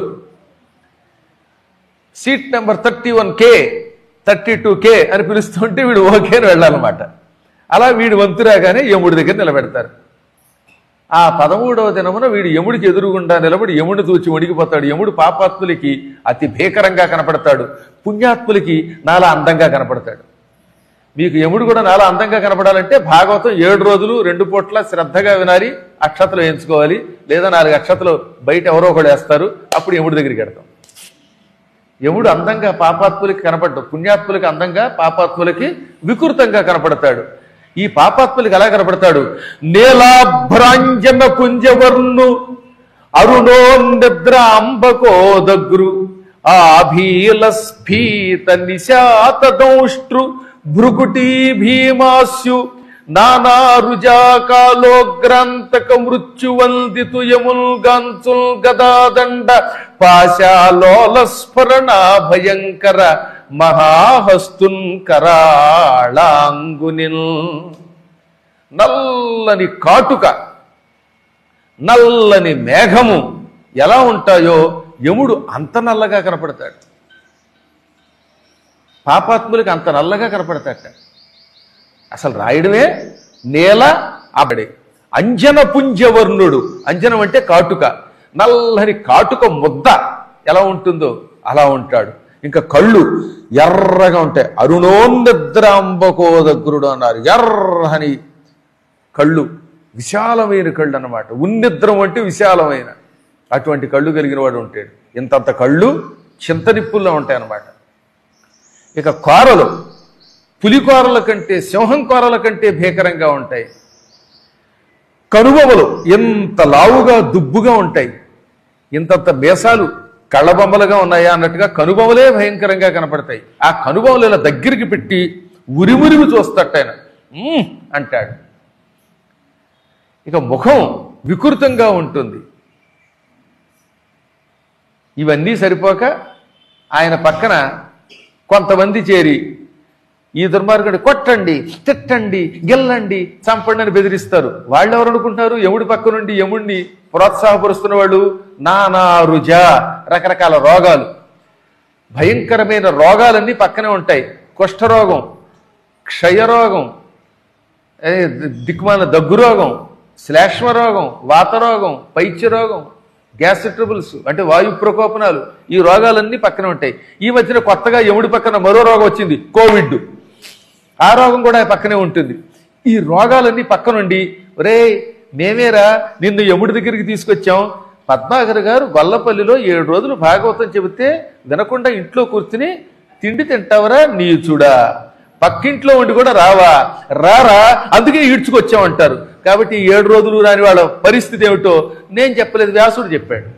Speaker 1: seat number thirty one K thirty two K అని పిలుస్తుంటే వీడు ఓకే అని వెళ్ళాలన్నమాట అలా వీడు వంతు రాగానే యముడి దగ్గర నిలబెడతారు ఆ పదమూడవ దినమున వీడు యముడికి ఎదురుగుండా నిలబడి యముడిని తూచి వణికిపోతాడు యముడు పాపాత్ములకి అతి భీకరంగా కనపడతాడు పుణ్యాత్ములకి నాలా అందంగా కనపడతాడు మీకు యముడు కూడా నాలా అందంగా కనపడాలంటే భాగవతం ఏడు రోజులు రెండు పూట్ల శ్రద్ధగా వినాలి అక్షతలు వేయించుకోవాలి లేదా నాలుగు అక్షతలు బయట ఎవరో ఒకడు వేస్తారు అప్పుడు యముడి దగ్గరికి వెడతాం యముడు అందంగా పాపాత్ములకి కనపడ్డు పుణ్యాత్ములకి అందంగా పాపాత్ములకి వికృతంగా కనపడతాడు ఈ పాపాత్ములకి ఎలా కనపడతాడు నీలాభ్రాంజన కుంజవర్ణు అరుణో నిద్ర అంబకోదగ్రు ఆభీల స్ఫీత నిశాత దౌష్ట్రు భృకుటీ భీమాస్యు నానారుజాకాలోగ్రాంతక మృత్యువందితు యముల్ గాంచుల్ గదాదండ పాశాలోల స్ఫురణ భయంకర మహాహస్తున్ కరాళాంగునిల్ నల్లని కాటుక నల్లని మేఘము ఎలా ఉంటాయో యముడు అంత నల్లగా కనపడతాడు పాపాత్ములకి అంత నల్లగా కనపడతాట అసలు రాయడమే నేల అబడే అంజన పుంజవర్ణుడు అంజనం అంటే కాటుక నల్లని కాటుక ముద్ద ఎలా ఉంటుందో అలా ఉంటాడు ఇంకా కళ్ళు ఎర్రగా ఉంటాయి అరుణోన్నిద్రాంబకోదగ్రుడు అన్నారు ఎర్రని కళ్ళు విశాలమైన కళ్ళు అన్నమాట ఉన్నిద్రం అంటే విశాలమైన అటువంటి కళ్ళు కలిగిన వాడు ఉంటాడు ఇంతంత కళ్ళు చింతనిప్పుల్లో ఉంటాయి అన్నమాట ఇక కోరలు పులి కోరల కంటే సింహం కోరల కంటే భీకరంగా ఉంటాయి కనుబొమ్మలు ఎంత లావుగా దుబ్బుగా ఉంటాయి ఇంతంత మేసాలు కళ్ళబొమ్మలుగా ఉన్నాయా అన్నట్టుగా కనుబొమ్మలే భయంకరంగా కనపడతాయి ఆ కనుబొమ్మలు ఇలా దగ్గరికి పెట్టి ఉరిమురిమి చూస్తట ఆయన "మ్మ్" అంటాడు ఇక ముఖం వికృతంగా ఉంటుంది ఇవన్నీ సరిపోక ఆయన పక్కన కొంతమంది చేరి ఈ దుర్మార్గుడు కొట్టండి తిట్టండి గెల్లండి చంపండి అని బెదిరిస్తారు వాళ్ళు ఎవరు అనుకుంటున్నారు యముడి పక్క నుండి యముడిని ప్రోత్సాహపరుస్తున్న వాళ్ళు నానా రుజ రకరకాల రోగాలు భయంకరమైన రోగాలన్నీ పక్కనే ఉంటాయి కుష్ఠరోగం క్షయరోగం ఏ, దిక్కుమాల దగ్గు రోగం శ్లేష్మ రోగం వాతరోగం పైత్య రోగం గ్యాస్ ట్రబుల్స్ అంటే వాయు ప్రకోపనాలు ఈ రోగాలన్నీ పక్కన ఉంటాయి ఈ మధ్యన కొత్తగా యముడి పక్కన మరో రోగం వచ్చింది కోవిడ్ ఆ రోగం కూడా పక్కనే ఉంటుంది ఈ రోగాలన్నీ పక్కనుండి ఒరే మేమేరా నిన్ను యముడి దగ్గరికి తీసుకొచ్చాం పద్మాకర్ గారు గొల్లపల్లిలో ఏడు రోజులు భాగవతం చెబితే వినకుండా ఇంట్లో కూర్చుని తిండి తింటావరా నీచుడా పక్కింట్లో ఉండి కూడా రావా రారా అందుకే ఈడ్చుకొచ్చామంటారు కాబట్టి ఈ ఏడు రోజులు రాని వాళ్ళ పరిస్థితి ఏమిటో నేను చెప్పలేదు వ్యాసుడు చెప్పాడు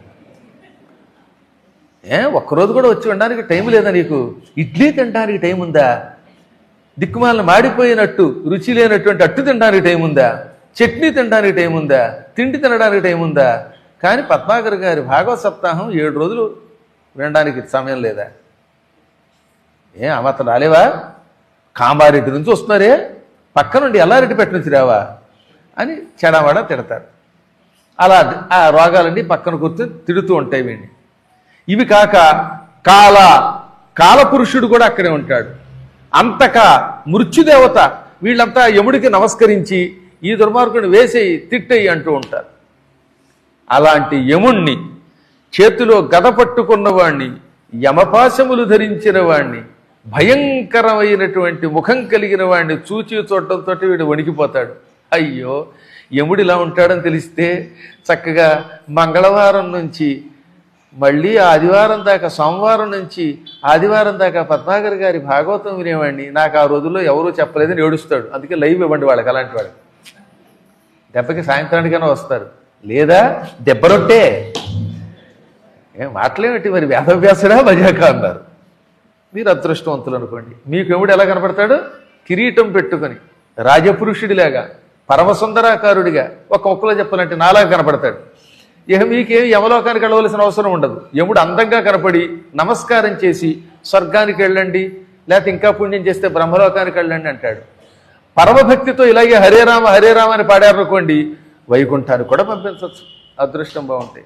Speaker 1: ఏ ఒక్కరోజు కూడా వచ్చి ఉండడానికి టైం లేదా నీకు ఇడ్లీ తినడానికి టైం ఉందా దిక్కుమాలను మాడిపోయినట్టు రుచి లేనటువంటి అట్టు తినడానికి టైం ఉందా చట్నీ తినడానికి టైం ఉందా తిండి తినడానికి టైం ఉందా కానీ పద్మాకర్ గారి భాగవత సప్తాహం ఏడు రోజులు వినడానికి సమయం లేదా ఏ అమత రాలేవా కామారెడ్డి నుంచి వస్తున్నారే పక్క నుండి ఎల్లారెడ్డిపేట నుంచి రావా అని చెడమడ తిడతారు అలా ఆ రోగాలన్నీ పక్కన కూర్చొని తిడుతూ ఉంటాయి వీడిని ఇవి కాక కాల కాలపురుషుడు కూడా అక్కడే ఉంటాడు అంతక మృత్యుదేవత వీళ్ళంతా యముడికి నమస్కరించి ఈ దుర్మార్గుని వేసేయి తిట్టేయి అంటూ ఉంటారు అలాంటి యముణ్ణి చేతిలో గద పట్టుకున్నవాణ్ణి యమపాశములు ధరించిన వాణ్ణి భయంకరమైనటువంటి ముఖం కలిగిన వాణ్ణి చూచి చూడటంతో వీడు వణికిపోతాడు అయ్యో యముడు ఇలా ఉంటాడని తెలిస్తే చక్కగా మంగళవారం నుంచి మళ్ళీ ఆదివారం దాకా సోమవారం నుంచి ఆదివారం దాకా పద్మాగర్ గారి భాగవతం వినేవాడిని నాకు ఆ రోజుల్లో ఎవరూ చెప్పలేదని ఏడుస్తాడు అందుకే లైవ్ ఇవ్వండి వాళ్ళకి అలాంటి వాళ్ళకి దెబ్బకి సాయంత్రానికైనా వస్తారు లేదా దెబ్బరొట్టే ఏం మాటలేమిటి మరి వేదవ్యాసుడా మజాక అన్నారు మీరు అదృష్టవంతులు అనుకోండి మీకు ఎముడు ఎలా కనపడతాడు కిరీటం పెట్టుకొని రాజపురుషుడిలాగా పరమసుందరాకారుడిగా ఒక ఒక్కలో చెప్పాలంటే నాలాగా కనపడతాడు ఇక మీకేమి యమలోకానికి వెళ్ళవలసిన అవసరం ఉండదు యముడు అందంగా కనపడి నమస్కారం చేసి స్వర్గానికి వెళ్ళండి లేకపోతే ఇంకా పుణ్యం చేస్తే బ్రహ్మలోకానికి వెళ్ళండి అంటాడు పరమభక్తితో ఇలాగే హరే రామ హరే రామ అని పాడారనుకోండి వైకుంఠానికి కూడా పంపించవచ్చు అదృష్టం బాగుంటాయి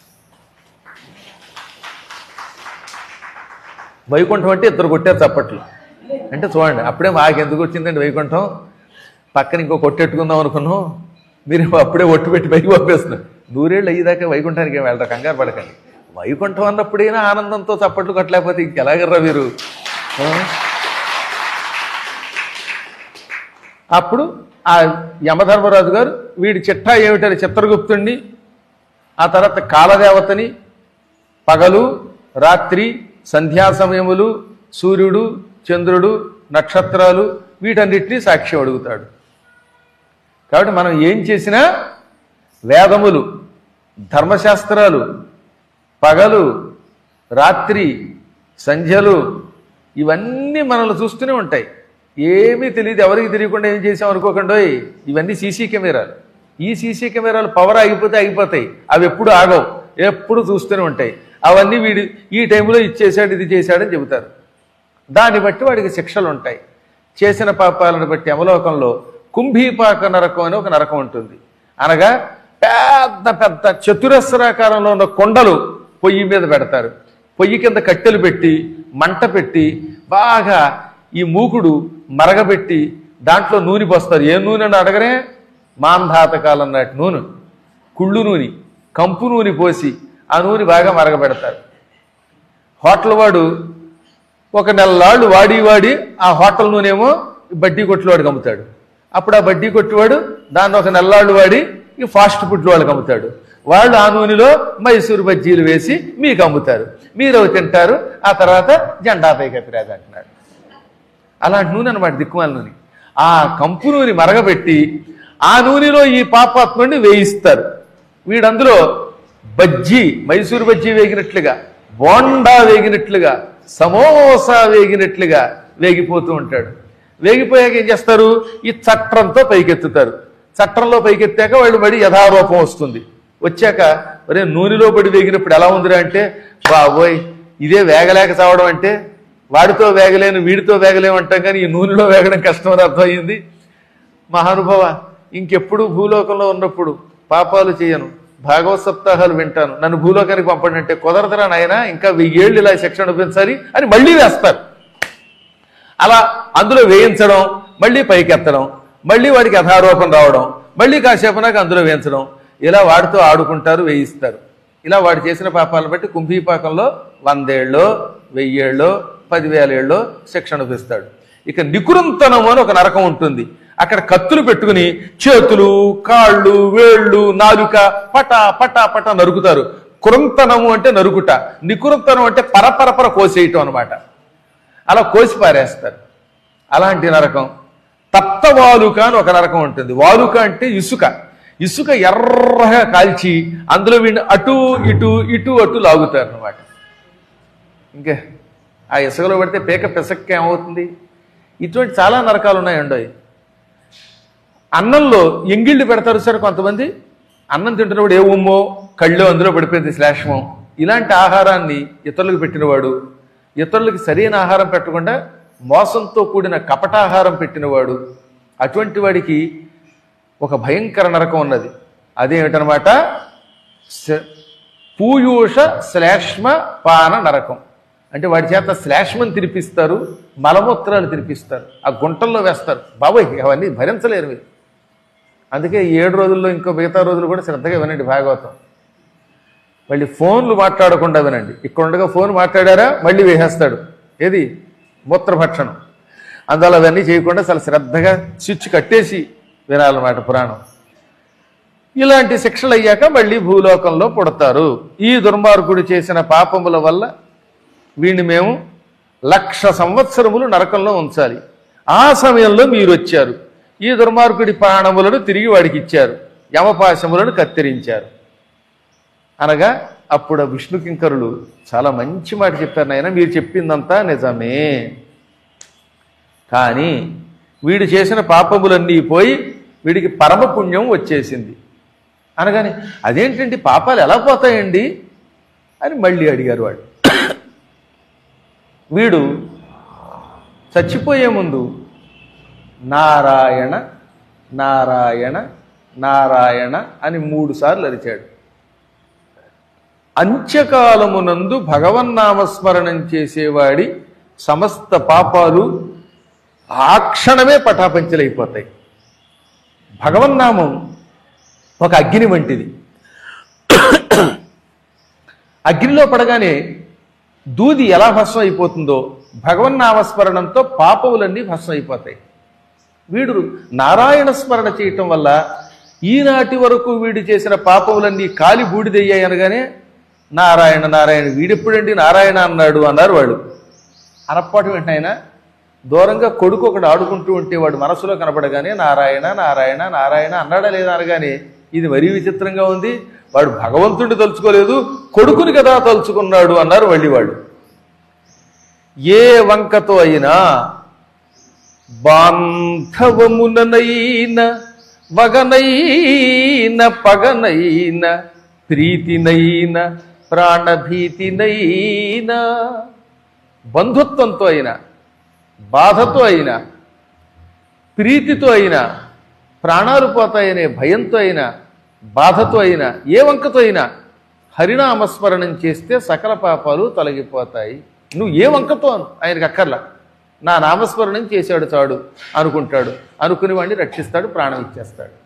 Speaker 1: వైకుంఠం అంటే ఇద్దరు కొట్టారు చప్పట్లు అంటే చూడండి అప్పుడే మాకెందుకు వచ్చిందండి వైకుంఠం పక్కన ఇంకో కొట్టెట్టుకుందాం అనుకున్నాం మీరు అప్పుడే ఒట్టు పెట్టి పైకి పంపేస్తున్నారు నూరేళ్ళు అయ్యేదాకా వైకుంఠానికి ఏం వెళ్ళరు కంగారు పడకండి వైకుంఠం అన్నప్పుడైనా ఆనందంతో చప్పట్లు కొట్టలేకపోతే ఇంకెలాగర్రా మీరు ఆ? అప్పుడు ఆ యమధర్మరాజు గారు వీడి చిట్టా ఏమిటని చిత్రగుప్తుణ్ణి ఆ తర్వాత కాలదేవతని పగలు రాత్రి సంధ్యా సమయములు సూర్యుడు చంద్రుడు నక్షత్రాలు వీటన్నిటినీ సాక్ష్యం అడుగుతాడు కాబట్టి మనం ఏం చేసినా వేదములు ధర్మశాస్త్రాలు పగలు రాత్రి సంధ్యలు ఇవన్నీ మనల్ని చూస్తూనే ఉంటాయి ఏమీ తెలియదు ఎవరికి తెలియకుండా ఏం చేసాం అనుకోకుండా ఇవన్నీ సీసీ కెమెరాలు ఈ సీసీ కెమెరాలు పవర్ ఆగిపోతే ఆగిపోతాయి అవి ఎప్పుడు ఆగవు ఎప్పుడు చూస్తూనే ఉంటాయి అవన్నీ వీడి ఈ టైంలో ఇది చేశాడు ఇది చేశాడని చెబుతారు దాన్ని బట్టి వాడికి శిక్షలు ఉంటాయి చేసిన పాపాలను బట్టి యమలోకంలో కుంభీపాక నరకం అని ఒక నరకం ఉంటుంది అనగా పెద్ద పెద్ద చతురస్రాకారంలో ఉన్న కొండలు పొయ్యి మీద పెడతారు పొయ్యి కింద కట్టెలు పెట్టి మంట పెట్టి బాగా ఈ మూకుడు మరగబెట్టి దాంట్లో నూనె పోస్తారు ఏ నూనె అని అడగరే మాంధాతకాలం నాటి నూనె కుళ్ళు నూనె కంపు నూనె పోసి ఆ నూనె బాగా మరగబెడతారు హోటల్ వాడు ఒక నెలలాళ్ళు వాడి వాడి ఆ హోటల్ నూనెమో బడ్డీ కొట్టువాడికి అమ్ముతాడు అప్పుడు ఆ బడ్డీ కొట్టువాడు దాన్ని ఒక నెలలాళ్ళు వాడి ఈ ఫాస్ట్ ఫుడ్ వాళ్ళకి అమ్ముతాడు వాళ్ళు ఆ నూనెలో మైసూరు బజ్జీలు వేసి మీకు అమ్ముతారు మీరు అవి తింటారు ఆ తర్వాత జెండాపై కప్పిరాజు అంటున్నాడు అలాంటి నూనె అనమాట దిక్కుమాల నూనె ఆ కంపు నూనె మరగబెట్టి ఆ నూనెలో ఈ పాపాత్ముడిని వేయిస్తారు వీడందులో బజ్జీ మైసూరు బజ్జీ వేగినట్లుగా బోండా వేగినట్లుగా సమోసా వేగినట్లుగా వేగిపోతూ ఉంటాడు వేగిపోయాక ఏం చేస్తారు ఈ చట్రంతో పైకెత్తుతారు చట్రంలో పైకెత్తాక వాళ్ళు మడి యథారూపం వస్తుంది వచ్చాక ఒరే నూనెలో పడి వేగినప్పుడు ఎలా ఉందిరా అంటే బాబోయ్ ఇదే వేగలేక చావడం అంటే వాడితో వేగలేను వీడితో వేగలేము అంటాం కానీ ఈ నూనెలో వేగడం కష్టం అని అర్థమైంది మహానుభావ ఇంకెప్పుడు భూలోకంలో ఉన్నప్పుడు పాపాలు చేయను భాగవత సప్తాహాలు వింటాను నన్ను భూలోకానికి పంపండి అంటే కుదరదురా నాయన ఇంకా వెయ్యేళ్ళు ఇలా శిక్షణ అనిపించాలి అని మళ్ళీ వేస్తారు అలా అందులో వేయించడం మళ్ళీ పైకెత్తడం మళ్ళీ వాడికి యథారూపం రావడం మళ్ళీ కాసేపు నాకు అందులో వేయించడం ఇలా వాడితో ఆడుకుంటారు వేయిస్తారు ఇలా వాడు చేసిన పాపాలను బట్టి కుంభీపాకంలో వందేళ్ళలో వెయ్యేళ్ళలో పదివేల ఏళ్ళలో శిక్షణ అనిపిస్తాడు ఇక నికురంతనం అని ఒక నరకం ఉంటుంది అక్కడ కత్తులు పెట్టుకుని చేతులు కాళ్ళు వేళ్ళు నాలుక పట పట పట నరుకుతారు కురంతనము అంటే నరుకుట నికురంతనం అంటే పరపరపర కోసేయటం అనమాట అలా కోసి పారేస్తారు అలాంటి నరకం తప్త వాలుక అని ఒక నరకం ఉంటుంది వాలుక అంటే ఇసుక ఇసుక ఎర్రగా కాల్చి అందులో వీడిని అటు ఇటు ఇటు అటు లాగుతారు అనమాట ఇంకే ఆ ఇసుకలో పెడితే పేక పిసక్క ఏమవుతుంది ఇటువంటి చాలా నరకాలు ఉన్నాయండి అన్నంలో ఎంగిళ్ళు పెడతారు సార్ కొంతమంది అన్నం తింటున్నప్పుడు ఏ ఉమ్మో కళ్ళు అందులో పడిపోయింది శ్లేషమో ఇలాంటి ఆహారాన్ని ఇతరులకు పెట్టినవాడు ఇతరులకి సరైన ఆహారం పెట్టకుండా మోసంతో కూడిన కపటాహారం పెట్టినవాడు అటువంటి వాడికి ఒక భయంకర నరకం ఉన్నది అదేమిటనమాట శ- పూయూష శ్లేష్మ పాన నరకం అంటే వాడి చేత శ్లేష్మం తినిపిస్తారు మలమూత్రాలు తినిపిస్తారు ఆ గుంటల్లో వేస్తారు బాబోయ్ అవన్నీ భరించలేరు మీరు అందుకే ఈ ఏడు రోజుల్లో ఇంకో మిగతా రోజులు కూడా శ్రద్ధగా వినండి భాగవతం మళ్ళీ ఫోన్లు మాట్లాడకుండా వినండి ఇక్కడ ఉండగా ఫోన్ మాట్లాడారా మళ్ళీ వేసేస్తాడు ఏది మూత్రభక్షణం అందువల్ల అవన్నీ చేయకుండా చాలా శ్రద్ధగా స్విచ్ కట్టేసి వినాలన్నమాట పురాణం ఇలాంటి శిక్షలు అయ్యాక మళ్ళీ భూలోకంలో పుడతారు ఈ దుర్మార్గుడు చేసిన పాపముల వల్ల వీడిని మేము లక్ష సంవత్సరములు నరకంలో ఉంచాలి ఆ సమయంలో మీరు వచ్చారు ఈ దుర్మార్గుడి ప్రాణములను తిరిగి వాడికి ఇచ్చారు యమపాశములను కత్తిరించారు అనగా అప్పుడు ఆ విష్ణు కింకరులు చాలా మంచి మాట చెప్పారు నాయన మీరు చెప్పిందంతా నిజమే కానీ వీడు చేసిన పాపములన్నీ పోయి వీడికి పరమ పుణ్యం వచ్చేసింది అనగానే అదేంటండి పాపాలు ఎలా పోతాయండి అని మళ్ళీ అడిగారు వాడు వీడు చచ్చిపోయే ముందు నారాయణ నారాయణ నారాయణ అని మూడు సార్లు అరిచాడు అంత్యకాలమునందు భగవన్నామస్మరణం చేసేవాడి సమస్త పాపాలు ఆ క్షణమే పటాపంచలైపోతాయి భగవన్నామం ఒక అగ్ని వంటిది అగ్నిలో పడగానే దూది ఎలా భస్మం అయిపోతుందో భగవన్నామస్మరణంతో పాపములన్నీ భస్మం అయిపోతాయి వీడు నారాయణ స్మరణ చేయటం వల్ల ఈనాటి వరకు వీడు చేసిన పాపములన్నీ కాలి బూడిదయ్యాయి అనగానే నారాయణ నారాయణ వీడెప్పుడండి నారాయణ అన్నాడు అన్నారు వాడు అనప్పటి వెంటనే ఆయన దూరంగా కొడుకు ఒకడు ఆడుకుంటూ ఉంటే వాడు మనసులో కనపడగానే నారాయణ నారాయణ నారాయణ అన్నాడా లేదా అనగానే ఇది మరీ విచిత్రంగా ఉంది వాడు భగవంతుడిని తలుచుకోలేదు కొడుకుని కదా తలుచుకున్నాడు అన్నారు మళ్ళీ వాడు ఏ వంకతో అయినా బాంధవముననైన వగనైన పగనైన ప్రీతినైన ప్రాణభీతినైనా బంధుత్వంతో అయినా బాధతో అయినా ప్రీతితో అయినా ప్రాణాలు పోతాయనే భయంతో అయినా బాధతో అయినా ఏ వంకతో అయినా హరినామస్మరణం చేస్తే సకల పాపాలు తొలగిపోతాయి నువ్వు ఏ వంకతో అను ఆయనకి అక్కర్లా నా నామస్మరణం చేశాడు చాడు అనుకుంటాడు అనుకుని వాడిని రక్షిస్తాడు ప్రాణం ఇచ్చేస్తాడు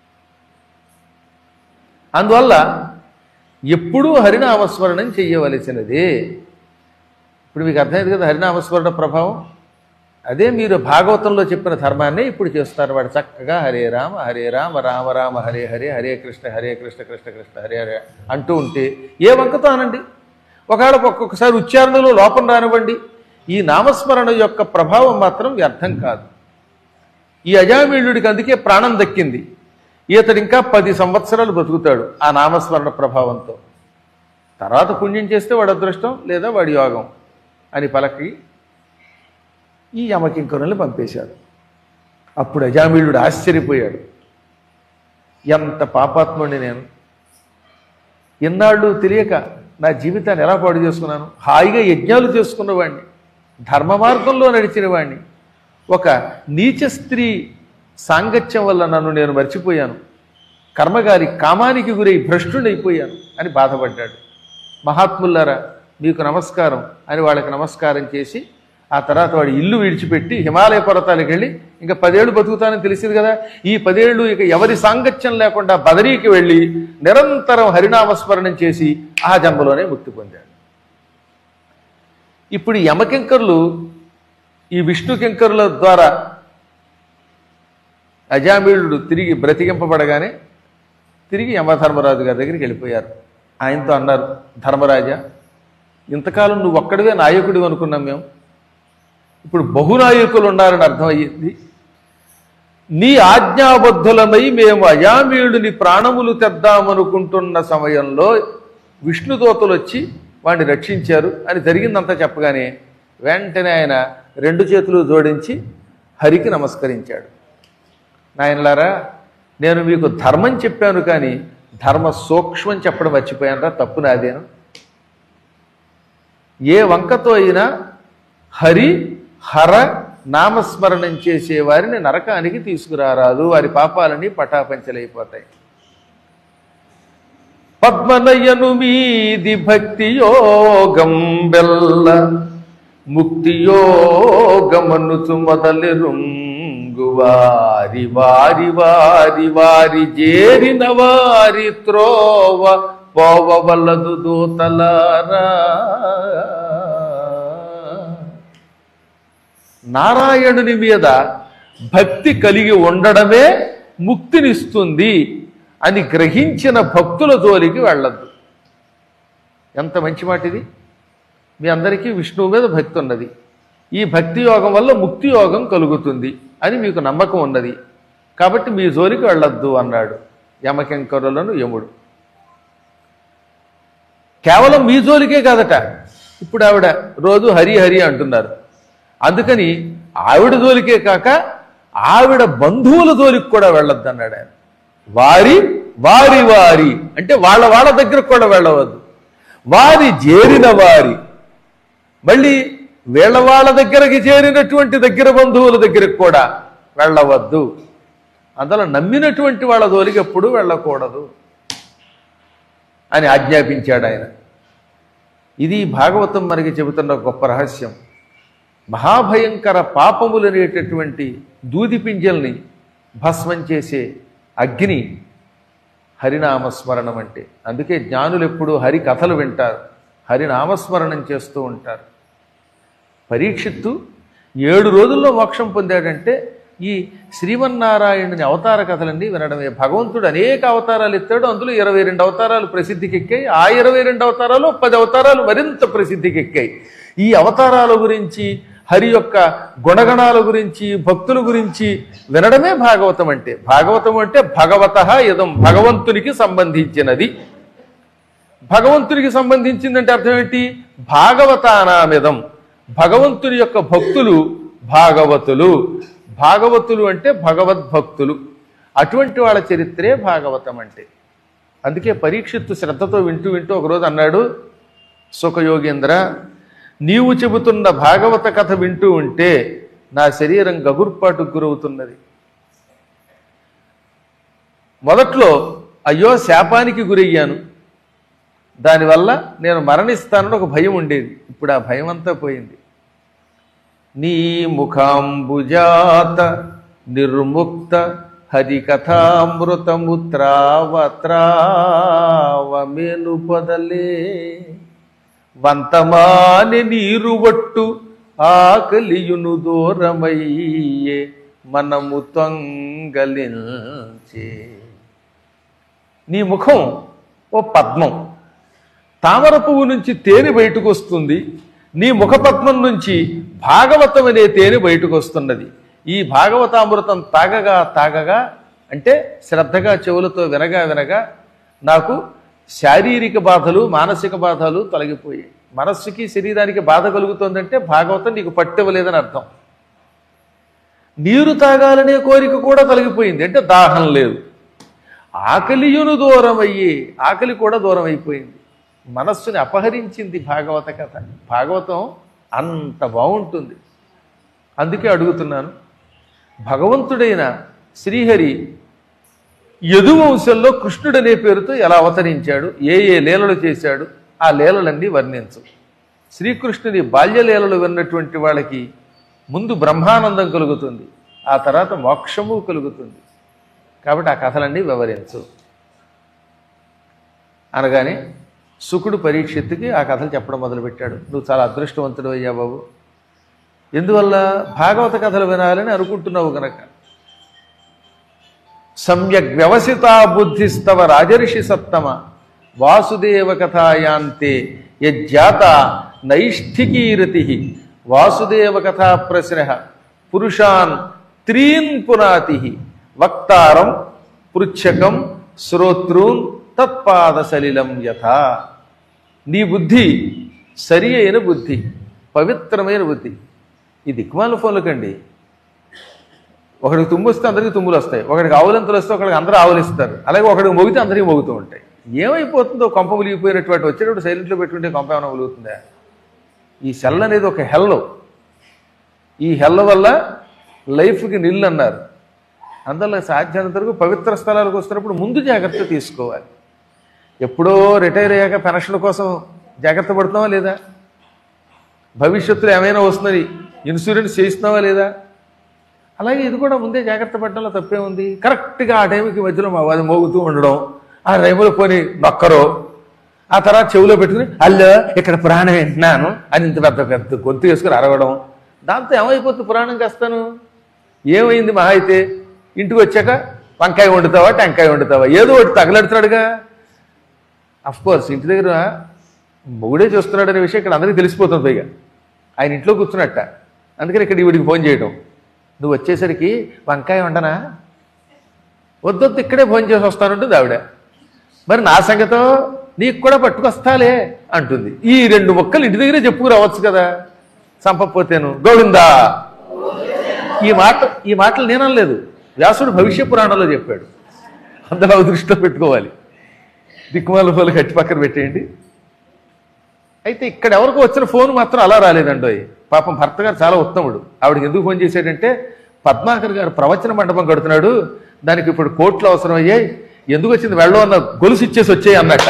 Speaker 1: అందువల్ల ఎప్పుడూ హరినామస్మరణం చెయ్యవలసినదే ఇప్పుడు మీకు అర్థమైంది కదా హరినామస్మరణ ప్రభావం అదే మీరు భాగవతంలో చెప్పిన ధర్మాన్ని ఇప్పుడు చేస్తారు వాడు చక్కగా హరే రామ హరే రామ రామ రామ హరే హరే హరే కృష్ణ హరే కృష్ణ కృష్ణ కృష్ణ హరే హరే అంటూ ఉంటే ఏ వంకతో అనండి ఒకవేళ ఒక్కొక్కసారి ఉచ్చారణలో లోపం రానివ్వండి ఈ నామస్మరణ యొక్క ప్రభావం మాత్రం వ్యర్థం కాదు ఈ అజామీళుడికి అందుకే ప్రాణం దక్కింది ఈతడు ఇంకా పది సంవత్సరాలు బ్రతుకుతాడు ఆ నామస్మరణ ప్రభావంతో తర్వాత పుణ్యం చేస్తే వాడు అదృష్టం లేదా వాడి యోగం అని పలకి ఈ యమకింకరుల్ని పంపేశాడు అప్పుడు అజామీళుడు ఆశ్చర్యపోయాడు ఎంత పాపాత్ముడిని నేను ఇన్నాళ్ళు తెలియక నా జీవితాన్ని ఎలా పాడు చేసుకున్నాను హాయిగా యజ్ఞాలు చేసుకున్నవాడిని ధర్మ మార్గంలో నడిచిన వాడిని ఒక నీచ స్త్రీ సాంగత్యం వల్ల నన్ను నేను మర్చిపోయాను కర్మగారి కామానికి గురై భ్రష్టుడైపోయాను అని బాధపడ్డాడు మహాత్ములారా మీకు నమస్కారం అని వాళ్ళకి నమస్కారం చేసి ఆ తర్వాత వాడి ఇల్లు విడిచిపెట్టి హిమాలయ పర్వతాలకు వెళ్ళి ఇంకా పదేళ్ళు బతుకుతానని తెలిసింది కదా ఈ పదేళ్ళు ఇక ఎవరి సాంగత్యం లేకుండా బదరీకి వెళ్ళి నిరంతరం హరినామస్మరణం చేసి ఆ జన్మలోనే ముక్తి పొందాడు ఇప్పుడు ఈ యమకింకరులు ఈ విష్ణు కింకరుల ద్వారా అజామీళుడు తిరిగి బ్రతికింపబడగానే తిరిగి యమధర్మరాజు గారి దగ్గరికి వెళ్ళిపోయారు ఆయనతో అన్నారు ధర్మరాజా ఇంతకాలం నువ్వు ఒక్కడివే నాయకుడివి అనుకున్నాం మేము ఇప్పుడు బహునాయకులు ఉన్నారని అర్థమయ్యింది నీ ఆజ్ఞాబద్ధులమై మేము అజామీయుడిని ప్రాణములు తెద్దామనుకుంటున్న సమయంలో విష్ణుదూతలు వచ్చి వాడిని రక్షించారు అని జరిగిందంతా చెప్పగానే వెంటనే ఆయన రెండు చేతులు జోడించి హరికి నమస్కరించాడు నాయనలారా నేను మీకు ధర్మం చెప్పాను కానీ ధర్మ సూక్ష్మం చెప్పడం మర్చిపోయానరా తప్పు నాదేను ఏ వంకతో అయినా హరి హర నామస్మరణం చేసే వారిని నరకానికి తీసుకురారాదు వారి పాపాలన్నీ పటాపంచలైపోతాయి పద్మనయను మీది భక్తి యోగం బెల్ల ముక్తి యోగమనుచు మొదలెరుంగు వారి వారి వారి వారి చేరిన వారి త్రోవ పోవవలదు దూతలారా నారాయణుని మీద భక్తి కలిగి ఉండడమే ముక్తినిస్తుంది అని గ్రహించిన భక్తుల జోలికి వెళ్ళద్దు ఎంత మంచి మాట ఇది మీ అందరికీ విష్ణువు మీద భక్తి ఉన్నది ఈ భక్తి యోగం వల్ల ముక్తి యోగం కలుగుతుంది అని మీకు నమ్మకం ఉన్నది కాబట్టి మీ జోలికి వెళ్ళొద్దు అన్నాడు యమకెంకరులను యముడు కేవలం మీ జోలికే కాదట ఇప్పుడు ఆవిడ రోజు హరి హరి అంటున్నారు అందుకని ఆవిడ జోలికే కాక ఆవిడ బంధువుల జోలికి కూడా వెళ్ళొద్దు అన్నాడు ఆయన వారి వారి వారి అంటే వాళ్ళ వాళ్ళ దగ్గరకు కూడా వెళ్ళవద్దు వారి చేరిన వారి మళ్ళీ వీళ్ళ వాళ్ళ దగ్గరకి చేరినటువంటి దగ్గర బంధువుల దగ్గరకు కూడా వెళ్ళవద్దు అందులో నమ్మినటువంటి వాళ్ళ జోలికి ఎప్పుడూ వెళ్ళకూడదు అని ఆజ్ఞాపించాడు ఆయన ఇది భాగవతం మనకి చెబుతున్న గొప్ప రహస్యం మహాభయంకర పాపములు అనేటటువంటి దూది పింజల్ని భస్మం చేసే అగ్ని హరినామస్మరణం అంటే అందుకే జ్ఞానులు ఎప్పుడూ హరి కథలు వింటారు హరినామస్మరణం చేస్తూ ఉంటారు పరీక్షిత్తు ఏడు రోజుల్లో మోక్షం పొందాడంటే ఈ శ్రీమన్నారాయణుని అవతార కథలన్నీ వినడమే భగవంతుడు అనేక అవతారాలు ఎత్తాడు అందులో ఇరవై రెండు అవతారాలు ప్రసిద్ధికి ఎక్కాయి ఆ ఇరవై రెండు అవతారాలు పది అవతారాలు మరింత ప్రసిద్ధికి ఎక్కాయి ఈ అవతారాల గురించి హరి యొక్క గుణగణాల గురించి భక్తుల గురించి వినడమే భాగవతం అంటే భాగవతం అంటే భగవత ఇదం భగవంతునికి సంబంధించినది భగవంతునికి సంబంధించిందంటే అర్థం ఏంటి భాగవతానామిదం భగవంతుని యొక్క భక్తులు భాగవతులు భాగవతులు అంటే భగవద్భక్తులు అటువంటి వాళ్ళ చరిత్రే భాగవతం అంటే అందుకే పరీక్షిత్తు శ్రద్ధతో వింటూ వింటూ ఒకరోజు అన్నాడు సుఖయోగేంద్ర నీవు చెబుతున్న భాగవత కథ వింటూ ఉంటే నా శరీరం గగుర్పాటుకు గురవుతున్నది మొదట్లో అయ్యో శాపానికి గురయ్యాను దానివల్ల నేను మరణిస్తానని ఒక భయం ఉండేది ఇప్పుడు ఆ భయం అంతా పోయింది నీ ముఖాంబుజాత నిర్ముక్త హరికథామృతము త్రావ త్రావ మేను పొదలే వంతమాని నీరు ఒట్టు ఆకలియును దూరమయ్యే మనము తొంగలించే నీ ముఖం ఓ పద్మం తామర పువ్వు నుంచి తేనె బయటకు వస్తుంది నీ ముఖపద్మం నుంచి భాగవతం అనే తేనె బయటకు వస్తున్నది ఈ భాగవతామృతం తాగగా తాగగా అంటే శ్రద్ధగా చెవులతో వినగా వినగా నాకు శారీరక బాధలు మానసిక బాధలు తొలగిపోయాయి మనస్సుకి శరీరానికి బాధ కలుగుతోందంటే భాగవతం నీకు పట్టివ్వలేదని అర్థం నీరు తాగాలనే కోరిక కూడా తొలగిపోయింది అంటే దాహం లేదు ఆకలియును దూరం అయ్యి ఆకలి కూడా దూరం అయిపోయింది మనస్సుని అపహరించింది భాగవత కథ భాగవతం అంత బాగుంటుంది అందుకే అడుగుతున్నాను భగవంతుడైన శ్రీహరి యదువంశంలో కృష్ణుడనే పేరుతో ఎలా అవతరించాడు ఏ ఏ లీలలు చేశాడు ఆ లీలలన్నీ వర్ణించు శ్రీకృష్ణుని బాల్యలీలలు విన్నటువంటి వాళ్ళకి ముందు బ్రహ్మానందం కలుగుతుంది ఆ తర్వాత మోక్షము కలుగుతుంది కాబట్టి ఆ కథలన్నీ వివరించు అనగానే శుకుడు పరీక్షిత్తుకి ఆ కథలు చెప్పడం మొదలుపెట్టాడు నువ్వు చాలా అదృష్టవంతుడు అయ్యా బాబు ఎందువల్ల భాగవత కథలు వినాలని అనుకుంటున్నావు గనక సమ్యక్ వ్యవసిత బుద్ధిస్తవ రాజర్షి సత్తమ వాసుదేవ కథాయాంతే యజ్జాత నైష్ఠికీరతి వాసుదేవ కథా ప్రశ్న పురుషాన్ త్రీన్ పునాతి వక్తారం పృచ్ఛకం శ్రోతృన్ తత్పాద సలిలం యథా నీ బుద్ధి సరి అయిన బుద్ధి పవిత్రమైన బుద్ధి ఈ దిక్మాల ఫోన్లకండి ఒకడికి తుమ్ము వస్తే అందరికీ తుమ్ములు వస్తాయి ఒకడికి ఆవులంతలు వస్తే ఒకడికి అందరూ ఆవులిస్తారు అలాగే ఒకడికి మొగితే అందరికీ మొగుతూ ఉంటాయి ఏమైపోతుందో కొంప ములిగిపోయినటువంటి వచ్చేటప్పుడు సైలెంట్లో పెట్టుకుంటే కొంప ఏమైనా ములుగుతుందా ఈ సెల్ అనేది ఒక హెల్లో ఈ హెల్ల వల్ల లైఫ్కి నిల్లు అన్నారు అందువల్ల సాధ్యమైనంత వరకు పవిత్ర స్థలాలకు వస్తున్నప్పుడు ముందు జాగ్రత్త తీసుకోవాలి ఎప్పుడో రిటైర్ అయ్యాక పెన్షన్ కోసం జాగ్రత్త పడుతున్నావా లేదా భవిష్యత్తులో ఏమైనా వస్తుందని ఇన్సూరెన్స్ చేయిస్తున్నావా లేదా అలాగే ఇది కూడా ముందే జాగ్రత్త పడడంలో తప్పే ఉంది కరెక్ట్గా ఆ టైంకి మధ్యలో మా అది మోగుతూ ఉండడం ఆ టైంలో పోని నొక్కరు ఆ తర్వాత చెవిలో పెట్టుకుని అల్లో ఇక్కడ పురాణం వింటున్నాను అని ఇంత పెద్ద పెద్ద గొంతు వేసుకుని అరవడం దాంతో ఏమైపోతుంది పురాణం కాస్తాను ఏమైంది మహా అయితే ఇంటికి వచ్చాక వంకాయ వండుతావా టెంకాయ వండుతావా ఏదో ఒకటి తగలెడుతున్నాడుగా అఫ్ కోర్స్ ఇంటి దగ్గర మొగుడే చూస్తున్నాడు అనే విషయం ఇక్కడ అందరికీ తెలిసిపోతుంది పైగా ఆయన ఇంట్లో కూర్చున్నట్ట అందుకని ఇక్కడ ఈవిడికి ఫోన్ చేయడం నువ్వు వచ్చేసరికి వంకాయ వండనా వద్దొద్దు ఇక్కడే ఫోన్ చేసి వస్తానంటుంది ఆవిడ మరి నా సంగతో నీకు కూడా పట్టుకొస్తాలే అంటుంది ఈ రెండు మొక్కలు ఇంటి దగ్గరే చెప్పుకు రావచ్చు కదా చంపకపోతేను గోవిందా ఈ మాట ఈ మాటలు నేనలేదు వ్యాసుడు భవిష్య పురాణంలో చెప్పాడు అందులో అవి దృష్టిలో పెట్టుకోవాలి దిక్కుమాల ఫోన్లు కట్టి పక్కన పెట్టేయండి అయితే ఇక్కడ ఎవరికో వచ్చిన ఫోన్ మాత్రం అలా రాలేదండి పాపం భర్త గారు చాలా ఉత్తముడు ఆవిడకి ఎందుకు ఫోన్ చేశాడంటే పద్మాకర్ గారు ప్రవచన మండపం కడుతున్నాడు దానికి ఇప్పుడు కోట్లు అవసరం అయ్యాయి ఎందుకు వచ్చింది వెళ్ళం అన్న గొలుసు ఇచ్చేసి వచ్చాయి అన్నట్ట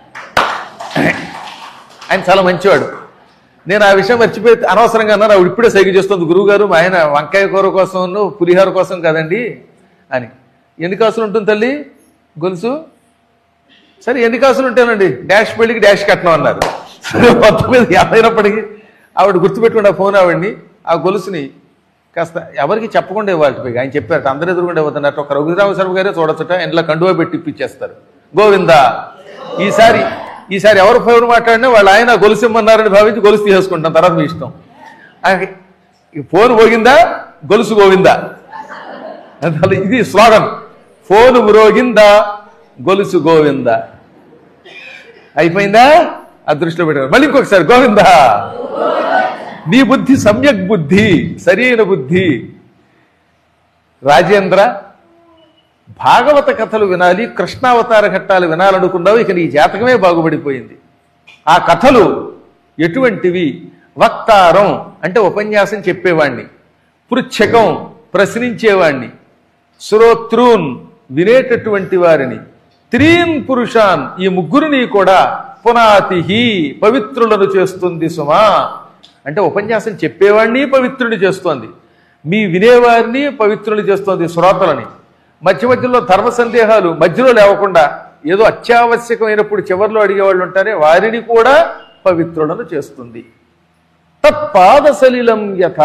Speaker 1: ఆయన చాలా మంచివాడు నేను ఆ విషయం మర్చిపోయి అనవసరంగా అన్నాను ఆవిడ ఇప్పుడే సైకి చేస్తుంది గురువు గారు మా ఆయన వంకాయ కూర కోసం పులిహోర కోసం కదండి అని ఎన్ని కాసులు ఉంటుంది తల్లి గొలుసు సరే ఎన్ని కాసులు ఉంటానండి డాష్ పెళ్లికి డాష్ కట్నం అన్నారు సరే మొత్తం మీద ఏమైనప్పటికీ ఆవిడ గుర్తుపెట్టుకున్న ఫోన్ ఆవిడ్ని ఆ గొలుసుని కాస్త ఎవరికి చెప్పకుండా ఇవ్వాలి పోయి ఆయన చెప్పారట అందరు ఎదురుకుండా ఇవ్వతున్నట్టు ఒక రఘురామ శర్మ గారే చూడొచ్చట ఇంట్లో కండువా పెట్టి ఇప్పించేస్తారు గోవిందా ఈసారి ఈసారి ఎవరు ఫోన్ మాట్లాడినా వాళ్ళు ఆయన గొలుసు ఇమ్మన్నారని భావించి గొలుసు తీసేసుకుంటాం తర్వాత మీ ఇష్టం ఆయనకి ఈ ఫోన్ పోగిందా గొలుసు గోవిందా అందువల్ల ఇది స్లోగన్ ఫోను మ్రోగిందా గొలుసు గోవిందా అయిపోయిందా అదృష్టం పెట్టారు మళ్ళీ ఇంకొకసారి గోవిందా నీ బుద్ధి సమ్యక్ బుద్ధి సరైన బుద్ధి రాజేంద్ర భాగవత కథలు వినాలి కృష్ణావతార ఘట్టాలు వినాలనుకున్నావు ఇక నీ జాతకమే బాగుపడిపోయింది ఆ కథలు ఎటువంటివి వక్తారం అంటే ఉపన్యాసం చెప్పేవాణ్ణి పృచ్ఛకం ప్రశ్నించేవాణ్ణి శ్రోత్రూన్ వినేటటువంటి వారిని త్రీన్ పురుషాన్ ఈ ముగ్గురిని కూడా పునాతిహి పవిత్రులను చేస్తుంది సుమా అంటే ఉపన్యాసం చెప్పేవాడిని పవిత్రుని చేస్తోంది మీ వినేవారిని పవిత్రుని చేస్తోంది శ్రోతలని మధ్య మధ్యలో ధర్మ సందేహాలు మధ్యలో లేవకుండా ఏదో అత్యావశ్యకమైనప్పుడు చివరిలో అడిగేవాళ్ళు ఉంటారే వారిని కూడా పవిత్రులను చేస్తుంది తత్పాద సలిలం యథ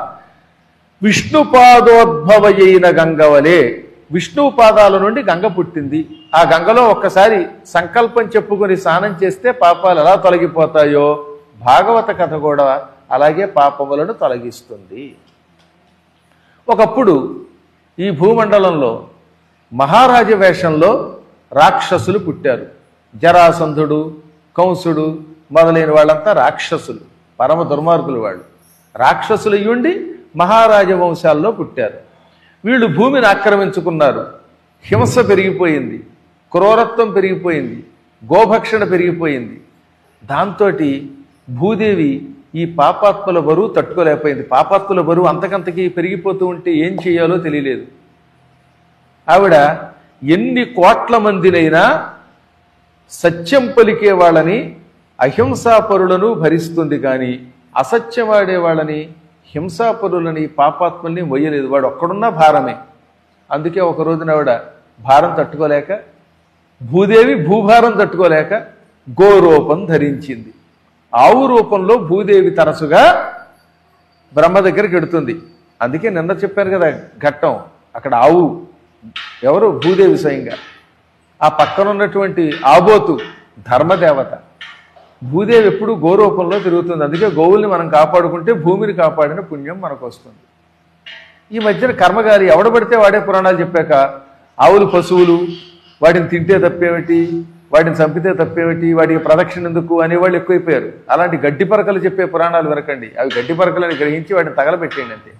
Speaker 1: విష్ణుపాదోద్భవయైన గంగవలే విష్ణు పాదాల నుండి గంగ పుట్టింది ఆ గంగలో ఒక్కసారి సంకల్పం చెప్పుకొని స్నానం చేస్తే పాపాలు ఎలా తొలగిపోతాయో భాగవత కథ కూడా అలాగే పాపములను తొలగిస్తుంది ఒకప్పుడు ఈ భూమండలంలో మహారాజ వేషంలో రాక్షసులు పుట్టారు జరాసంధుడు కంసుడు మొదలైన వాళ్ళంతా రాక్షసులు పరమ దుర్మార్గులు వాళ్ళు రాక్షసులు అయ్యుండి మహారాజ వంశాల్లో పుట్టారు వీళ్ళు భూమిని ఆక్రమించుకున్నారు హింస పెరిగిపోయింది క్రూరత్వం పెరిగిపోయింది గోభక్షణ పెరిగిపోయింది దాంతో భూదేవి ఈ పాపాత్మల బరువు తట్టుకోలేకపోయింది పాపాత్మల బరువు అంతకంతకి పెరిగిపోతూ ఉంటే ఏం చేయాలో తెలియలేదు ఆవిడ ఎన్ని కోట్ల మందినైనా సత్యం పలికే వాళ్ళని అహింసాపరులను భరిస్తుంది కానీ అసత్యమాడే వాళ్ళని హింసాపరులని పాపాత్మల్ని మొయ్యలేదు వాడు ఒక్కడున్నా భారమే అందుకే ఒక రోజున ఆవిడ భారం తట్టుకోలేక భూదేవి భూభారం తట్టుకోలేక గోరూపం ధరించింది ఆవు రూపంలో భూదేవి తరచుగా బ్రహ్మ దగ్గరికి ఎడుతుంది అందుకే నిన్న చెప్పాను కదా ఘట్టం అక్కడ ఆవు ఎవరు భూదేవి స్వయంగా ఆ పక్కన ఉన్నటువంటి ఆబోతు ధర్మదేవత భూదేవి ఎప్పుడు గోరూపంలో తిరుగుతుంది అందుకే గోవుల్ని మనం కాపాడుకుంటే భూమిని కాపాడిన పుణ్యం మనకు వస్తుంది ఈ మధ్యన కర్మగారి ఎవడబడితే వాడే పురాణాలు చెప్పాక ఆవులు పశువులు వాటిని తింటే తప్పేమిటి వాటిని చంపితే తప్పేమిటి వాటికి ప్రదక్షిణ ఎందుకు అనేవాళ్ళు ఎక్కువైపోయారు అలాంటి గడ్డి పరకలు చెప్పే పురాణాలు వినకండి అవి గడ్డి పరకలని గ్రహించి వాటిని తగలబెట్టేయండి అంతే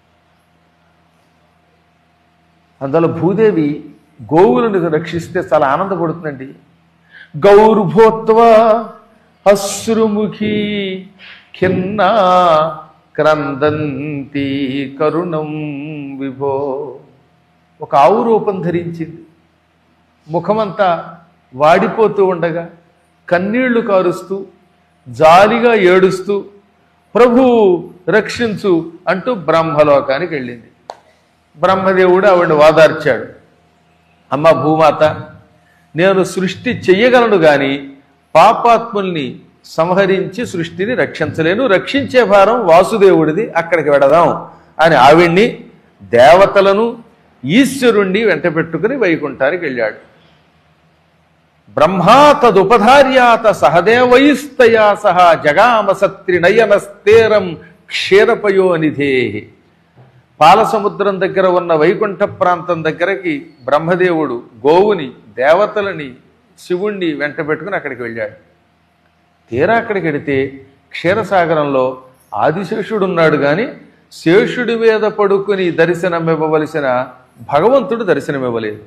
Speaker 1: అందువల్ల భూదేవి గోవులను రక్షిస్తే చాలా ఆనందపడుతుందండి గౌర్భోత్వ అశ్రుముఖి ఖిన్నా క్రందంతి కరుణం విభో ఒక ఆవు రూపం ధరించింది ముఖమంతా వాడిపోతూ ఉండగా కన్నీళ్లు కారుస్తూ జాలిగా ఏడుస్తూ ప్రభు రక్షించు అంటూ బ్రహ్మలోకానికి వెళ్ళింది బ్రహ్మదేవుడు ఆవిడని వాదార్చాడు అమ్మ భూమాత నేను సృష్టి చెయ్యగలను గాని పాపాత్ముల్ని సంహరించి సృష్టిని రక్షించలేను రక్షించే భారం వాసుదేవుడిది అక్కడికి వెడదాం అని ఆవిడ్ని దేవతలను ఈశ్వరుణ్ణి వెంట పెట్టుకుని వైకుంఠానికి వెళ్ళాడు బ్రహ్మా తదుపధార్యాత సహదేవైస్తయా సహ జగామ సత్రినయనస్తేరం క్షీరపయోనిధే పాలసముద్రం దగ్గర ఉన్న వైకుంఠ ప్రాంతం దగ్గరకి బ్రహ్మదేవుడు గోవుని దేవతలని శివుణ్ణి వెంట పెట్టుకుని అక్కడికి వెళ్ళాడు తీరా అక్కడికి వెడితే క్షీరసాగరంలో ఆదిశేషుడు ఉన్నాడు గాని శేషుడి మీద పడుకుని దర్శనమివ్వవలసిన భగవంతుడు దర్శనమివ్వలేదు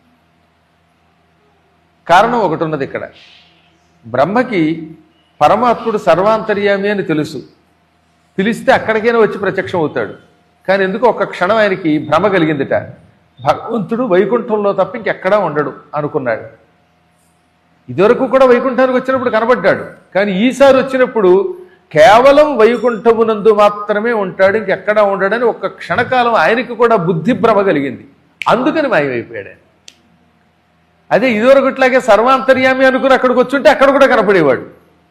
Speaker 1: కారణం ఒకటి ఉన్నది ఇక్కడ బ్రహ్మకి పరమాత్ముడు సర్వాంతర్యామి అని తెలుసు పిలిస్తే అక్కడికైనా వచ్చి ప్రత్యక్షం అవుతాడు కానీ ఎందుకు ఒక్క క్షణం ఆయనకి భ్రమ కలిగిందిట భగవంతుడు వైకుంఠంలో తప్ప ఇంకెక్కడా ఉండడు అనుకున్నాడు ఇదివరకు కూడా వైకుంఠానికి వచ్చినప్పుడు కనబడ్డాడు కానీ ఈసారి వచ్చినప్పుడు కేవలం వైకుంఠమునందు మాత్రమే ఉంటాడు ఇంకెక్కడా ఉండడని ఒక్క క్షణకాలం ఆయనకి కూడా బుద్ధి భ్రమ కలిగింది అందుకని మాయమైపోయాడు ఆయన అదే ఇదివరకు ఇట్లాగే సర్వాంతర్యామి అనుకుని అక్కడికి వచ్చుంటే అక్కడ కూడా కనపడేవాడు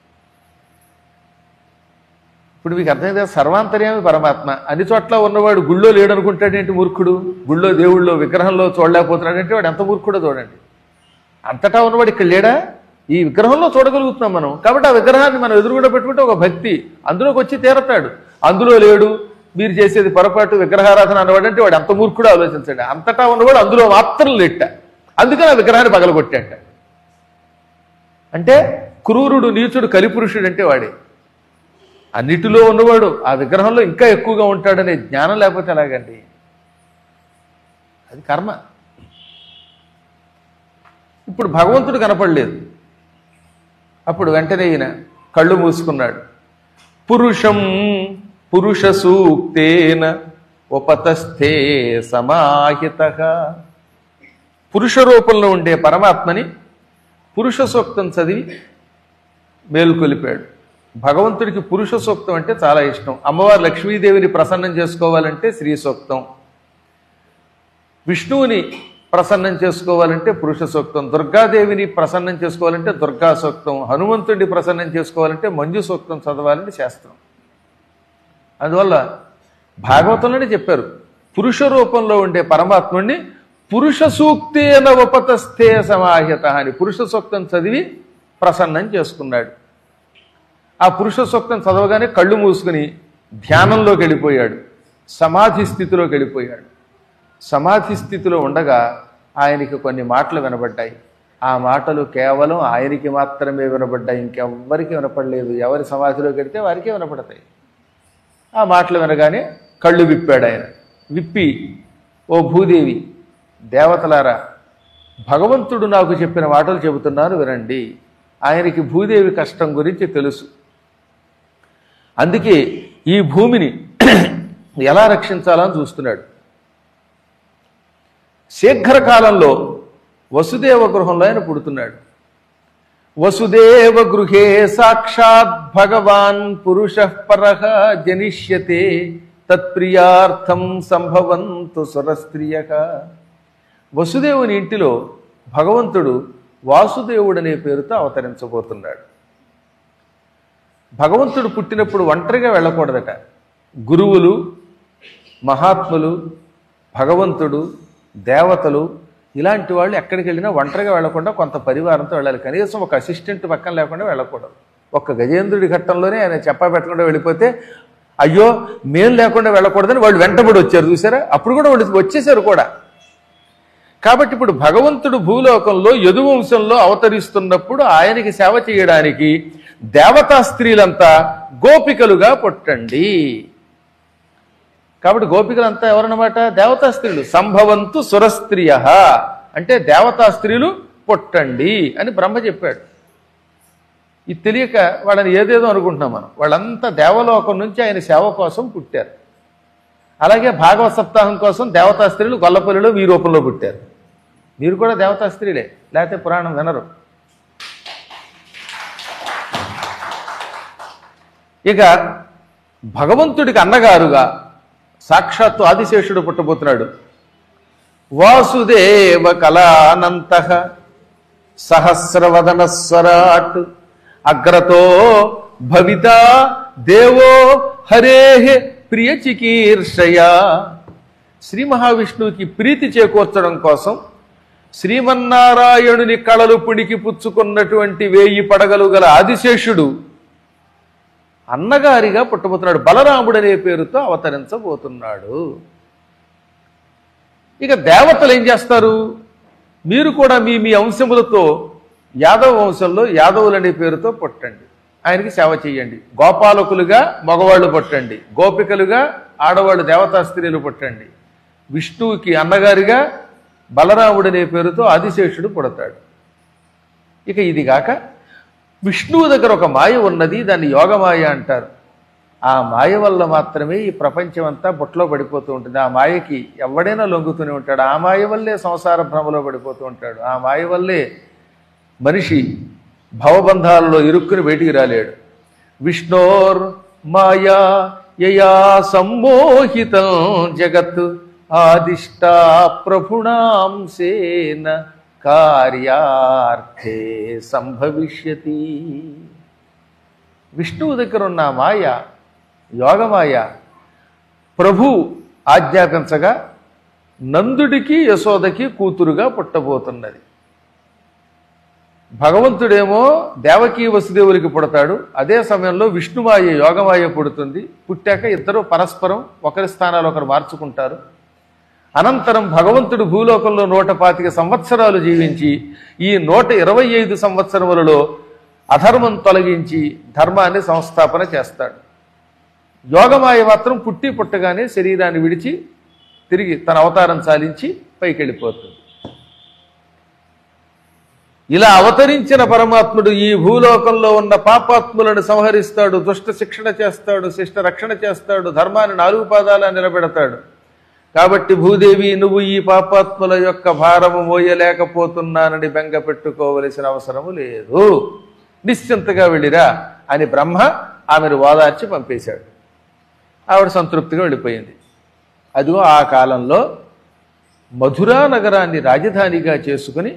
Speaker 1: ఇప్పుడు మీకు అర్థమైంది కదా సర్వాంతర్యామి పరమాత్మ అన్ని చోట్ల ఉన్నవాడు గుళ్ళో లేడు అనుకుంటాడేంటి మూర్ఖుడు గుళ్ళో దేవుళ్ళో విగ్రహంలో చూడలేకపోతున్నాడంటే వాడు ఎంత మూర్ఖుడో చూడండి అంతటా ఉన్నవాడు ఇక్కడ లేడా ఈ విగ్రహంలో చూడగలుగుతున్నాం మనం కాబట్టి ఆ విగ్రహాన్ని మనం ఎదురుగుండా పెట్టుకుంటే ఒక భక్తి అందులోకి వచ్చి తీరతాడు అందులో లేడు మీరు చేసేది పొరపాటు విగ్రహారాధన అన్నవాడంటే వాడు ఎంత మూర్ఖుడో ఆలోచించండి అంతటా ఉన్నవాడు అందులో మాత్రం లేట అందుకని ఆ విగ్రహాన్ని పగలగొట్టాట అంటే క్రూరుడు నీచుడు కలిపురుషుడు అంటే వాడే అన్నిటిలో ఉన్నవాడు ఆ విగ్రహంలో ఇంకా ఎక్కువగా ఉంటాడనే జ్ఞానం లేకపోతే ఎలాగండి అది కర్మ ఇప్పుడు భగవంతుడు కనపడలేదు అప్పుడు వెంటనే ఈయన కళ్ళు మూసుకున్నాడు పురుషం పురుష సూక్తేన ఉపతస్థే సమాహిత పురుష రూపంలో ఉండే పరమాత్మని పురుష సూక్తం చదివి మేలుకొలిపాడు భగవంతుడికి పురుష సూక్తం అంటే చాలా ఇష్టం అమ్మవారు లక్ష్మీదేవిని ప్రసన్నం చేసుకోవాలంటే శ్రీ సూక్తం విష్ణువుని ప్రసన్నం చేసుకోవాలంటే పురుష సూక్తం దుర్గాదేవిని ప్రసన్నం చేసుకోవాలంటే దుర్గా సూక్తం హనుమంతుడిని ప్రసన్నం చేసుకోవాలంటే మంజు సూక్తం చదవాలని శాస్త్రం అందువల్ల భాగవతంలోనే చెప్పారు పురుష రూపంలో ఉండే పరమాత్ముడిని పురుష సూక్తేన ఉపతస్థే సమాహిత అని పురుష సూక్తం చదివి ప్రసన్నం చేసుకున్నాడు ఆ పురుష సూక్తం చదవగానే కళ్ళు మూసుకుని ధ్యానంలోకి వెళ్ళిపోయాడు సమాధి స్థితిలోకి వెళ్ళిపోయాడు సమాధి స్థితిలో ఉండగా ఆయనకి కొన్ని మాటలు వినబడ్డాయి ఆ మాటలు కేవలం ఆయనకి మాత్రమే వినబడ్డాయి ఇంకెవ్వరికి వినపడలేదు ఎవరి సమాధిలోకి వెడితే వారికే వినపడతాయి ఆ మాటలు వినగానే కళ్ళు విప్పాడు ఆయన విప్పి ఓ భూదేవి దేవతలారా భగవంతుడు నాకు చెప్పిన మాటలు చెబుతున్నాను వినండి ఆయనకి భూదేవి కష్టం గురించి తెలుసు అందుకే ఈ భూమిని ఎలా రక్షించాలని చూస్తున్నాడు శీఘ్రకాలంలో వసుదేవ గృహంలో ఆయన పుడుతున్నాడు వసుదేవ గృహే సాక్షాత్ భగవాన్ పురుష పరః జనిష్యతే తత్ప్రియార్థం సంభవంతు సురస్త్రియ వసుదేవుని ఇంటిలో భగవంతుడు వాసుదేవుడనే పేరుతో అవతరించబోతున్నాడు భగవంతుడు పుట్టినప్పుడు ఒంటరిగా వెళ్ళకూడదట గురువులు మహాత్ములు భగవంతుడు దేవతలు ఇలాంటి వాళ్ళు ఎక్కడికి వెళ్ళినా ఒంటరిగా వెళ్లకుండా కొంత పరివారంతో వెళ్ళాలి కనీసం ఒక అసిస్టెంట్ పక్కన లేకుండా వెళ్ళకూడదు ఒక్క గజేంద్రుడి ఘట్టంలోనే ఆయన చెప్పా పెట్టకుండా వెళ్ళిపోతే అయ్యో మేం లేకుండా వెళ్ళకూడదని వాళ్ళు వెంటబడి వచ్చారు చూసారా అప్పుడు కూడా వాళ్ళు వచ్చేసారు కూడా కాబట్టి ఇప్పుడు భగవంతుడు భూలోకంలో యదువంశంలో అవతరిస్తున్నప్పుడు ఆయనకి సేవ చేయడానికి దేవతా స్త్రీలంతా గోపికలుగా పుట్టండి కాబట్టి గోపికలంతా ఎవరన్నమాట దేవతా స్త్రీలు సంభవంతు సురస్త్రియ అంటే దేవతా స్త్రీలు పుట్టండి అని బ్రహ్మ చెప్పాడు ఇది తెలియక వాళ్ళని ఏదేదో అనుకుంటున్నాం మనం వాళ్ళంతా దేవలోకం నుంచి ఆయన సేవ కోసం పుట్టారు అలాగే భాగవత సప్తాహం కోసం దేవతా స్త్రీలు గొల్లపల్లిలో మీ రూపంలో పుట్టారు మీరు కూడా దేవతా స్త్రీలే లేకపోతే పురాణం వినరు ఇక భగవంతుడికి అన్నగారుగా సాక్షాత్తు ఆదిశేషుడు పుట్టబోతున్నాడు వాసుదేవ కళానంత సహస్రవదన స్వరాట్ అగ్రతో భవిత దేవో హరే ప్రియ చికీర్షయా శ్రీ మహావిష్ణువుకి ప్రీతి చేకూర్చడం కోసం శ్రీమన్నారాయణుని కళలు పుడికి పుచ్చుకున్నటువంటి వేయి పడగలు గల ఆదిశేషుడు అన్నగారిగా పుట్టబోతున్నాడు బలరాముడు అనే పేరుతో అవతరించబోతున్నాడు ఇక దేవతలు ఏం చేస్తారు మీరు కూడా మీ మీ అంశములతో యాదవ వంశంలో యాదవులు అనే పేరుతో పుట్టండి ఆయనకి సేవ చేయండి గోపాలకులుగా మగవాళ్ళు పుట్టండి గోపికలుగా ఆడవాళ్ళు దేవతా స్త్రీలు పుట్టండి విష్ణువుకి అన్నగారిగా బలరాముడు అనే పేరుతో ఆదిశేషుడు పుడతాడు ఇక ఇది కాక విష్ణువు దగ్గర ఒక మాయ ఉన్నది దాన్ని యోగమాయ అంటారు ఆ మాయ వల్ల మాత్రమే ఈ ప్రపంచం అంతా బుట్టలో పడిపోతూ ఉంటుంది ఆ మాయకి ఎవడైనా లొంగుతూనే ఉంటాడు ఆ మాయ వల్లే సంసార భ్రమలో పడిపోతూ ఉంటాడు ఆ మాయ వల్లే మనిషి భవబంధాలలో ఇరుక్కుని బయటికి రాలేడు విష్ణోర్ మాయా యయా సమ్మోహితం జగత్ ఆదిష్టా ప్రభుణాంసేన కార్యార్థే సంభవిష్యతి విష్ణువు దగ్గర ఉన్న ఆ మాయ యోగమాయ ప్రభు ఆజ్ఞాపించగా నందుడికి యశోదకి కూతురుగా పుట్టబోతున్నది భగవంతుడేమో దేవకీ వసుదేవులకి పుడతాడు అదే సమయంలో విష్ణుమాయ యోగమాయ పుడుతుంది పుట్టాక ఇద్దరు పరస్పరం ఒకరి స్థానాలు ఒకరు మార్చుకుంటారు అనంతరం భగవంతుడు భూలోకంలో నూట పాతిక సంవత్సరాలు జీవించి ఈ నూట ఇరవై ఐదు సంవత్సరములలో అధర్మం తొలగించి ధర్మాన్ని సంస్థాపన చేస్తాడు యోగమాయ మాత్రం పుట్టి పుట్టగానే శరీరాన్ని విడిచి తిరిగి తన అవతారం సాధించి పైకి వెళ్ళిపోతుంది ఇలా అవతరించిన పరమాత్ముడు ఈ భూలోకంలో ఉన్న పాపాత్ములను సంహరిస్తాడు దుష్ట శిక్షణ చేస్తాడు శిష్ట రక్షణ చేస్తాడు ధర్మాన్ని నాలుగు పాదాల నిలబెడతాడు కాబట్టి భూదేవి నువ్వు ఈ పాపాత్ముల యొక్క భారము మోయలేకపోతున్నానని బెంగ పెట్టుకోవలసిన అవసరము లేదు నిశ్చింతగా వెళ్ళిరా అని బ్రహ్మ ఆమెను ఓదార్చి పంపేశాడు ఆవిడ సంతృప్తిగా వెళ్ళిపోయింది అదిగో ఆ కాలంలో మధురా నగరాన్ని రాజధానిగా చేసుకుని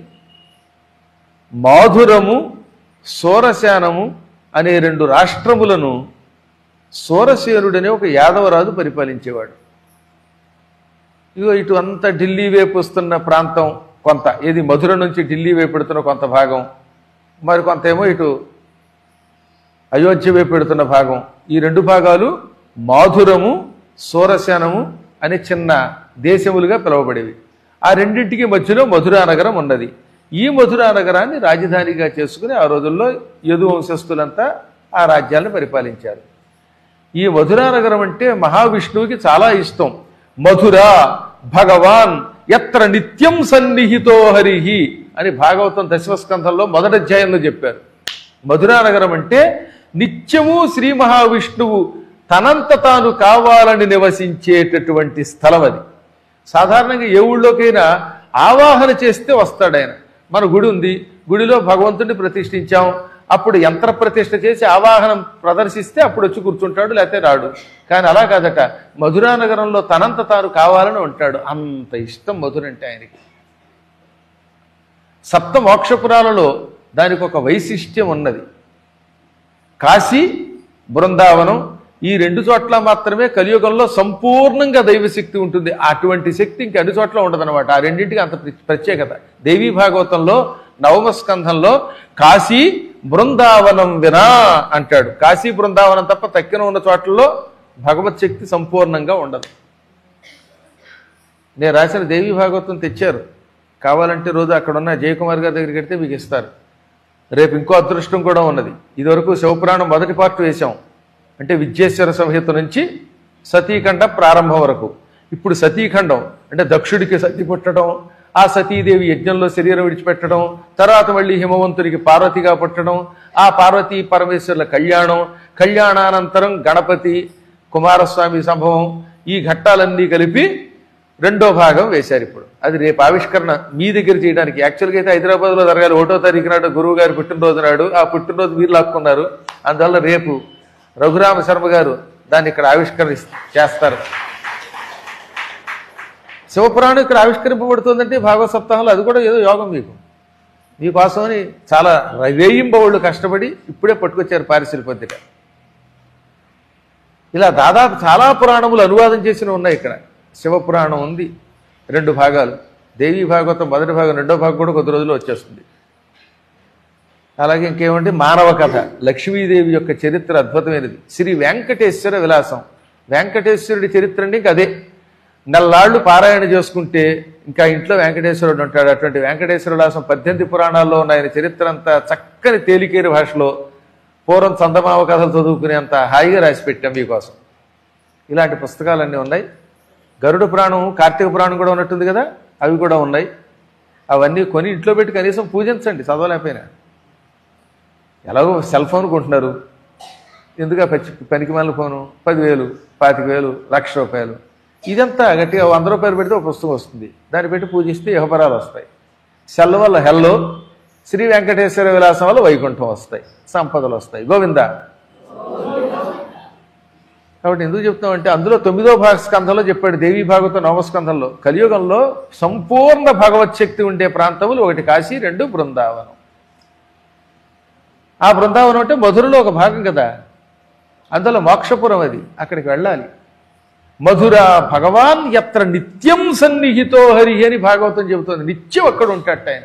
Speaker 1: మాధురము సోరశానము అనే రెండు రాష్ట్రములను సోరసేనుడనే ఒక యాదవరాజు పరిపాలించేవాడు ఇగో ఇటు అంతా ఢిల్లీ వైపు వస్తున్న ప్రాంతం కొంత ఇది మధుర నుంచి ఢిల్లీ వైపు పెడుతున్న కొంత భాగం మరి కొంత ఏమో ఇటు అయోధ్య వైపు పెడుతున్న భాగం ఈ రెండు భాగాలు మాధురము సోరశానము అనే చిన్న దేశములుగా పిలువబడేవి ఆ రెండింటికి మధ్యలో మధురా నగరం ఉన్నది ఈ మధురా నగరాన్ని రాజధానిగా చేసుకుని ఆ రోజుల్లో యదు వంశస్థులంతా ఆ రాజ్యాలను పరిపాలించారు ఈ మధురా నగరం అంటే మహావిష్ణువుకి చాలా ఇష్టం మధుర భగవాన్ ఎత్ర నిత్యం సన్నిహితో హరిహి అని భాగవతం దశమస్కంధంలో మొదటి అధ్యాయంలో చెప్పారు మధురా నగరం అంటే నిత్యము శ్రీ మహావిష్ణువు తనంత తాను కావాలని నివసించేటటువంటి స్థలం అది సాధారణంగా ఏ ఊళ్ళోకైనా ఆవాహన చేస్తే వస్తాడు ఆయన మన గుడి ఉంది గుడిలో భగవంతుడిని ప్రతిష్ఠించాం అప్పుడు యంత్ర ప్రతిష్ఠ చేసి ఆవాహనం ప్రదర్శిస్తే అప్పుడు వచ్చి కూర్చుంటాడు లేకపోతే రాడు కానీ అలా కాదట మధురా నగరంలో తనంత తాను కావాలని ఉంటాడు అంత ఇష్టం మధుర అంటే ఆయనకి సప్త మోక్షపురాలలో దానికి ఒక వైశిష్ట్యం ఉన్నది కాశీ బృందావనం ఈ రెండు చోట్ల మాత్రమే కలియుగంలో సంపూర్ణంగా దైవశక్తి ఉంటుంది అటువంటి శక్తి ఇంక అన్ని చోట్ల ఉండదన్నమాట ఆ రెండింటికి అంత ప్ర- ప్రత్యేకత దేవీ భాగవతంలో నవమ స్కంధంలో కాశీ బృందావనం వినా అంటాడు కాశీ బృందావనం తప్ప తక్కిన ఉన్న చోట్లలో భగవత్ శక్తి సంపూర్ణంగా ఉండదు నేను రాసిన దేవీ భాగవతం తెచ్చారు కావాలంటే రోజు అక్కడ ఉన్న జయకుమార్ గారి దగ్గరికి వెడితే మీకు ఇస్తారు రేపు ఇంకో అదృష్టం కూడా ఉన్నది ఇదివరకు శివపురాణం మొదటి పార్ట్ వేశాం అంటే విద్యేశ్వర సంహిత నుంచి సతీఖండ ప్రారంభం వరకు ఇప్పుడు సతీఖండం అంటే దక్షుడికి సతీ పుట్టడం ఆ సతీదేవి యజ్ఞంలో శరీరం విడిచిపెట్టడం తర్వాత మళ్ళీ హిమవంతుడికి పార్వతిగా పుట్టడం ఆ పార్వతీ పరమేశ్వరుల కళ్యాణం కళ్యాణానంతరం గణపతి కుమారస్వామి సంభవం ఈ ఘట్టాలన్నీ కలిపి రెండో భాగం వేశారు ఇప్పుడు అది రేపు ఆవిష్కరణ మీ దగ్గర చేయడానికి యాక్చువల్గా అయితే హైదరాబాద్లో జరగాలి ఒకటో తారీఖు నాడు గురువు గారి పుట్టినరోజు నాడు ఆ పుట్టినరోజు మీరు లాక్కున్నారు అందువల్ల రేపు రఘురామ శర్మ గారు దాన్ని ఇక్కడ ఆవిష్కరి చేస్తారు శివపురాణం ఇక్కడ ఆవిష్కరింపబడుతుందంటే భాగవత సప్తాహంలో అది కూడా ఏదో యోగం మీకు మీకోసమని చాలా వేయింబవుళ్ళు కష్టపడి ఇప్పుడే పట్టుకొచ్చారు పారిశుల పత్రిక ఇలా దాదాపు చాలా పురాణములు అనువాదం చేసిన ఉన్నాయి ఇక్కడ శివపురాణం ఉంది రెండు భాగాలు దేవీ భాగవతం మొదటి భాగం రెండో భాగం కూడా కొద్ది రోజుల్లో వచ్చేస్తుంది అలాగే ఇంకేమంటే మానవ కథ లక్ష్మీదేవి యొక్క చరిత్ర అద్భుతమైనది శ్రీ వెంకటేశ్వర విలాసం వెంకటేశ్వరుడి చరిత్ర అంటే ఇంక అదే నెల్లాళ్ళు పారాయణ చేసుకుంటే ఇంకా ఇంట్లో వెంకటేశ్వరుడు ఉంటాడు అటువంటి వెంకటేశ్వర విలాసం పద్దెనిమిది పురాణాల్లో ఉన్న ఆయన చరిత్ర అంతా చక్కని తేలికేరు భాషలో పూర్వం చందమామ కథలు చదువుకునేంత హాయిగా రాసి పెట్టాం మీకోసం ఇలాంటి పుస్తకాలన్నీ ఉన్నాయి గరుడ పురాణం కార్తీక పురాణం కూడా ఉన్నట్టుంది కదా అవి కూడా ఉన్నాయి అవన్నీ కొని ఇంట్లో పెట్టి కనీసం పూజించండి చదవలేకపోయినా ఎలాగో సెల్ ఫోన్ కొంటున్నారు ఎందుకు పచ్చి పనికి మళ్ళీ ఫోను పదివేలు పాతిక వేలు లక్ష రూపాయలు ఇదంతా గట్టిగా వంద రూపాయలు పెడితే ఒక పుస్తకం వస్తుంది దాన్ని పెట్టి పూజిస్తే యహపరాలు వస్తాయి సెల్ వల్ల హెల్లో శ్రీ వెంకటేశ్వర విలాసం వల్ల వైకుంఠం వస్తాయి సంపదలు వస్తాయి గోవింద కాబట్టి ఎందుకు చెప్తామంటే అందులో తొమ్మిదో భాగ స్కంధంలో చెప్పాడు దేవీ భాగవతం నవస్కంధంలో కలియుగంలో సంపూర్ణ భగవత్ శక్తి ఉండే ప్రాంతములు ఒకటి కాశీ రెండు బృందావనం ఆ బృందావనం అంటే మధురలో ఒక భాగం కదా అందులో మోక్షపురం అది అక్కడికి వెళ్ళాలి మధుర భగవాన్ ఎత్ర నిత్యం సన్నిహితో హరి అని భాగవతం చెబుతుంది నిత్యం అక్కడ ఉంటాట ఆయన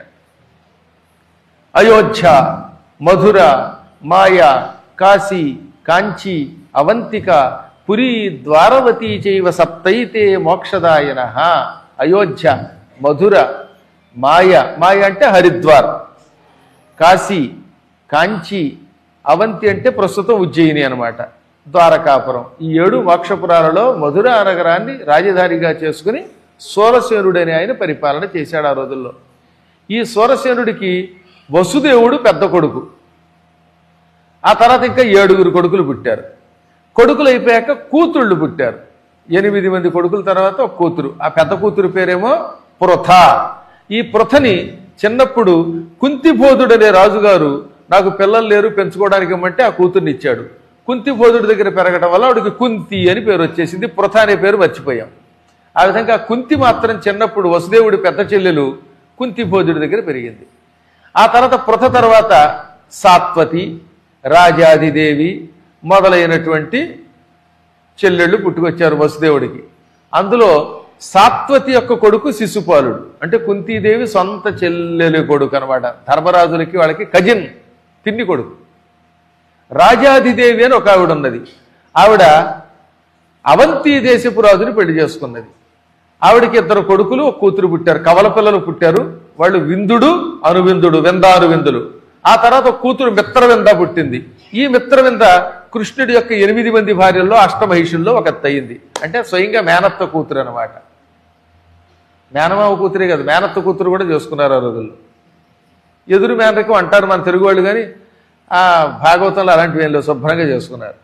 Speaker 1: అయోధ్య మధుర మాయ కాశీ కాంచి అవంతిక పురి ద్వారవతి చైవ సప్తైతే మోక్షదాయన అయోధ్య మధుర మాయ మాయ అంటే హరిద్వార్ కాశీ కాంచి అవంతి అంటే ప్రస్తుతం ఉజ్జయిని అనమాట ద్వారకాపురం ఈ ఏడు మోక్షపురాలలో మధుర నగరాన్ని రాజధానిగా చేసుకుని సోరసేనుడని ఆయన పరిపాలన చేశాడు ఆ రోజుల్లో ఈ సోరసేనుడికి వసుదేవుడు పెద్ద కొడుకు ఆ తర్వాత ఇంకా ఏడుగురు కొడుకులు పుట్టారు కొడుకులు అయిపోయాక కూతుళ్ళు పుట్టారు ఎనిమిది మంది కొడుకుల తర్వాత ఒక కూతురు ఆ పెద్ద కూతురు పేరేమో పృథ ఈ పృథని చిన్నప్పుడు కుంతిబోధుడు అనే రాజుగారు నాకు పిల్లలు లేరు పెంచుకోవడానికి ఇమ్మంటే ఆ కూతుర్ని ఇచ్చాడు కుంతిబోధుడి దగ్గర పెరగడం వల్ల ఆవిడకి కుంతి అని పేరు వచ్చేసింది పృథ అనే పేరు మర్చిపోయాం ఆ విధంగా కుంతి మాత్రం చిన్నప్పుడు వసుదేవుడి పెద్ద చెల్లెలు కుంతిబోధుడి దగ్గర పెరిగింది ఆ తర్వాత పృథ తర్వాత సాత్వతి రాజాదిదేవి మొదలైనటువంటి చెల్లెళ్ళు పుట్టుకొచ్చారు వసుదేవుడికి అందులో సాత్వతి యొక్క కొడుకు శిశుపాలుడు అంటే కుంతీదేవి సొంత చెల్లెలు కొడుకు అనమాట ధర్మరాజులకి వాళ్ళకి కజిన్ పిన్ని కొడుకు రాజాదిదేవి అని ఒక ఆవిడ ఉన్నది ఆవిడ అవంతి దేశపు రాజుని పెళ్లి చేసుకున్నది ఆవిడకి ఇద్దరు కొడుకులు ఒక కూతురు పుట్టారు కవల పిల్లలు పుట్టారు వాళ్ళు విందుడు అనువిందుడు విందాను విందులు ఆ తర్వాత ఒక కూతురు మిత్రవింద పుట్టింది ఈ మిత్రవింద కృష్ణుడి యొక్క ఎనిమిది మంది భార్యల్లో అష్టమహిషుల్లో ఒక అయింది అంటే స్వయంగా మేనత్త కూతురు అనమాట మేనమావ కూతురే కదా మేనత్త కూతురు కూడా చేసుకున్నారు ఆ రోజుల్లో ఎదురు మేనరికం అంటారు మన తెలుగు వాళ్ళు కానీ ఆ భాగవతంలో అలాంటివి ఏం లేవు శుభ్రంగా చేసుకున్నారు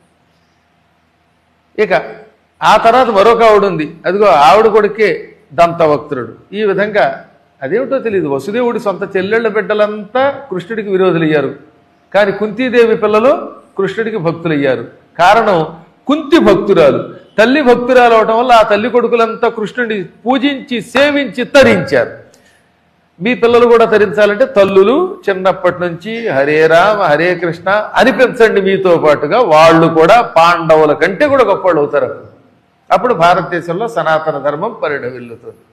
Speaker 1: ఇక ఆ తర్వాత మరొక ఆవిడ ఉంది అదిగో ఆవిడ కొడుకే దంతవక్తుడు ఈ విధంగా అదేమిటో తెలియదు వసుదేవుడి సొంత చెల్లెళ్ళ బిడ్డలంతా కృష్ణుడికి విరోధులయ్యారు కానీ కుంతీదేవి పిల్లలు కృష్ణుడికి భక్తులయ్యారు కారణం కుంతి భక్తురాలు తల్లి భక్తురాలు అవటం వల్ల ఆ తల్లి కొడుకులంతా కృష్ణుడిని పూజించి సేవించి తరించారు మీ పిల్లలు కూడా తరించాలంటే తల్లులు చిన్నప్పటి నుంచి హరే రామ హరే కృష్ణ అనిపించండి మీతో పాటుగా వాళ్ళు కూడా పాండవుల కంటే కూడా గొప్పవాళ్ళు అవుతారు అప్పుడు భారతదేశంలో సనాతన ధర్మం పరిణమిల్లుతుంది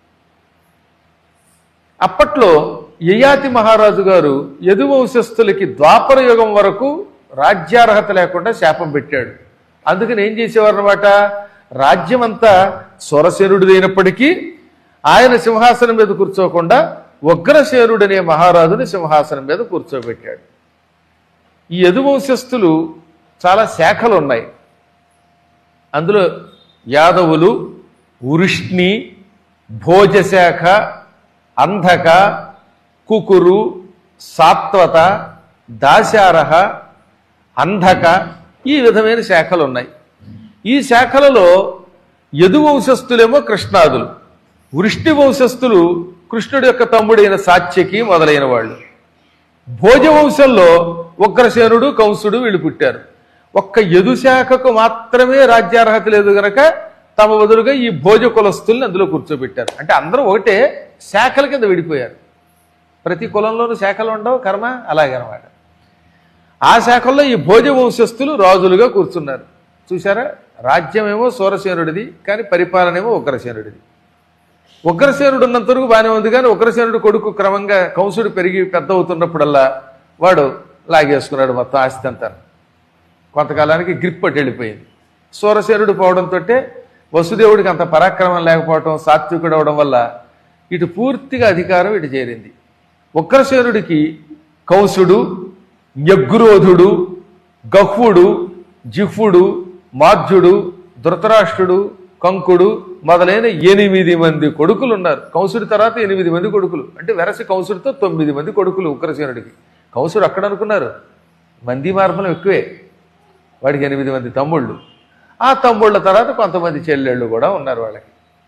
Speaker 1: అప్పట్లో యయాతి మహారాజు గారు యదువంశస్థులకి ద్వాపర యుగం వరకు రాజ్యార్హత లేకుండా శాపం పెట్టాడు అందుకని ఏం చేసేవారు అనమాట రాజ్యం అంతా స్వరసేనుడిదైనప్పటికీ ఆయన సింహాసనం మీద కూర్చోకుండా ఉగ్రసేనుడనే మహారాజుని సింహాసనం మీద కూర్చోబెట్టాడు ఈ యదువంశస్థులు చాలా శాఖలు ఉన్నాయి అందులో యాదవులు వృష్ణి భోజశాఖ అంధక కుకురు సాత్వత దాశారహ అంధక ఈ విధమైన శాఖలు ఉన్నాయి ఈ శాఖలలో యదు వంశస్థులేమో కృష్ణాదులు వృష్టి వంశస్థులు కృష్ణుడి యొక్క తమ్ముడైన సాత్యకి మొదలైన వాళ్ళు భోజ వంశంలో ఉగ్రసేనుడు కంసుడు వీళ్ళు పుట్టారు ఒక్క యదుశాఖకు మాత్రమే రాజ్యార్హత లేదు గనక తమ బదులుగా ఈ భోజ కులస్తుల్ని అందులో కూర్చోబెట్టారు అంటే అందరూ ఒకటే శాఖల కింద విడిపోయారు ప్రతి కులంలోనూ శాఖలు ఉండవు కర్మ అలాగే అనమాట ఆ శాఖల్లో ఈ భోజ వంశస్థులు రాజులుగా కూర్చున్నారు చూసారా రాజ్యమేమో సూరసేనుడిది కానీ పరిపాలనేమో ఉగ్రసేనుడిది ఉగ్రసేనుడు ఉన్నంత వరకు బాగానే ఉంది కానీ ఉగ్రసేనుడు కొడుకు క్రమంగా కంసుడు పెరిగి పెద్ద అవుతున్నప్పుడల్లా వాడు లాగేసుకున్నాడు మొత్తం ఆస్తి అంతా కొంతకాలానికి గ్రిప్ పట్టి వెళ్ళిపోయింది సూరసేనుడు పోవడంతో వసుదేవుడికి అంత పరాక్రమం లేకపోవడం సాత్వికుడు అవడం వల్ల ఇటు పూర్తిగా అధికారం ఇటు చేరింది ఉగ్రసేనుడికి కంసుడు యగ్గురోధుడు గహ్వుడు జిహ్వుడు మాధ్యుడు ధృతరాష్ట్రుడు కంకుడు మొదలైన ఎనిమిది మంది కొడుకులు ఉన్నారు కంసుడి తర్వాత ఎనిమిది మంది కొడుకులు అంటే వెరసి కంసుడితో తొమ్మిది మంది కొడుకులు ఉగ్రసేనుడికి కంసుడు అక్కడ అనుకున్నారు మంది మార్పులు ఎక్కువే వాడికి ఎనిమిది మంది తమ్ముళ్ళు ఆ తమ్ముళ్ళ తర్వాత కొంతమంది చెల్లెళ్ళు కూడా ఉన్నారు వాళ్ళకి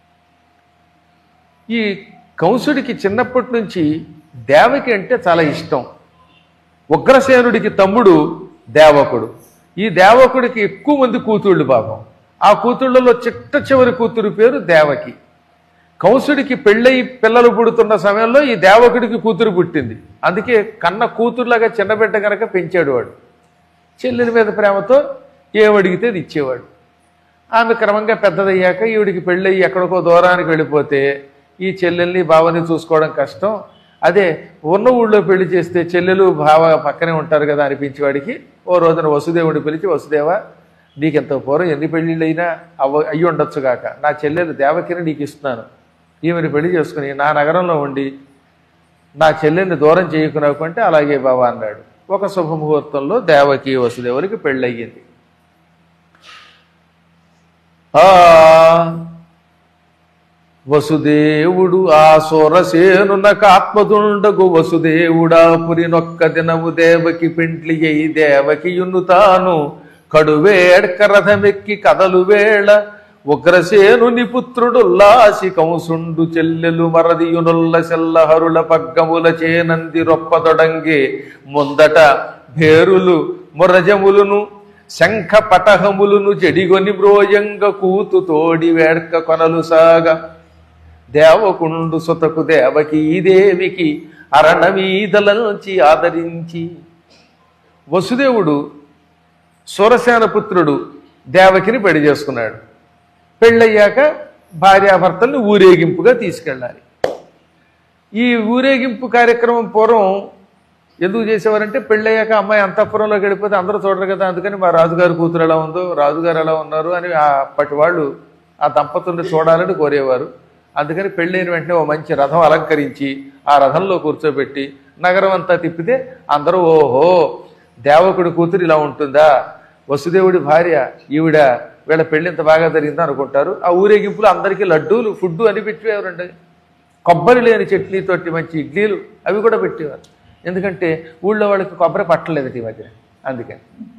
Speaker 1: ఈ కంసుడికి చిన్నప్పటి నుంచి దేవకి అంటే చాలా ఇష్టం ఉగ్రసేనుడికి తమ్ముడు దేవకుడు ఈ దేవకుడికి ఎక్కువ మంది కూతుళ్ళు పాపం ఆ కూతుళ్ళలో చిట్ట చివరి కూతురు పేరు దేవకి కంసుడికి పెళ్ళయి పిల్లలు పుడుతున్న సమయంలో ఈ దేవకుడికి కూతురు పుట్టింది అందుకే కన్న కూతురులాగా చిన్నబిడ్డ కనుక పెంచాడు వాడు చెల్లెల మీద ప్రేమతో ఏమడిగితే అది ఇచ్చేవాడు ఆమె క్రమంగా పెద్దదయ్యాక ఈవిడికి పెళ్ళయి ఎక్కడికో దూరానికి వెళ్ళిపోతే ఈ చెల్లెల్ని బావని చూసుకోవడం కష్టం అదే ఉన్న ఊళ్ళో పెళ్లి చేస్తే చెల్లెలు బావ పక్కనే ఉంటారు కదా అనిపించేవాడికి ఓ రోజున వసుదేవుడిని పిలిచి వసుదేవ నీకెంత పూర్వం ఎన్ని పెళ్ళిళ్ళు అయినా అవ్వ అయ్యి ఉండొచ్చు కాక నా చెల్లెలు దేవకిని నీకు ఇస్తున్నాను ఈమెను పెళ్లి చేసుకుని నా నగరంలో ఉండి నా చెల్లెల్ని దూరం చేయకున్నాకుంటే అలాగే బాబా అన్నాడు ఒక శుభముహూర్తంలో దేవకి వసుదేవునికి పెళ్ళయ్యింది ఆ వసుదేవుడు ఆ సోరసేనునకు ఆత్మదుండగు వసుదేవుడా పురి నొక్క దినము దేవకి పెంట్లి అయి దేవకియును తాను కడువేడ్క రథమెక్కి కదలు వేళ ఉగ్రసేనుని పుత్రుడు లాసి కంసుండు చెల్లెలు మరదియునుల్ల సెల్లహరుల పగ్గముల చేనంది రొప్పదొడంగే ముందట భేరులు మురజములును శంఖ పటహములును చెడిగొని బ్రోయంగ కూతు తోడి వేడ్క కొనలు సాగా దేవకుండు సుతకు దేవకి దేవికి అరణమీదలంచి ఆదరించి వసుదేవుడు సూరసేన పుత్రుడు దేవకిని పెళ్లి చేసుకున్నాడు పెళ్ళయ్యాక భార్యాభర్తల్ని ఊరేగింపుగా తీసుకెళ్ళాలి ఈ ఊరేగింపు కార్యక్రమం పూర్వం ఎందుకు చేసేవారంటే పెళ్ళయ్యాక అమ్మాయి అంతఃపురంలో గడిపోతే అందరూ చూడరు కదా అందుకని మా రాజుగారి కూతురు ఎలా ఉందో రాజుగారు ఎలా ఉన్నారు అని ఆ అప్పటి వాళ్ళు ఆ దంపతుల్ని చూడాలని కోరేవారు అందుకని పెళ్ళైన వెంటనే ఓ మంచి రథం అలంకరించి ఆ రథంలో కూర్చోబెట్టి నగరం అంతా తిప్పితే అందరూ ఓహో దేవకుడి కూతురు ఇలా ఉంటుందా వసుదేవుడి భార్య ఈవిడ వీళ్ళ పెళ్ళి ఇంత బాగా జరిగిందా అనుకుంటారు ఆ ఊరేగింపులో అందరికీ లడ్డూలు ఫుడ్డు అని పెట్టేవారండి కొబ్బరి లేని చట్నీతోటి మంచి ఇడ్లీలు అవి కూడా పెట్టేవారు ఎందుకంటే ఊళ్ళో వాళ్ళకి కొబ్బరి పట్టలేదు ఈ మధ్య అందుకని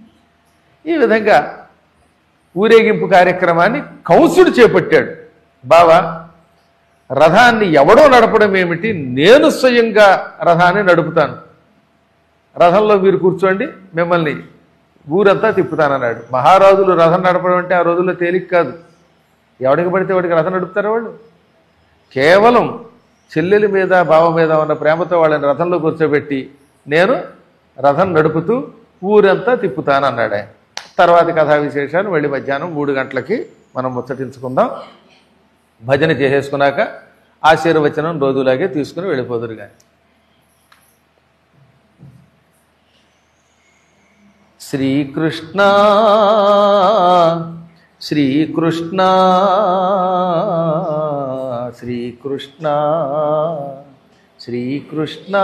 Speaker 1: ఈ విధంగా ఊరేగింపు కార్యక్రమాన్ని కంసుడు చేపట్టాడు బావా రథాన్ని ఎవడో నడపడం ఏమిటి నేను స్వయంగా రథాన్ని నడుపుతాను రథంలో మీరు కూర్చోండి మిమ్మల్ని ఊరంతా తిప్పుతానన్నాడు మహారాజులు రథం నడపడం అంటే ఆ రోజుల్లో తేలిక కాదు ఎవడికి పడితే వాడికి రథం నడుపుతారు వాళ్ళు కేవలం చెల్లెలి మీద బావ మీద ఉన్న ప్రేమతో వాళ్ళని రథంలో కూర్చోబెట్టి నేను రథం నడుపుతూ ఊరంతా తిప్పుతానన్నాడు ఆయన తర్వాతి కథా విశేషాలు మళ్ళీ మధ్యాహ్నం మూడు గంటలకి మనం ముచ్చటించుకుందాం భజన చేసేసుకున్నాక ఆశీర్వచనం రోజులాగే తీసుకుని వెళ్ళిపోదురు కానీ శ్రీకృష్ణ శ్రీకృష్ణ శ్రీకృష్ణ శ్రీకృష్ణ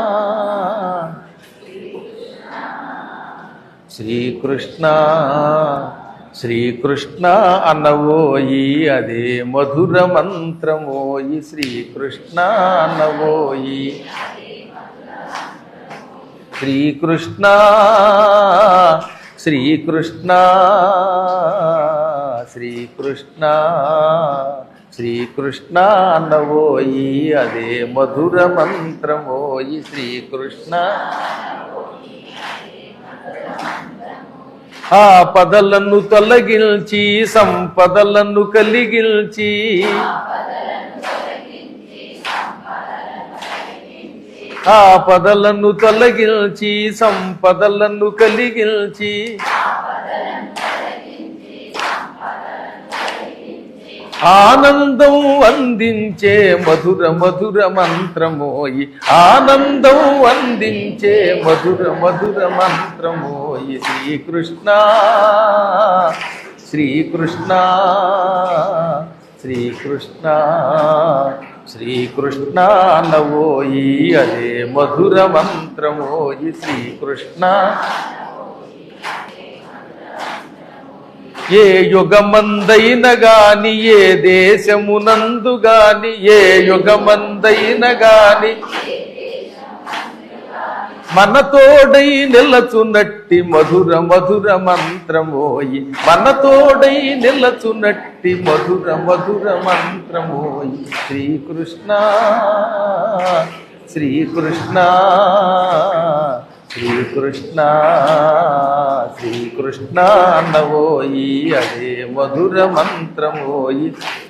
Speaker 1: శ్రీకృష్ణ శ్రీకృష్ణ అన్నవోయి అదే మధుర మంత్రమోయి శ్రీకృష్ణ అన్నవోయి శ్రీకృష్ణ శ్రీకృష్ణ శ్రీకృష్ణ శ్రీకృష్ణ అన్నవోయి అదే మధుర మంత్రమోయి శ్రీకృష్ణ ఆ పదలను తొలగించి సంపదలను కలిగించి ఆ పదలను తొలగించి సంపదలను కలిగించి ఆనందం అందించే మధుర మధుర మంత్రమోయి ఆనందం అందించే మధుర మధుర మంత్రమోయి శ్రీకృష్ణ శ్రీకృష్ణ శ్రీకృష్ణ శ్రీకృష్ణ నవోయి అదే మధుర మంత్రమోయి శ్రీకృష్ణ ఏ యుగమందైన గాని ఏ దేశమునందు గాని ఏ యుగమందైన గాని మన తోడై నిలచునట్టి మధుర మధుర మంత్రమోయి మన తోడై నిలచునట్టి మధుర మధుర మంత్రమోయి శ్రీకృష్ణ శ్రీకృష్ణ శ్రీకృష్ణ శ్రీకృష్ణ నవోయి అదే మధుర మంత్రమోయి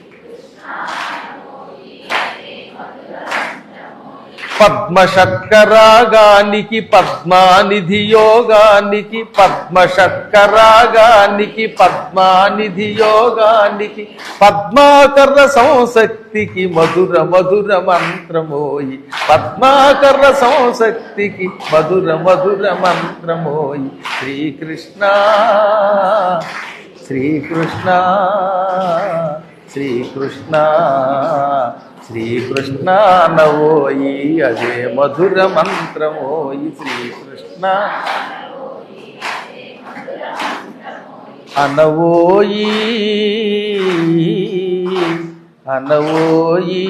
Speaker 1: పద్మశక్కరాగానికి పద్మానిధి యోగానికి పద్మశక్కరాగానికి పద్మానిధి యోగానికి పద్మాకర సంశక్తికి మధుర మధుర మంత్రమోయి పద్మాకర సంశక్తికి మధుర మధుర మంత్రమోయి శ్రీకృష్ణ శ్రీకృష్ణ శ్రీకృష్ణ శ్రీకృష్ణ నవోయి అదే మధుర మంత్రమోయి శ్రీకృష్ణ అనవోయి అనవోయి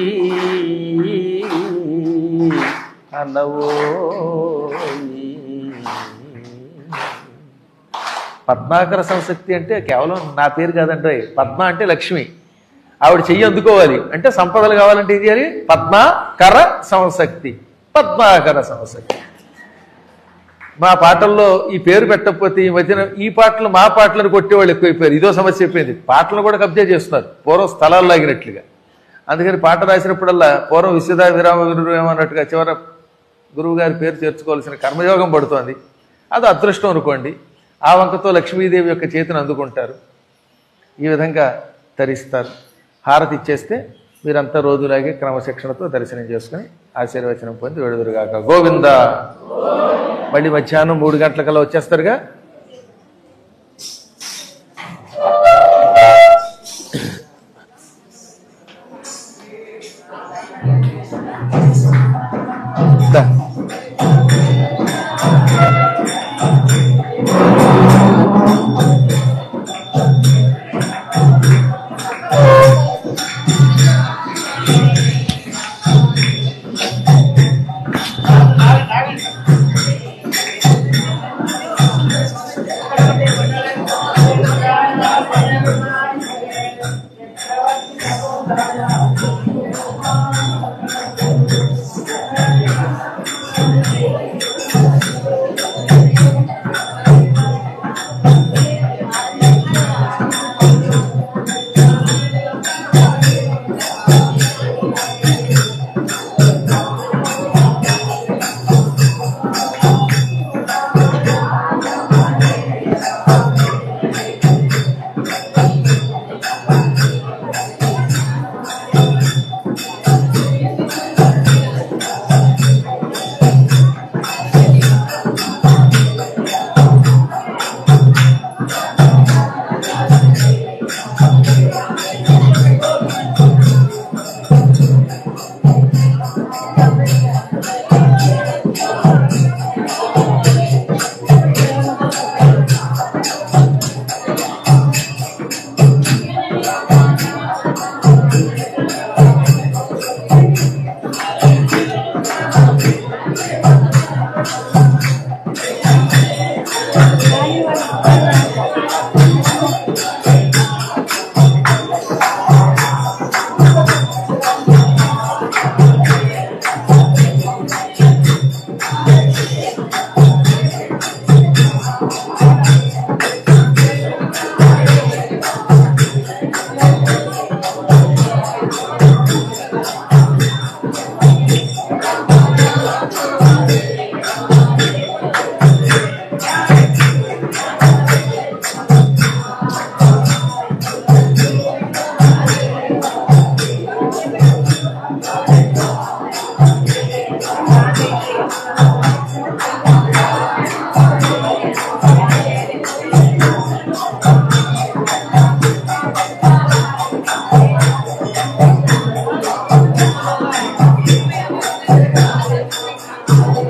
Speaker 1: అనవోయి పద్మాకర సంశక్తి అంటే కేవలం నా పేరు కాదంటే పద్మ అంటే లక్ష్మి ఆవిడ చెయ్యి అందుకోవాలి అంటే సంపదలు కావాలంటే ఇది చేయాలి పద్మాకర సంశక్తి పద్మాకర సంశక్తి మా పాటల్లో ఈ పేరు పెట్టకపోతే ఈ మధ్యన ఈ పాటలు మా పాటలను కొట్టేవాళ్ళు ఎక్కువైపోయారు ఇదో సమస్య అయిపోయింది పాటలు కూడా కబ్జా చేస్తున్నారు పూర్వం స్థలాలు లాగినట్లుగా అందుకని పాట రాసినప్పుడల్లా పూర్వం విశ్వదా విరామ వినురు అన్నట్టుగా చివర గురువు గారి పేరు చేర్చుకోవాల్సిన కర్మయోగం పడుతోంది అది అదృష్టం అనుకోండి ఆ వంకతో లక్ష్మీదేవి యొక్క చేతిని అందుకుంటారు ఈ విధంగా ధరిస్తారు హారతి ఇచ్చేస్తే మీరంతా రోజులాగే క్రమశిక్షణతో దర్శనం చేసుకుని ఆశీర్వచనం పొంది వెడుదురుగాక గోవింద మళ్ళీ మధ్యాహ్నం మూడు గంటలకల్లా వచ్చేస్తారుగా దా.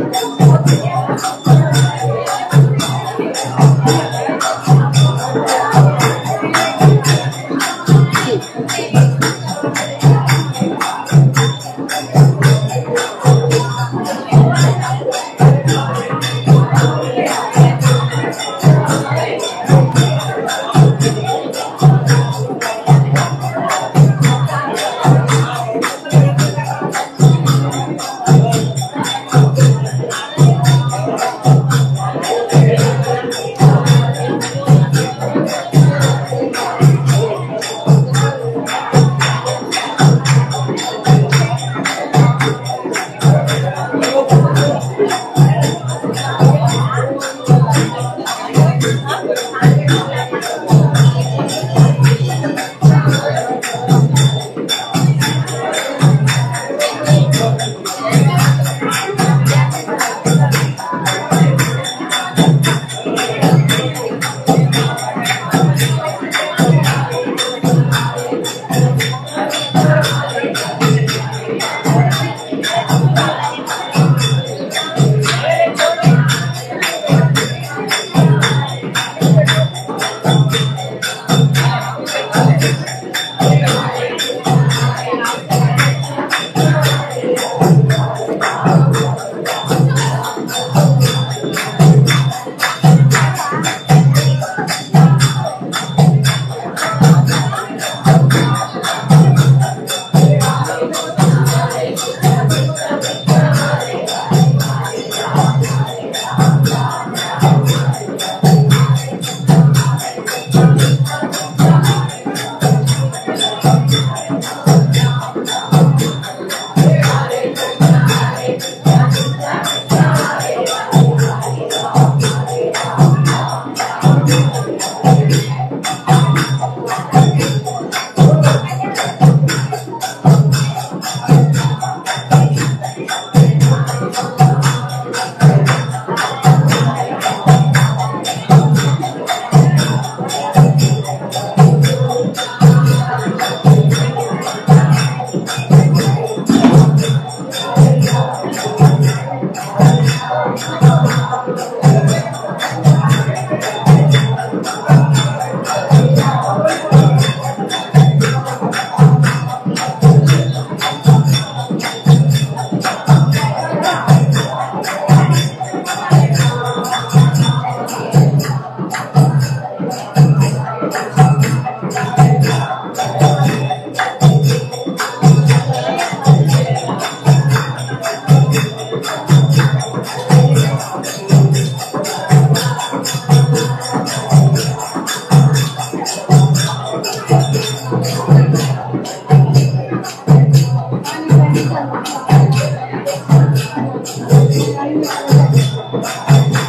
Speaker 2: Thank you.